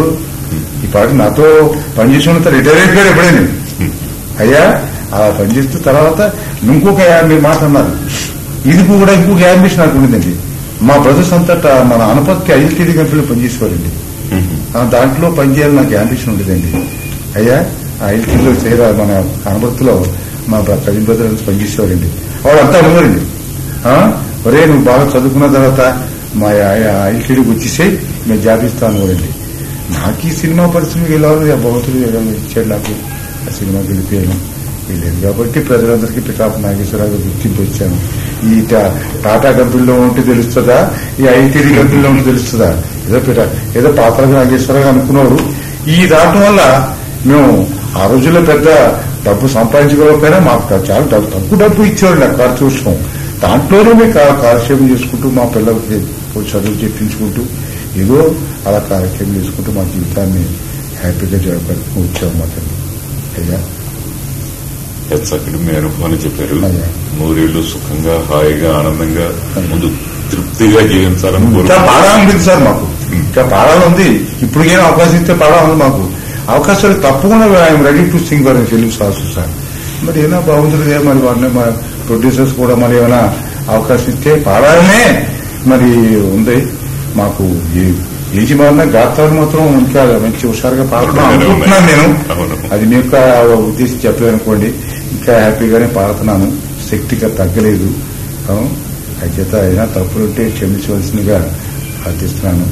[SPEAKER 1] ఈ పాటి నాతో పనిచేసి ఉన్న రిటైర్ అయిపోయారు ఎప్పుడైనా అయ్యా అలా పనిచేస్తూ తర్వాత ఇంకొక యాభై మాట అన్నారు ఇది కూడా ఇంకొక యాంబిషన్ నాకు ఉండిందండి మా బ్రదర్స్ అంతా ట- మన అనపత్తి ఐఎల్టీడీ కంపెనీలో పనిచేసేవారండి ఆ దాంట్లో పనిచేయాలని నాకు యాంబిషన్ ఉండేదండి అయ్యా ఆ ఐటీలో చేర మన కనబర్తిలో మా కజిన్ బ్రదర్ పనిచేసేవారండి వాళ్ళంతా ఉన్నారండి ఆ, ఒరే నువ్వు బాగా చదువుకున్న తర్వాత మా ఐటీడీకి వచ్చేసేయి మేము జాబ్ ఇస్తాను కూడండి నాకు ఈ సినిమా పరిశ్రమకి వెళ్ళాలని ఆ భగవంతుడు ఏదైనా ఇచ్చాడు నాకు ఆ సినిమాకి వెళ్ళిపోయాను వెళ్ళాను కాబట్టి ప్రజలందరికీ పిఠాపు నాగేశ్వరరావు గుర్తింపు వచ్చాను ఈ టా- టాటా కంపెనీలో ఉంటే తెలుస్తుందా ఈ ఐటీడీ కంపెనీలో ఉంటే తెలుస్తుందా ఏదో పిఠా ఏదో పాత్ర నాగేశ్వరరావు అనుకున్నారు ఈ రావటం వల్ల మేము ఆ రోజుల్లో పెద్ద డబ్బు సంపాదించుకోకపోయినా మాకు చాలా డబ్బు తక్కువ డబ్బు ఇచ్చేవాడు నాకు ఖర్చు చూసుకోం దాంట్లోనే మేము కా- కాలక్షేపం చేసుకుంటూ మా పిల్లలకి చదువు చెప్పించుకుంటూ ఏదో అలా కాలక్షేపం చేసుకుంటూ మా జీవితాన్ని హ్యాపీగా జరపడుతూ వచ్చామన్నమాట అయ్యా
[SPEAKER 2] ఎంత చక్కటి మీ అనుభవాన్ని చెప్పారు
[SPEAKER 1] అయ్యా.
[SPEAKER 2] నూరేళ్లు సుఖంగా హాయిగా ఆనందంగా ముందు తృప్తిగా జీవించాలని
[SPEAKER 1] ఇంకా
[SPEAKER 2] కోరుకుంటున్నాను.
[SPEAKER 1] పాడాలని ఉంది సార్ మాకు ఇంకా పాడాలని ఉంది ఇప్పటికైనా అవకాశం ఇస్తే పాడాలని మాకు అవకాశాలు తప్పకుండా I'm ready to sing for film sirs sir మరి ఏమైనా బాగుంటుంది మరి వారిని మా ప్రొడ్యూసర్స్ కూడా మరి ఏమైనా అవకాశం ఇస్తే పాడాలనే మరి ఉంది మాకు ఈ- ఏజీ మారిన గాత్రాలు మాత్రం ఇంకా మంచి హుషారుగా పాడుతున్నాం అనుకుంటున్నాను నేను
[SPEAKER 2] అవును.
[SPEAKER 1] అది మీ యొక్క ఉద్దేశం చెప్పలేదనుకోండి ఇంకా హ్యాపీగానే పాడుతున్నాను శక్తిగా తగ్గలేదు అవును అయితే అయినా తప్పులుంటే క్షమించవలసిందిగా ప్రార్థిస్తున్నాను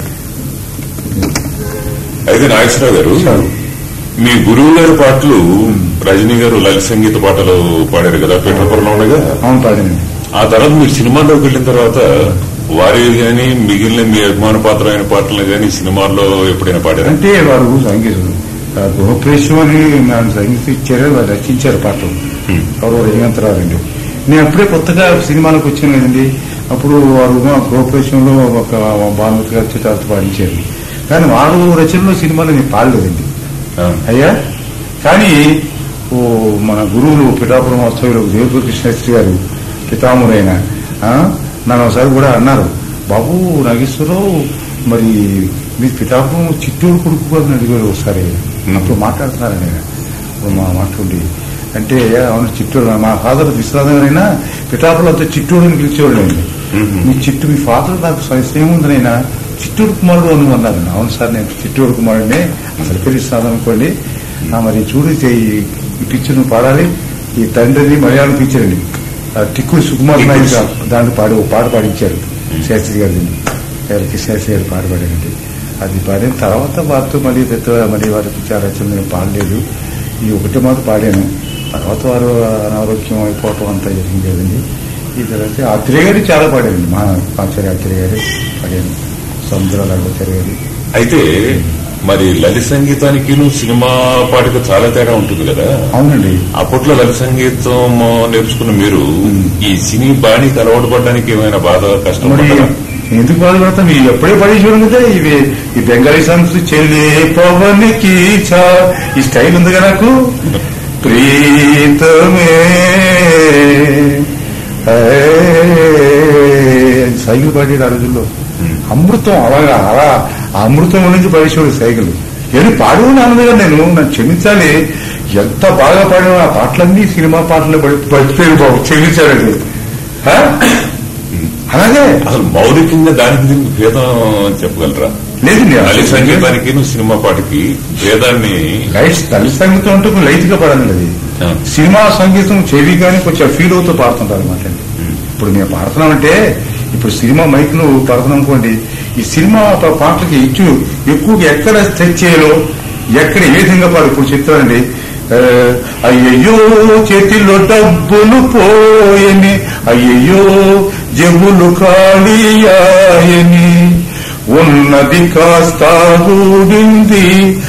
[SPEAKER 2] అయితే నాగేశ్వరరావు గారు
[SPEAKER 1] సార్.
[SPEAKER 2] మీ గురువు గారి పాటలు రజనీ గారు లలిత సంగీత పాటలు పాడారు కదా పీఠాపురంలో ఉండగా
[SPEAKER 1] అవును పాడండి
[SPEAKER 2] ఆ తర్వాత మీరు సినిమాల్లోకి వెళ్ళిన తర్వాత వారి గాని మిగిలిన మీ అభిమాన పాత్రమైన పాటలు గాని సినిమాల్లో ఎప్పుడైనా పాడారా
[SPEAKER 1] అంటే వారు సంగీతం ఆ గృహప్రవేశం అని నాకు సంగీతం ఇచ్చారు వారు రచించారు పాటలు
[SPEAKER 2] Hmm.
[SPEAKER 1] ఎవరు రజనంతరావు అండి నేను అప్పుడే కొత్తగా సినిమాలకు వచ్చాను కదండి అప్పుడు వారు మా గృహప్రవేశంలో ఒక భానుమతి గారి చిత్రాలతో పాడించారు కానీ వారు రచనలో సినిమాలు నేను పాడలేదండి
[SPEAKER 2] ఆ,
[SPEAKER 1] అయ్యా కానీ ఓ మన గురువులు పిఠాపురం వాస్తవ్యులు దేవపూర్ కృష్ణశ్రీ గారు పితామురైన ఆ, నన్ను ఒకసారి కూడా అన్నారు బాబు నాగేశ్వరరావు మరి మీ పిఠాపురం చిత్తూరు కొడుకు అని అడిగారు ఒకసారి అప్పుడు మాట్లాడుతున్నారని ఆయన. అప్పుడు మా మాట్లాడి అంటే అవును చిత్తూరు మా ఫాదర్ విశ్వనాథం గారైనా పిఠాపురం అంతా చిత్తూరు అని పిలిచేవాళ్ళు అండి
[SPEAKER 2] మ్మ్.
[SPEAKER 1] మీ చిట్టు మీ ఫాదర్ నాకు స్నేహం ఉందనైనా చిత్తూరు కుమారుడు అని అన్నారు అవును సార్ నేను చిత్తూరు కుమారుడిని అసలు పిలుస్తాను అనుకోండి ఆ, మరి చూడు ఇది ఈ- ఈ పిక్చర్ నువ్వు పాడాలి ఈ తండ్రిని మలయాళం పిక్చర్ అండి ఆ టిక్కుడు సుకుమార్ నాయుడు గారు దాంట్లో పాడి ఒక పాట పాడించారు శాస్త్రి గారిని ఎవరికి శాస్త్రి గారు పాట పాడారండి అది పాడిన తర్వాత వారితో మళ్ళీ పెద్ద మళ్ళీ వారి పిక్చర్ రచనలు నేను పాడలేదు ఈ ఒకటి మాత్రం పాడాను తర్వాత వారు అనారోగ్యం అయిపోవటం అంతా జరిగింది కదండి ఈ తర్వాత ఆత్రేయ గారి చాలా పాడారండి మా ఆచార్య ఆత్రేయ గారి పాడాను సముద్రాల ఆచార్య గారి
[SPEAKER 2] అయితే మరి లలిత సంగీతానికి సినిమా పాటకు చాలా తేడా ఉంటుంది కదా
[SPEAKER 1] అవునండి
[SPEAKER 2] అప్పట్లో లలిత సంగీతం నేర్చుకున్న మీరు ఈ సినీ బాణికి అలవాటు పడడానికి ఏమైనా బాధ కష్టం
[SPEAKER 1] మరి
[SPEAKER 2] పడ్డారా?
[SPEAKER 1] ఎందుకు బాధపడతాం మీరు ఎప్పుడే పడి చూడండి కదా ఇవి ఈ బెంగాలీ సాంగ్స్ చెల్లి పవనికి చా ఈ స్టైల్ ఉంది కదా నాకు ప్రీతమే సైకిల్ పాడేది ఆ రోజుల్లో అమృతం అలాగా అలా ఆ అమృతం నుంచి పడేసేవాడు సైకిల్ ఏది పాడేవాడు అన్నదిగా నేను నన్ను క్షమించాలి ఎంత బాగా పాడిన ఆ పాటలన్నీ సినిమా పాటలు పడిపోయి బాబు క్షమించాలండి ఆ? అలాగే
[SPEAKER 2] అసలు మౌలికంగా దానికి దీనికి భేదం చెప్పగలరా
[SPEAKER 1] లేదు నేను
[SPEAKER 2] లలిత సంగీతానికి సినిమా పాటకి భేదాన్ని
[SPEAKER 1] లైట్ తల్లి సంగీతం అంటే కొంచెం లైట్ గా పాడాలి అది
[SPEAKER 2] ఆ,
[SPEAKER 1] సినిమా సంగీతం చెవి కానీ కొంచెం ఫీల్ అవుతూ పాడుతుంటారు అనమాట అండి ఇప్పుడు మేము పాడుతున్నామంటే ఇప్పుడు సినిమా మైక్లు పాడుతున్నాం అనుకోండి ఈ సినిమా ప- పాటలకి ఇచ్చు ఎక్కువగా ఎక్కడ స్ట్రెచ్ చేయాలో ఎక్కడ ఏ విధంగా పాడు ఇప్పుడు చెప్తానండి ఆ, అయ్యయ్యో చేతిలో డబ్బులు పోయని అయ్యయ్యో జబ్బులు ఖాళీయాయని ఉన్నది కాస్త ఊడింది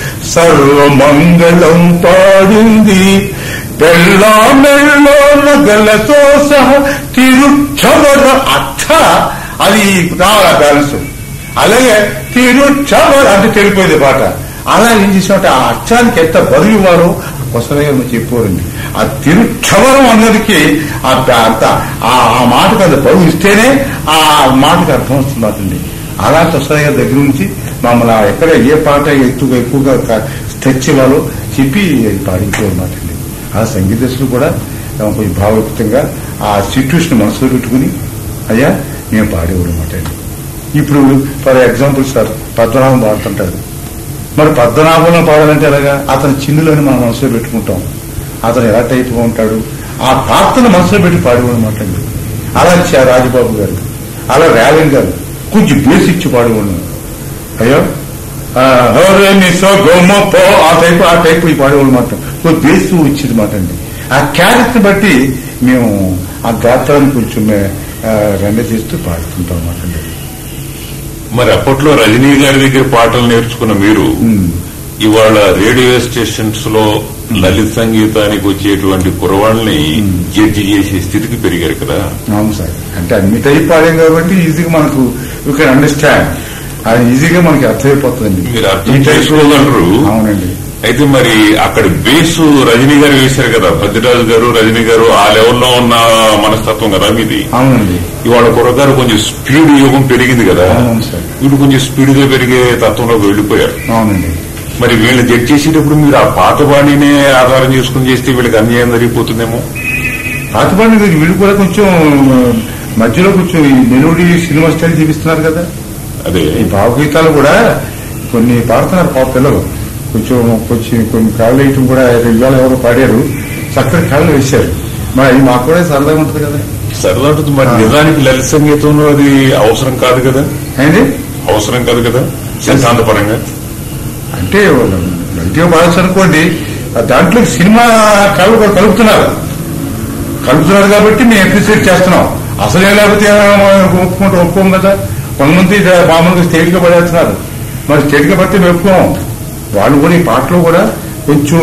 [SPEAKER 1] సర్వమంగళం పాడింది పెళ్ళా మెళ్ళో నగలతో సహా తిరుక్షవర అర్థ అది రావాలి బ్యాలెన్స్ అలాగే తిరుక్షవర అంటే తెలిపోయింది పాట అలా ఏం చేసినట్టు ఆ అర్థానికి ఎంత బరువు ఇవ్వాలో కొసరయ్య చెప్పారండి ఆ తిరుక్షవరం అన్నదికి ఆ అంత ఆ ఆ మాటకు అంత బరువు ఇస్తేనే ఆ మాటకు అర్థం వస్తుందండి అలా కొసరయ్య దగ్గర నుంచి మమ్మల్ని ఆ ఎక్కడ ఏ పాట ఎక్కువగా ఎక్కువగా స్ట్రెచ్ ఇవ్వాలో చెప్పి పాడించేవారన్నమాట అండి ఆ సంగీత దశలు కూడా ఆ, కొంచెం భావయుక్తంగా ఆ సిచ్యువేషన్ మనసులో పెట్టుకుని అయ్యా మేము పాడేవాడు అనమాట అండి ఇప్పుడు ఫర్ ఎగ్జాంపుల్ సార్ పద్మనాభం పాడుతుంటారు మరి పద్మనాభంలో పాడాలంటే ఎలాగా అతని చిన్నులని మనం మనసులో పెట్టుకుంటాం అతను ఎలా టైప్గా ఉంటాడు ఆ పాత్రను మనసులో పెట్టి పాడేవాడు అనమాట అండి అలా చ- రాజబాబు గారు అలా రేవన్ గారు కొంచెం బేస్ ఇచ్చి పాడేవాడు అయ్యో ఆ, హోరే నీ సో గోమో పో ఆ టైపు ఆ టైపు ఈ పాడేవాళ్ళు మాట కొంచెం బేస్ వచ్చింది మాట అండి ఆ క్యారెక్టర్ బట్టి మేము ఆ గాత్రాన్ని కొంచెం రెండ చేస్తూ పాడుతుంటాం అన్నమాట అండి
[SPEAKER 2] మరి అప్పట్లో రజనీ గారి దగ్గర పాటలు నేర్చుకున్న మీరు
[SPEAKER 1] ఉమ్.
[SPEAKER 2] ఇవాళ రేడియో స్టేషన్స్ లో లలిత సంగీతానికి వచ్చేటువంటి కురవాళ్ళని జడ్జి చేసే స్థితికి పెరిగారు కదా
[SPEAKER 1] అవును సార్ అంటే అన్ని టైప్ పాడాం కాబట్టి ఈజీగా మనకు యూ కెన్ అండర్స్టాండ్ అది ఈజీగా మనకి అర్థమైపోతుందండి
[SPEAKER 2] మీరు అర్థం
[SPEAKER 1] ఈ type-
[SPEAKER 2] చేసుకోగలరు
[SPEAKER 1] అవునండి
[SPEAKER 2] అయితే మరి అక్కడ బేసు రజనీ గారు వేశారు కదా భద్రరాజు గారు రజనీ గారు ఆ లెవెల్లో ఉన్న మనస్తత్వం కదా మీది
[SPEAKER 1] అవునండి
[SPEAKER 2] ఇవాళ కుర్రగారు కొంచెం స్పీడ్ యుగం పెరిగింది కదా
[SPEAKER 1] అవును సార్
[SPEAKER 2] వీళ్ళు కొంచెం స్పీడ్ గా పెరిగే తత్వంలోకి వెళ్ళిపోయారు
[SPEAKER 1] అవునండి
[SPEAKER 2] మరి వీళ్ళు జడ్జ్ చేసేటప్పుడు మీరు ఆ పాత బాణీనే ఆధారం చేసుకుని చేస్తే వీళ్ళకి అన్యాయం జరిగిపోతుందేమో
[SPEAKER 1] పాతపాడిన గారు వీళ్ళు కూడా కొంచెం మధ్యలో కొంచెం ఈ మెలోడీ సినిమా స్టైల్ చూపిస్తున్నారు కదా
[SPEAKER 2] అదే
[SPEAKER 1] ఈ భావగీతాలు కూడా కొన్ని పాడుతున్నారు పాప పిల్లలు కొంచెం కొంచెం కొన్ని కాళ్ళు వేయటం కూడా ఇవాళ ఎవరో పాడారు చక్కటి కాళ్ళు వేశారు మరి అది మాకు కూడా సరదాగా ఉంటుంది కదా
[SPEAKER 2] సరదా ఉంటుంది మరి
[SPEAKER 1] ఆ.
[SPEAKER 2] నిజానికి లలిత సంగీతంలో అది అవసరం కాదు కదా
[SPEAKER 1] ఏంటి
[SPEAKER 2] అవసరం కాదు కదా సిద్ధాంత పరంగా
[SPEAKER 1] అంటే లలితీయ పాడచ్చు అనుకోండి ఆ దాంట్లో సినిమా కళ్ళు కూడా కలుపుతున్నారు కలుపుతున్నారు కాబట్టి మేము అప్రిసియేట్ చేస్తున్నాం అసలే లేకపోతే ఒప్పుకుంటూ ఒప్పుకోం కదా కొంతమంది ఇద- మామూలుగా స్టేట్ గా పడేస్తున్నారు మరి స్టేట్ గా పడితే మేము ఒప్పుకోం వాళ్ళు కూడా ఈ పాటలో కూడా కొంచెం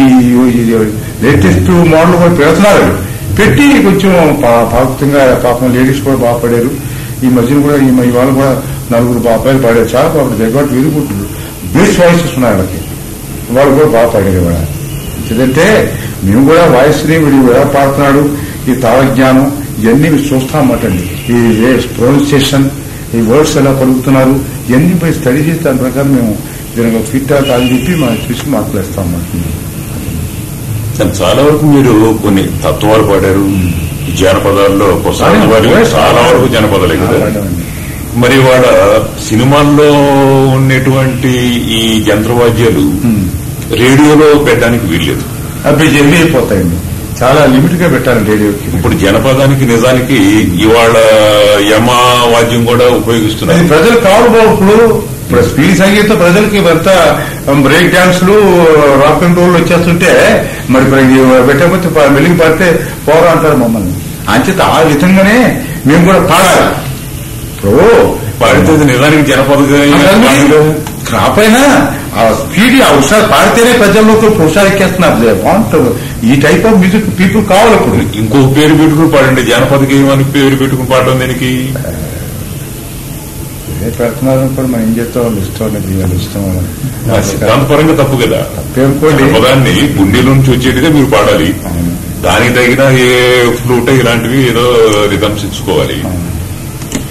[SPEAKER 1] ఈ లేటెస్ట్ మోడల్ కూడా పెడుతున్నారు పెట్టి కొంచెం పా- పాపుతంగా పాపం లేడీస్ కూడా బాగా పాడారు ఈ మధ్యన కూడా ఈ మ- ఇవాళ కూడా నలుగురు బాబాయిలు పాడారు చాలా పాపం జగట్ వెలుగుంటుంది బేస్ వాయిసెస్ ఉన్నాయి వాళ్ళకి వాళ్ళు కూడా బాగా పాడారు ఇవాళ ఎందుకంటే మేము కూడా వాయిస్ ని వీడు ఎలా పాడుతున్నాడు ఈ తాళజ్ఞానం ఇవన్నీ మీరు చూస్తామన్నమాట అండి ఈ ప్రొనౌన్సియేషన్ ఈ వర్డ్స్ ఎలా పలుకుతున్నారు ఇవన్నీ పోయి స్టడీ చేసి దాని ప్రకారం మేము దీనికి ఫిట్ కాదని చెప్పి మనం చూసి మార్కులు వేస్తాం అన్నమాట
[SPEAKER 2] కానీ చాలా వరకు మీరు కొన్ని తత్వాలు పాడారు జానపదాల్లో కొసారి వారి చాలా వరకు జానపదాలే కదా
[SPEAKER 1] పాడామండి.
[SPEAKER 2] మరి వాళ్ళ సినిమాల్లో ఉన్నటువంటి ఈ యంత్రవాద్యాలు రేడియోలో పెట్టడానికి వీల్లేదు
[SPEAKER 1] అవి జల్దీ అయిపోతాయండి చాలా లిమిట్ గా పెట్టాలి రేడియోకి
[SPEAKER 2] ఇప్పుడు జనపదానికి నిజానికి ఇవాళ యమ వాద్యం కూడా
[SPEAKER 1] అది
[SPEAKER 2] ఉపయోగిస్తున్నారు
[SPEAKER 1] ప్రజలు కావాలి బాబు ఇప్పుడు ఇప్పుడు స్పీడ్ సంగీతం ప్రజలకి ఇవంతా బ్రేక్ డాన్స్లు రాక్ అండ్ రోల్ వచ్చేస్తుంటే మరి ఇప్పుడు ఇది పెట్టకపోతే ప- వెలిగి పడితే పోరా అంటారు మమ్మల్ని అంచేత ఆ విధంగానే మేము కూడా పాడాలి ఇప్పుడు
[SPEAKER 2] పాడితే అది నిజానికి జనపద
[SPEAKER 1] కాపైనా ఆ స్పీడ్ ఆ హుషారు పాడితేనే ప్రజల్లోకి హుషారు ఎక్కేస్తున్నారు వాంట్ ఈ టైప్ ఆఫ్ మ్యూజిక్ పీపుల్ కావాలి ఇప్పుడు
[SPEAKER 2] ఇంకో పేరు పెట్టుకుని పాడండి జానపద గేయం అని పేరు పెట్టుకుని పాడడం దీనికి
[SPEAKER 1] ఏ పెడుతున్నారు కూడా మనం ఏం చేస్తాం వాళ్ళు ఇష్టం అనేది వాళ్ళు ఇష్టం
[SPEAKER 2] ఆ సిద్ధాంతపరంగా తప్పు కదా
[SPEAKER 1] పేరుకోండి
[SPEAKER 2] పదాన్ని గుండెల నుంచి వచ్చేట్టుగా మీరు పాడాలి దానికి తగిన ఏ ఫ్లూట్ ఇలాంటివి ఏదో రిథమ్స్ ఇచ్చుకోవాలి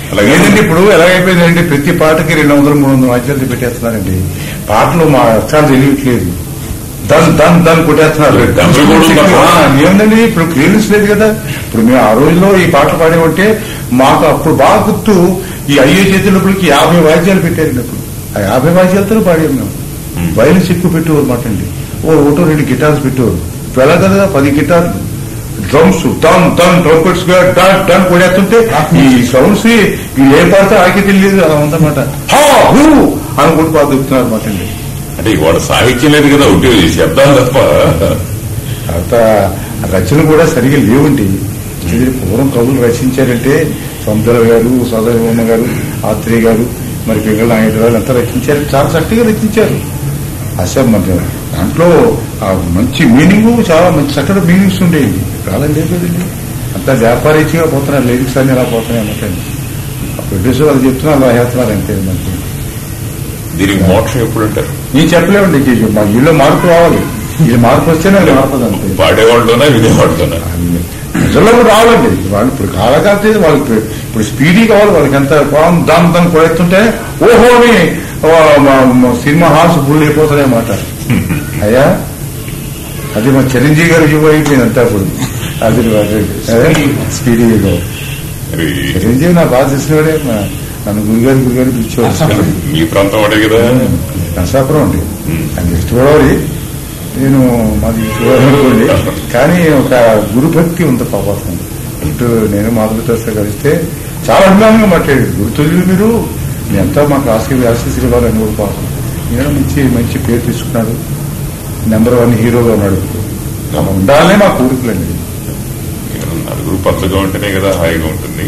[SPEAKER 2] అలాగే.
[SPEAKER 1] లేదండి ఇప్పుడు ఎలాగైపోయిందంటే ప్రతి పాటకి రెండు వందలు మూడు వందల వాద్యాలు పెట్టేస్తున్నారండి పాటలు మా అర్థాలు తెలియట్లేదు దన్ దన్ దన్ కొట్టేస్తున్నారు
[SPEAKER 2] డబ్బులు కూడా ఉందా?
[SPEAKER 1] ఆ, ఏముందండి ఇప్పుడు క్లియరెన్స్ లేదు కదా ఇప్పుడు మేము ఆ రోజుల్లో ఈ పాట పాడేమంటే మాకు అప్పుడు బాగా గుర్తు ఈ అయ్యే చేతులకి యాభై వాద్యాలు పెట్టారండి అప్పుడు ఆ యాభై వాద్యాలతో పాడాము మేము వైలెన్స్ ఎక్కువ పెట్టేవారు మాట అండి ఓ ఒకటో రెండు గిటార్స్ పెట్టేవారు ఇప్పుడు ఎలా కదా పది గిటార్లు డ్రమ్స్ టన్ టన్ ట్రంపెట్స్ గా డన్ డన్ కొడేస్తుంటే ఈ సౌండ్స్ ఈ ఏ పాడితే ఆకి తెలియదు అలా ఉందన్నమాట హా హూ అనుకుంటూ బాగా చెప్తున్నారు అనమాట అండి
[SPEAKER 2] అంటే ఇవాళ సాహిత్యం లేదు కదా ఒకటి శబ్దాలు తప్ప
[SPEAKER 1] తర్వాత రచన కూడా సరిగా లేవండి ఇది పూర్వం కవులు రచించారంటే సముద్ర గారు సోదరమ్మ గారు ఆత్రేయ గారు మరి పిల్లల నాయుడు గారు అంతా రచించారు చాలా చక్కగా రచించారు అసలు మన దాంట్లో ఆ మంచి మీనింగ్ చాలా మంచి చక్కటి మీనింగ్స్ ఉండేవి కాలం లేదు కదండి అంతా వ్యాపారీచిగా పోతున్నారు లిరిక్స్ అన్ని ఎలా పోతున్నాయి అన్నట్టు ప్రొడ్యూసర్ వాళ్ళు చెప్తున్నారు అలా చేస్తున్నారు అంతే మనకి
[SPEAKER 2] దీనికి మోక్షం ఎప్పుడు అంటారు
[SPEAKER 1] నేను చెప్పలేమండి ఇది మా ఇల్లు మార్పు రావాలి ఇది మార్పు వస్తేనే అది మారుతుంది అంతే
[SPEAKER 2] పాడేవాళ్ళతోనా వినేవాళ్ళతోనా
[SPEAKER 1] ప్రజల్లో కూడా రావాలండి వాళ్ళు ఇప్పుడు కాలకాతే వాళ్ళకి ఇప్పుడు- ఇప్పుడు స్పీడీ కావాలి వాళ్ళకి ఎంత పాము దాని దాన్ని కొడుతుంటే ఓహో అని ఆ, మా- మా సినిమా హాల్స్ ఫుల్ అయిపోతాయి అన్నమాట అయ్యా అది మా చిరంజీవి గారు యువ అయిపోయింది అంతా ఇప్పుడు అది అది స్పీడీగా
[SPEAKER 2] మరి
[SPEAKER 1] చిరంజీవి నా బాగా తెలిసినవాడే మా- నన్ను గురుగారు గురుగారు పిలిచేవాడు
[SPEAKER 2] మీ ప్రాంతం వాడే కదా
[SPEAKER 1] నరసాపురం అండి అది వెస్ట్ గోదావరి నేను మాది ఈస్ట్ గోదావరి అనుకోండి కానీ ఒక గురు భక్తి ఉంది పాపం ఇటు నేను మాధురితో కలిస్తే చాలా అభిమానంగా మాట్లాడాడు గుర్తులు మీరు మీ అంతా మాకు ఆశీర్వ ఆశీస్సులు ఇవ్వాలని కూడా పాపం నేను మంచి మంచి పేరు తీసుకున్నాడు నెంబర్ వన్ హీరోగా ఉన్నాడు అలా ఉండాలనే మా కోరికలండి
[SPEAKER 2] నలుగురు పచ్చగా ఉంటేనే కదా హాయిగా ఉంటుంది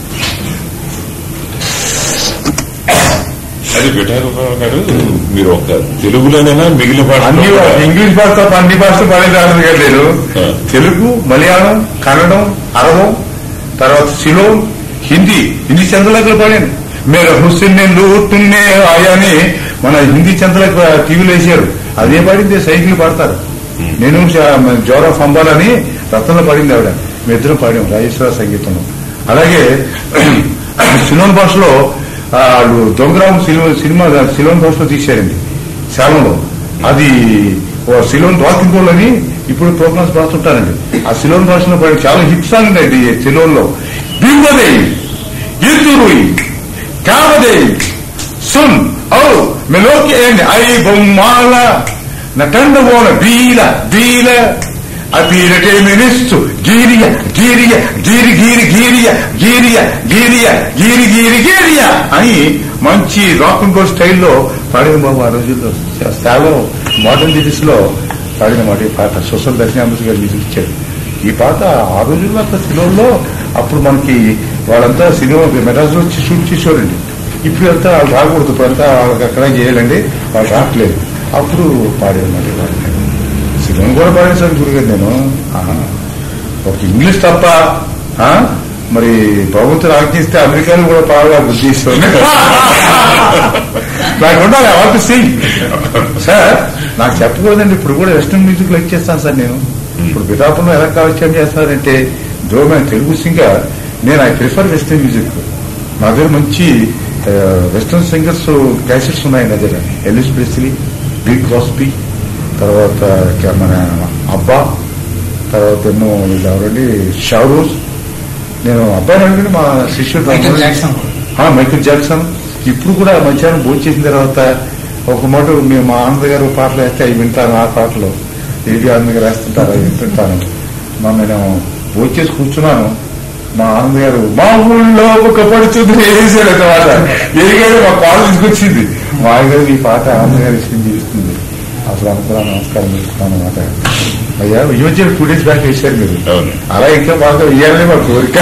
[SPEAKER 2] అది విఠారావు గారు మీరు ఒక తెలుగులోనైనా మిగిలిన
[SPEAKER 1] అన్ని
[SPEAKER 2] భాషలో
[SPEAKER 1] ఇంగ్లీష్ భాష తప్ప అన్ని భాషలు పడేదాను కదా నేను
[SPEAKER 2] ఆ.
[SPEAKER 1] తెలుగు మలయాళం కన్నడం అరబం తర్వాత సిలోన్ హిందీ హిందీ చంద్రలేఖలు పాడాను మీరు హుస్సేన్ నేను లూటున్నే ఆయాని మన హిందీ చంద్రలేఖ టీవీలో వేసారు అదే పాడింది సైకిల్ పాడతారు నేను జోరా ఫంబాల్ అని రత్నంలో పాడింది ఆవిడ మీ ఇద్దరం పాడాం రాజేశ్వర సంగీతంలో అలాగే సిలోన్ భాషలో ఆ, వాళ్ళు దొంగరాము సినిమా సినిమా సిలోన్ భాషలో తీశారండి శాలంలో అది ఓ సిలోన్ వాకింగ్ గోల్ అని ఇప్పుడు ప్రోగ్రామ్స్ రాస్తుంటారండి ఆ సిలోన్ భాషలో పాడే చాలా హిట్ సాంగ్ అండి సిలోన్ లో బింబదే ఎదురుయి కావదే సున్ ఓ మెలోకి ఏంటి ఐ బొమ్మాల నటండ ఓన బీల బీల అబీలటే మినిస్తు గీరియ గీరియ గీరి గీరి గీరియ గీరియ గీరియ గీరి గీరి గీరియ అని మంచి రాక్ అండ్ రోల్ స్టైల్లో పాడిన బాబు ఆ రోజుల్లో చాలా మోడర్న్ డిజిస్ లో పాడిన మాట ఈ పాట సోషల్ దర్శనామృతి గారు మ్యూజిక్ ఇచ్చారు ఈ పాట ఆ రోజుల్లో అంత సినిమాల్లో అప్పుడు మనకి వాళ్ళంతా సినిమా మెడ్రాస్ లో వచ్చి షూట్ చేసేవారండి ఇప్పుడు అంతా వాళ్ళు రాకూడదు ఇప్పుడు అంతా వాళ్ళకి అక్కడ చేయాలండి వాళ్ళు రావట్లేదు అప్పుడు పాడేదన్నమాట వాళ్ళు సినిమా కూడా పాడేశాను గురుగారు నేను ఆహా. ఒక ఇంగ్లీష్ తప్ప ఆ? మరి భగవంతుడు ఆజ్ఞిస్తే అమెరికాలో కూడా పాడగా బుద్ధి ఇస్తుంది నాకు ఉండాలి అవార్డు సింగ్ సార్ నాకు చెప్పకూడదండి ఇప్పుడు కూడా వెస్టర్న్ మ్యూజిక్ లైక్ చేస్తాను సార్ నేను ఇప్పుడు పితాపురం ఎలా కాలక్ష్యం చేస్తున్నారంటే దో మేము తెలుగు సింగర్ నేను ఐ ప్రిఫర్ వెస్టర్న్ మ్యూజిక్ నా దగ్గర మంచి వెస్టర్న్ సింగర్స్ క్యాసెట్స్ ఉన్నాయి నా దగ్గర ఎలిస్ ప్రెస్లీ బిల్ క్రాస్బీ తర్వాత క- మన అబ్బా తర్వాత ఏమో వీళ్ళు ఎవరండి షారూజ్ నేను అబ్బాయిని అడిగిన మా శిష్యుడు
[SPEAKER 3] మైకేల్
[SPEAKER 1] రామోజీ-
[SPEAKER 3] జాక్సన్.
[SPEAKER 1] ఆ, మైకేల్ జాక్సన్ ఇప్పుడు కూడా మధ్యాహ్నం భోజనం చేసిన తర్వాత ఒక మాట మేము మా ఆనంద్ గారు పాటలు వేస్తే అవి వింటాను ఆ పాటలు ఏది ఆనంద్ గారు వేస్తుంటారు అవి వింటుంటాను మా నేను భోజనం చేసి కూర్చున్నాను మా ఆనంద్ గారు మా ఊళ్ళో ఒక పడుతుంది వేసాడు మాట ఏగాడు మా పాట తీసుకొచ్చింది మా ఆయన గారు ఈ పాట ఆనంద్ గారు ఇస్తుంది ఇస్తుంది అప్పుడు అనుకున్నాను నమస్కారం చెప్తున్నాను అన్నమాట అయ్యా ఈ మధ్య టూ డేస్ బ్యాక్ వేశారు మీరు
[SPEAKER 2] అవును.
[SPEAKER 1] అలా ఇంకా బాగా ఇయ్యాలని మా కోరిక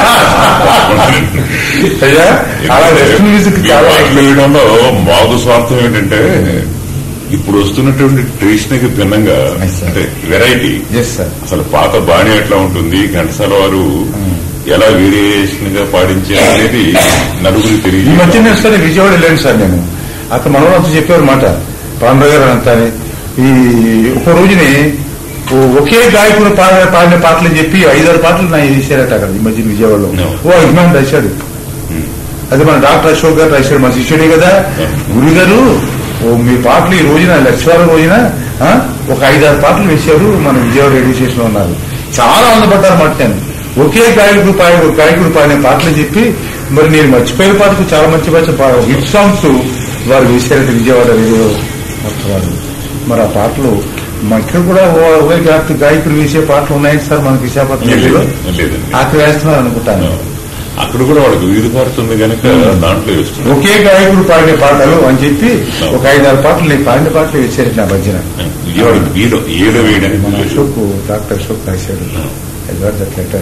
[SPEAKER 1] అయ్యా అలా వెస్టర్న్ మ్యూజిక్
[SPEAKER 2] ఈ
[SPEAKER 1] చాలా
[SPEAKER 2] పాటలు వేయడంలో మాకు స్వార్థం ఏంటంటే ఇప్పుడు వస్తున్నటువంటి ట్రెడిషన్ కి భిన్నంగా
[SPEAKER 1] Yes, sir.
[SPEAKER 2] అంటే వెరైటీ
[SPEAKER 1] ఎస్ సార్
[SPEAKER 2] అసలు పాత బాణి ఎట్లా ఉంటుంది ఘంటసాల వారు ఎలా వేరియేషన్ గా పాడించారు అనేది నలుగురికి
[SPEAKER 1] ఈ మధ్య
[SPEAKER 2] తెలియదు
[SPEAKER 1] నేను సరే విజయవాడ వెళ్ళాను సార్ నేను అక్కడ మనోరంతా చెప్పారు మాట పాండ్ర గారు అంతా ఈ ఒక రోజుని ఓ- ఒకే గాయకుడు పాడిన పాడిన పాటలు అని చెప్పి ఐదారు పాటలు నా వేసారట అక్కడ ఈ మధ్య విజయవాడలో
[SPEAKER 2] No.
[SPEAKER 1] ఓ అభిమానం రాశాడు అది మన డాక్టర్ అశోక్ గారు రాశాడు మన శిష్యుడే కదా గురి గారు ఓ మీ పాటలు ఈ రోజున లక్ష్మీవారం రోజున ఆ, ఒక ఐదారు పాటలు వేశారు మన విజయవాడ రేడియో స్టేషన్ లో ఉన్నారు చాలా ఆనందపడ్డారు మాట నేను ఒకే గాయకుడు పాయ గాయకుడు పాడిన పాటలు చెప్పి మరి నేను మర్చిపోయిన పాటకు చాలా మంచి మంచి పా- హిట్ సాంగ్స్ వారు వేశారంటే విజయవాడ రేడియో మొత్తం వారు మరి ఆ పాటలు మా ఇక్కడ కూడా ఓ- ఒకే గాయకుడు గాయకుడు వేసే పాటలు ఉన్నాయి సార్ మనకి విశాఖపట్నం జిల్లాలో
[SPEAKER 2] లేదండి
[SPEAKER 1] అక్కడ వేస్తున్నారు అనుకుంటాను
[SPEAKER 2] అక్కడ కూడా వాళ్ళకి వీధి పారుతుంది కనుక దాంట్లో వేస్తున్నారు
[SPEAKER 1] ఒకే గాయకుడు పాడిన పాటలు అని చెప్పి ఒక ఐదారు పాటలు నేను పాడిన పాటలు వేసారు నా మధ్యన
[SPEAKER 2] విజయవాడ వీధి ఏడ వేయడానికి
[SPEAKER 1] మన
[SPEAKER 2] వీలు లేదు.
[SPEAKER 1] అశోక్ డాక్టర్ అశోక్ రాశాడు I got that letter.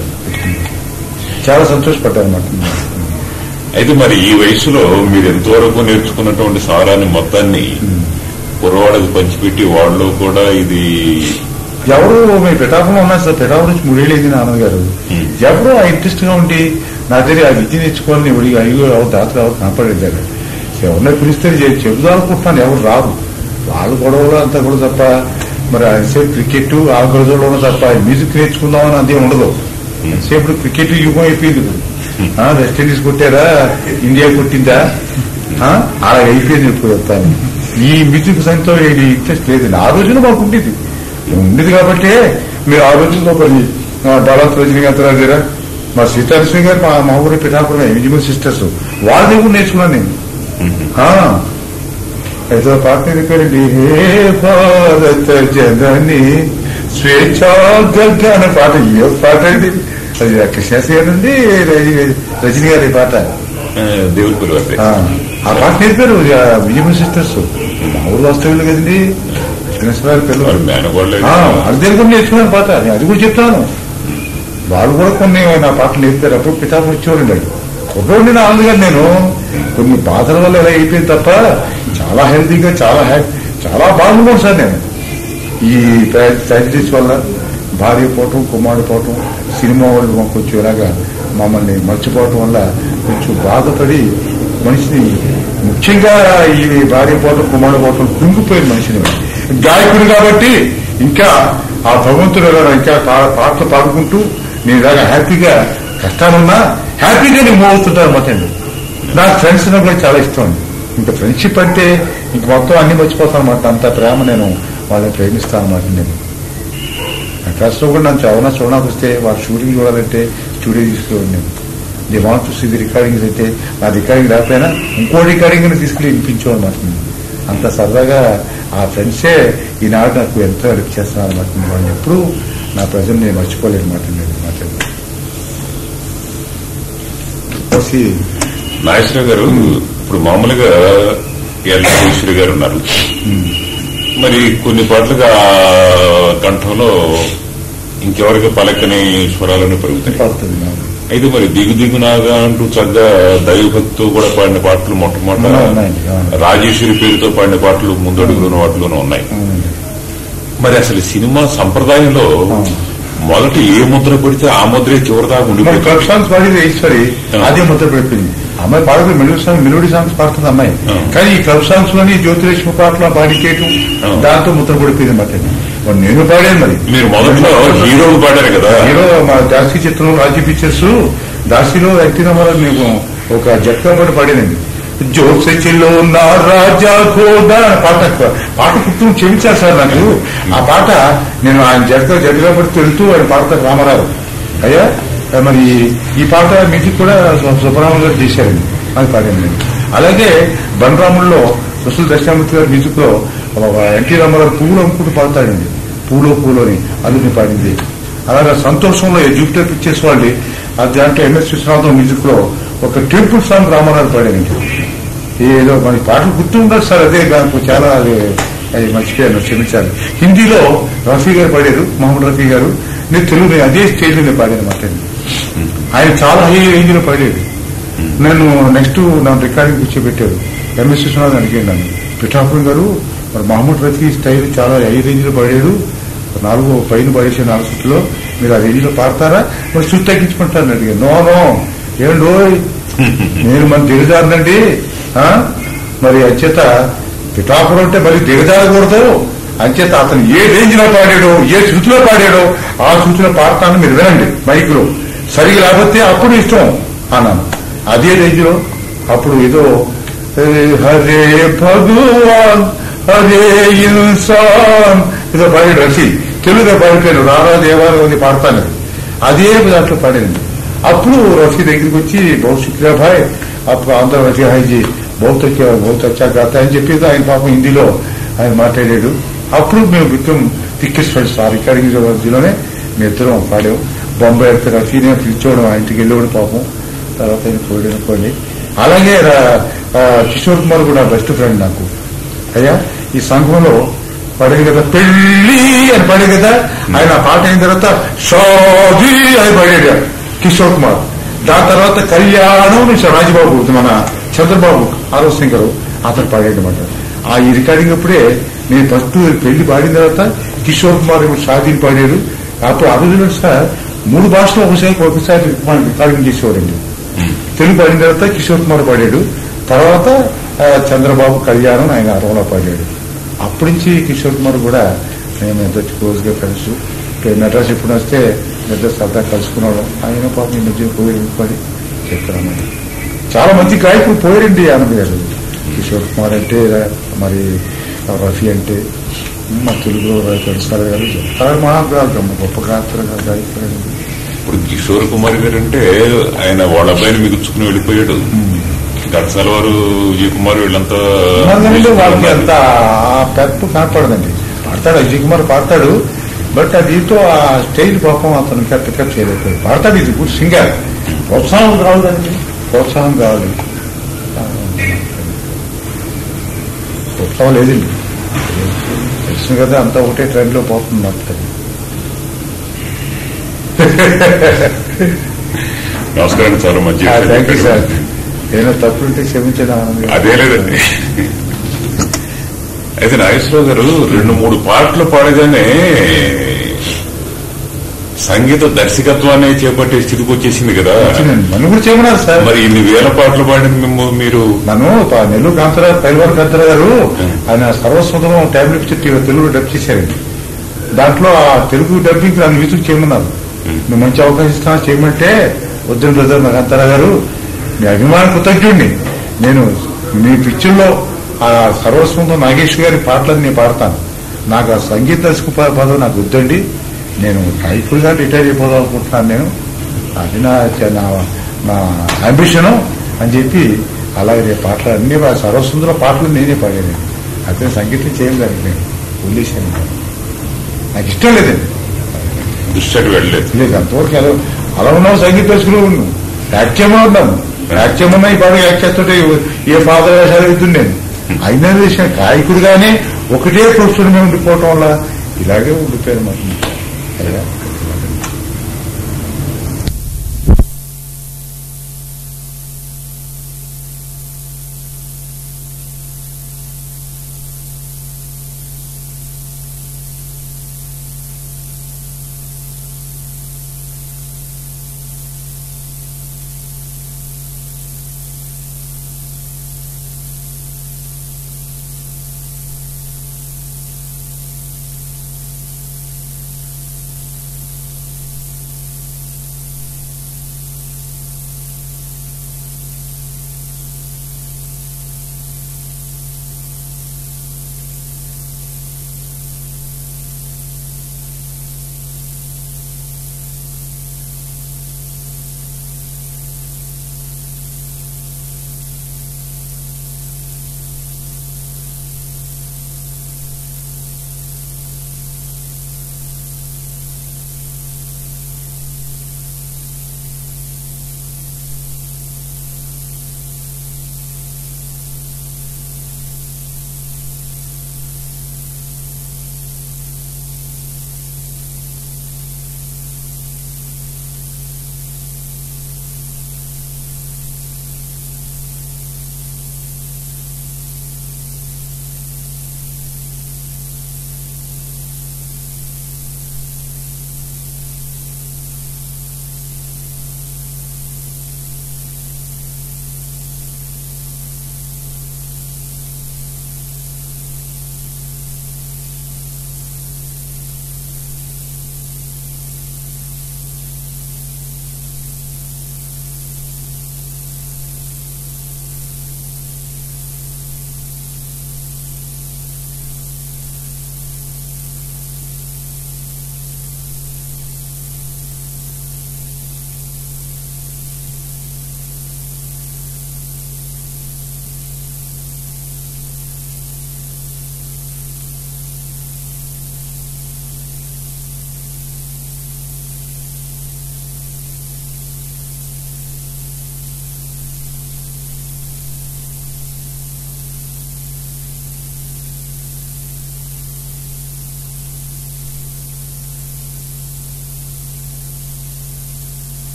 [SPEAKER 1] చాలా సంతోషపడ్డారు అన్నమాట
[SPEAKER 2] అయితే మరి ఈ వయసులో మీరు ఎంతవరకు నేర్చుకున్నటువంటి సారాన్ని మొత్తాన్ని కుర్రవాళ్ళకి పంచిపెట్టి వాళ్ళు కూడా ఇది
[SPEAKER 1] ఎవరు మీ పిఠాపురం ఉన్నారు సార్ పిఠాపురం నుంచి మూడేళ్ళు అయింది నాన్న గారు
[SPEAKER 2] Hmm.
[SPEAKER 1] ఎవరు ఆ ఇంట్రెస్ట్ గా ఉండి నా దగ్గర ఆ విద్య నేర్చుకొని ఇప్పుడు అయ్యో ఎవరు దాతలు ఎవరు కనపడేది ఎవరిని పిలిస్తే చె- చెబుదాం అనుకుంటున్నాను ఎవరు రారు వాళ్ళు గొడవలు అంతా కూడా తప్ప మరి సేపు క్రికెట్ ఆ గొడవలో తప్ప మ్యూజిక్ నేర్చుకుందామని అంతే ఉండదు సేపు క్రికెట్ యుగం అయిపోయింది ఇప్పుడు. ఆ, వెస్ట్ ఇండీస్ కొట్టారా ఇండియా కొట్టిందా ఆ, అలా అయిపోయింది ఇప్పుడు చెప్తాను ఈ మ్యూజిక్ సంఖ్యలో ఇది ఇంట్రెస్ట్ లేదు ఆ రోజున మాకు ఉండేది ఉండేది కాబట్టి మీరు ఆ రోజుల్లో కొన్ని డలాత్ రజనీకాంత్ రాజు దగ్గర మా సీతాలక్ష్మి గారు మా మా ఊరి పిఠాపురం విజయమూర్ సిస్టర్స్ వాళ్ళ దగ్గర కూడా నేర్చుకున్నాను నేను ఆ, ఏదో పాట మీద పేరండి హే భారత జనని స్వేచ్ఛా గగ్గ అనే పాట ఏ పాట అండి అది కృష్ణాశ్రీ గారు నుండి రజనీ- రజనీ గారి పాట
[SPEAKER 2] ఆ, దేవుడి పిలువతే
[SPEAKER 1] ఆ, ఆ పాట నేర్పారు విజయమూర్ సిస్టర్స్ మా ఊరు వాస్తవ్యులు కదండి కృష్ణేశ్వర పిల్లలు
[SPEAKER 2] మరి మేనగోళ్ళే
[SPEAKER 1] ఆ, వాళ్ళ దగ్గర కూడా నేర్చుకున్నాను పాట నేను అది కూడా చెప్తాను వాళ్ళు కూడా కొన్ని నా పాటలు నేర్పారు అప్పుడు పితాపు వచ్చేవాడండి అది ఒకటి నా అందుకని నేను కొన్ని బాధల వల్ల ఇలా అయిపోయింది తప్ప చాలా హెల్తీగా చాలా హ్యాపీ చాలా బాగున్నాను సార్ నేను ఈ ట్రాజడీస్ వల్ల భార్య పోవటం కుమారుడు పోవటం సినిమా వాళ్ళు మాకు కొంచెం ఇలాగా మమ్మల్ని మర్చిపోవటం వల్ల కొంచెం బాధపడి మనిషిని ముఖ్యంగా ఈ భార్య పోవటం కుమారుడు పోవటం కుంగిపోయిన మనిషిని గాయకుడు కాబట్టి ఇంకా ఆ భగవంతుడు ఎలా ఇంకా పా- పాటలు పాడుకుంటూ నేను ఇలాగా హ్యాపీగా కష్టాలున్నా హ్యాపీగా నేను మూవ్ అవుతుంటాను అనమాట అండి నాకు ఫ్రెండ్స్ కూడా చాలా ఇష్టం అండి ఇంకా ఫ్రెండ్షిప్ అంటే ఇంక మొత్తం అన్ని మర్చిపోతాను అనమాట అంత ప్రేమ నేను వాళ్ళని ప్రేమిస్తాను అనమాట నేను ప్రకాశ్లో కూడా నన్ను చవనా చూడడానికి వస్తే వాళ్ళ షూటింగ్ చూడాలంటే స్టూడియో తీసుకోండి నేను the want to see the recordings అయితే నా రికార్డింగ్ లేకపోయినా ఇంకో రికార్డింగ్ తీసుకెళ్ళి వినిపించాం అనమాట నేను అంత సరదాగా ఆ ఫ్రెండ్సే ఈనాడు నాకు ఎంతో హెల్ప్ చేస్తున్నారు అనమాట వాళ్ళని ఎప్పుడూ నా ప్రజలు నేను మర్చిపోలేదు అనమాట నేను మాట్లాడి
[SPEAKER 2] నాగేశ్వరరావు గారు ఇప్పుడు మామూలుగా ఎల్ ఈశ్వరి గారు ఉన్నారు మరి కొన్ని పాటలుగా ఆ కంఠంలో ఇంకెవరికి పలకని స్వరాలను పెరుగుతాయి
[SPEAKER 1] పడుతుంది నాకు.
[SPEAKER 2] అయితే మరి దిగు దిగునాగా అంటూ చక్కగా దైవభక్తితో కూడా పాడిన పాటలు మొట్టమొదట
[SPEAKER 1] ఉన్నాయండి, అవును.
[SPEAKER 2] రాజేశ్వరి పేరుతో పాడిన పాటలు ముందడుగులోని వాటిలోనూ ఉన్నాయి
[SPEAKER 1] అవునండి.
[SPEAKER 2] మరి అసలు సినిమా సంప్రదాయంలో
[SPEAKER 1] అవును.
[SPEAKER 2] మొదట ఏ ముద్ర పడితే ఆ ముద్రే చివరిదాకా
[SPEAKER 1] మరి
[SPEAKER 2] ఉండిపోతుంది
[SPEAKER 1] క్లబ్ సాంగ్స్ పాడేది ఈశ్వరి
[SPEAKER 2] ఆ.
[SPEAKER 1] అదే ముద్ర పడిపోయింది అమ్మాయి పాడదు మెలోడీ సాంగ్ మెలోడీ సాంగ్స్ పాడుతుంది అమ్మాయి
[SPEAKER 2] ఆ.
[SPEAKER 1] కానీ ఈ క్లబ్ సాంగ్స్ లోని జ్యోతిలక్ష్మి పాటలు పాడికేయటం
[SPEAKER 2] ఆ.
[SPEAKER 1] దాంతో ముద్ర పడిపోయింది మాట మరి నేను పాడాను మరి
[SPEAKER 2] మీరు మొదట్లో హీరోలు పాడారు కదా
[SPEAKER 1] హీరో మా దాసి చిత్రం రాజీ పిక్చర్స్ దాసిలో ఎన్టీ రామారావు మేము ఒక జట్కా పాట పాడానండి జోసెచిలో నా రాజా కోదా అనే పాట పాట పుట్టు క్షమించారు సార్ నాకు ఆ పాట నేను ఆయన జట్కా జట్కా పడుతూ వెళ్తూ ఆయన పాడతారు రామారావు అయ్యా మరి ఈ పాట మ్యూజిక్ కూడా సు- సుబ్బరామన్ గారు చేశారండి అది పాడాను నేను అలాగే బలరాముల్లో సుశీల్ దక్షామూర్తి గారి మ్యూజిక్ లో ఒక ఎన్టీ రామారావు పువ్వులు అమ్ముకుంటూ పాడతాడండి పూలో పూలోని అల్లుని పాడింది అలాగే సంతోషంలో జూపిటర్ పిక్చర్స్ వాళ్ళు ఆ దాంట్లో ఎంఎస్ విశ్వనాథం మ్యూజిక్ లో ఒక టెంపుల్ సాంగ్ రామారావు పాడారండి ఏదో మన పాటలు గుర్తు ఉండదు సార్ అదే నాకు చాలా అది అది మర్చిపోయాను క్షమించాలి హిందీలో రఫీ గారు పాడారు మహమ్మద్ రఫీ గారు నేను తెలుగు నేను అదే స్టేజ్ లో పాడాను మాట ఆయన చాలా హై రేంజ్ లో పాడాడు నేను నెక్స్ట్ నా రికార్డింగ్ కూర్చోబెట్టారు ఎంఎస్ విశ్వనాథ్ అడిగాను నన్ను పిఠాపురం గారు మరి మహమ్మద్ రఫీ స్టైల్ చాలా హై రేంజ్ లో పాడాడు నాలుగు పైన పడేసే నాలుగు సుట్టులో మీరు ఆ రేంజ్ లో పాడతారా మరి సుట్టు తగ్గించుకుంటారని అడిగాను నో నో ఏండోయ్ నేను మన దిగజారనండి ఆ? మరి అంచేత పిఠాపురం అంటే మరి దిగజారకూడదు అంచేత అతను ఏ రేంజ్ లో పాడాడో ఏ శృతిలో పాడాడో ఆ శృతిలో పాడతాను మీరు వినండి మైక్ లో సరిగా లేకపోతే అప్పుడు ఇష్టం అన్నాను అదే రేంజ్ లో అప్పుడు ఏదో ఏ, హరే భగవాన్ హరే ఇన్సాన్ ఏదో పాడాడు రఫీ తెలుగుగా పాడిపోయాడు రారా దేవాలయం అని పాడతాను అదే దాంట్లో పాడింది అప్పుడు రఫీ దగ్గరికి వచ్చి బహుత్ శుక్రియా భాయ్ అప్పుడు ఆంధ్ర రఫీ హాయిజీ బహుత్ అచ్చా బహుత్ అచ్చా గాతా అని చెప్పేది ఆయన పాపం హిందీలో ఆయన మాట్లాడాడు అప్పుడు మేము బిక్కం టిక్కెట్స్ ఫ్రెండ్స్ ఆ రికార్డింగ్ లోనే మేము ఇద్దరం పాడాం బొంబాయి వెళ్తే రఫీనే పిలిచోవడం ఆ ఇంటికి వెళ్ళేవాడు పాపం తర్వాత ఆయన పోయాడు అనుకోండి అలాగే రా- ఆ, కిషోర్ కుమార్ కూడా బెస్ట్ ఫ్రెండ్ నాకు అయ్యా ఈ సంఘంలో పడేది కదా పెళ్లి అని పడే కదా ఆయన ఆ పాట అయిన తర్వాత షాదీ అని పడాడు కిషోర్ కుమార్ దాని తర్వాత కళ్యాణం నుంచి రాజబాబు మన చంద్రబాబు ఆరో సింగర్ అతను పాడాడు అనమాట ఆ ఈ రికార్డింగ్ అప్పుడే నేను ఫస్ట్ పెళ్లి పాడిన తర్వాత కిషోర్ కుమార్ ఏమో షాదీని పాడాడు అప్పుడు ఆ రోజుల్లో సార్ మూడు భాషలో ఒకసారి ఒకసారి రికార్డింగ్ చేసేవాడండి తెలుగు పాడిన తర్వాత కిషోర్ కుమార్ పాడాడు తర్వాత ఆ, చంద్రబాబు కళ్యాణం ఆయన అరవలో పాడాడు అప్పటి నుంచి కిషోర్ కుమార్ కూడా మేము ఎంత క్లోజ్ గా ఫ్రెండ్స్ మెడ్రాస్ ఎప్పుడు వస్తే మెడ్రాస్ సరదా కలుసుకున్నాడు ఆయన పాపం ఈ మధ్య పోయి పడి చెప్తాను చాలా మంది గాయకులు పోయారండి ఆనంద్ గారు కిషోర్ కుమార్ అంటే మరి రఫీ అంటే మా తెలుగులో తెలుస్తారు గారు చాలా మహాగ్రాలు గొప్ప గాత్ర గాయకులు
[SPEAKER 2] ఇప్పుడు కిషోర్ కుమార్ గారు అంటే ఆయన వాళ్ళ అబ్బాయిని మిగుల్చుకుని వెళ్ళిపోయాడు ఘటసాల వారు విజయ్ కుమార్ వీళ్ళంతా
[SPEAKER 1] మనకంటే వాళ్ళకి అంత ఆ పెద్ద కనపడదండి పాడతాడు అజయ్ కుమార్ పాడతాడు బట్ ఆ దీంతో ఆ స్టేజ్ పాపం అతను పికప్ చేయలేకపోయాడు పాడతాడు ఇది గుడ్ సింగర్ ప్రోత్సాహం కావాలండి ప్రోత్సాహం కావాలి ప్రోత్సాహం లేదండి తెలుసు కదా అంతా ఒకటే ట్రెండ్ లో పోతుంది అంతది
[SPEAKER 2] నమస్కారం చాలా మంచి
[SPEAKER 1] థ్యాంక్ యూ సార్ ఏదైనా తప్పులుంటే క్షమించండి ఆనంద్ గారు.
[SPEAKER 2] అదే లేదండి అయితే నాగేశ్వరరావు గారు రెండు మూడు పాటలు పాడగానే సంగీత దర్శకత్వాన్ని చేపట్టే స్థితికి వచ్చేసింది కదా
[SPEAKER 1] వచ్చిందండి. నన్ను కూడా చేయమన్నారు సార్
[SPEAKER 2] మరి ఇన్ని వేల పాటలు పాడిన మేము మీరు
[SPEAKER 1] నన్ను ప- నెల్లూరు కాంతరావు పైల్వార్ కాంతరావు గారు ఆయన సర్వస్వతం టాబ్లెట్ చెట్టి తెలుగు డబ్ చేశారండి దాంట్లో ఆ తెలుగు డబ్బింగ్ నన్ను విసుగు చేయమన్నారు నువ్వు మంచి అవకాశం ఇస్తున్నా చేయమంటే వద్దని బ్రదర్ నాకు అంతరా గారు మీ అభిమాన కృతజ్ఞుడిని నేను మీ పిక్చర్లో ఆ సర్వస్వంతో నాగేశ్వర గారి పాటలను నేను పాడతాను నాకు ఆ సంగీత దర్శక ప- పదవి నాకు వద్దండి నేను టైపుల్గా రిటైర్ అయిపోదాం అనుకుంటున్నాను నేను అది నా నా నా అంబిషను అని చెప్పి అలాగే రేపు పాటలు అన్ని పా- సర్వసుందర పాటలు నేనే పాడాను అతను సంగీతం చేయలేదు నేను వదిలేశాను నాకు ఇష్టం లేదండి
[SPEAKER 2] దృష్టి వెళ్ళలేదు
[SPEAKER 1] లేదు అంతవరకు అలా అలా ఉన్నాం సంగీత దర్శకులు ఉన్నాం యాక్ట్ చేయమని ఉన్నాము యాక్ట్ చేయమన్నా ఈ పాట యాక్ట్ చేస్తుంటే ఏ ఫాదర్ వేషాలు వెళ్తుండేది అయినా విషయం గాయకుడుగానే ఒకటే ప్రొఫెసర్ మీద ఉండిపోవటం వల్ల ఇలాగే ఉండిపోయారు మరి అలాగా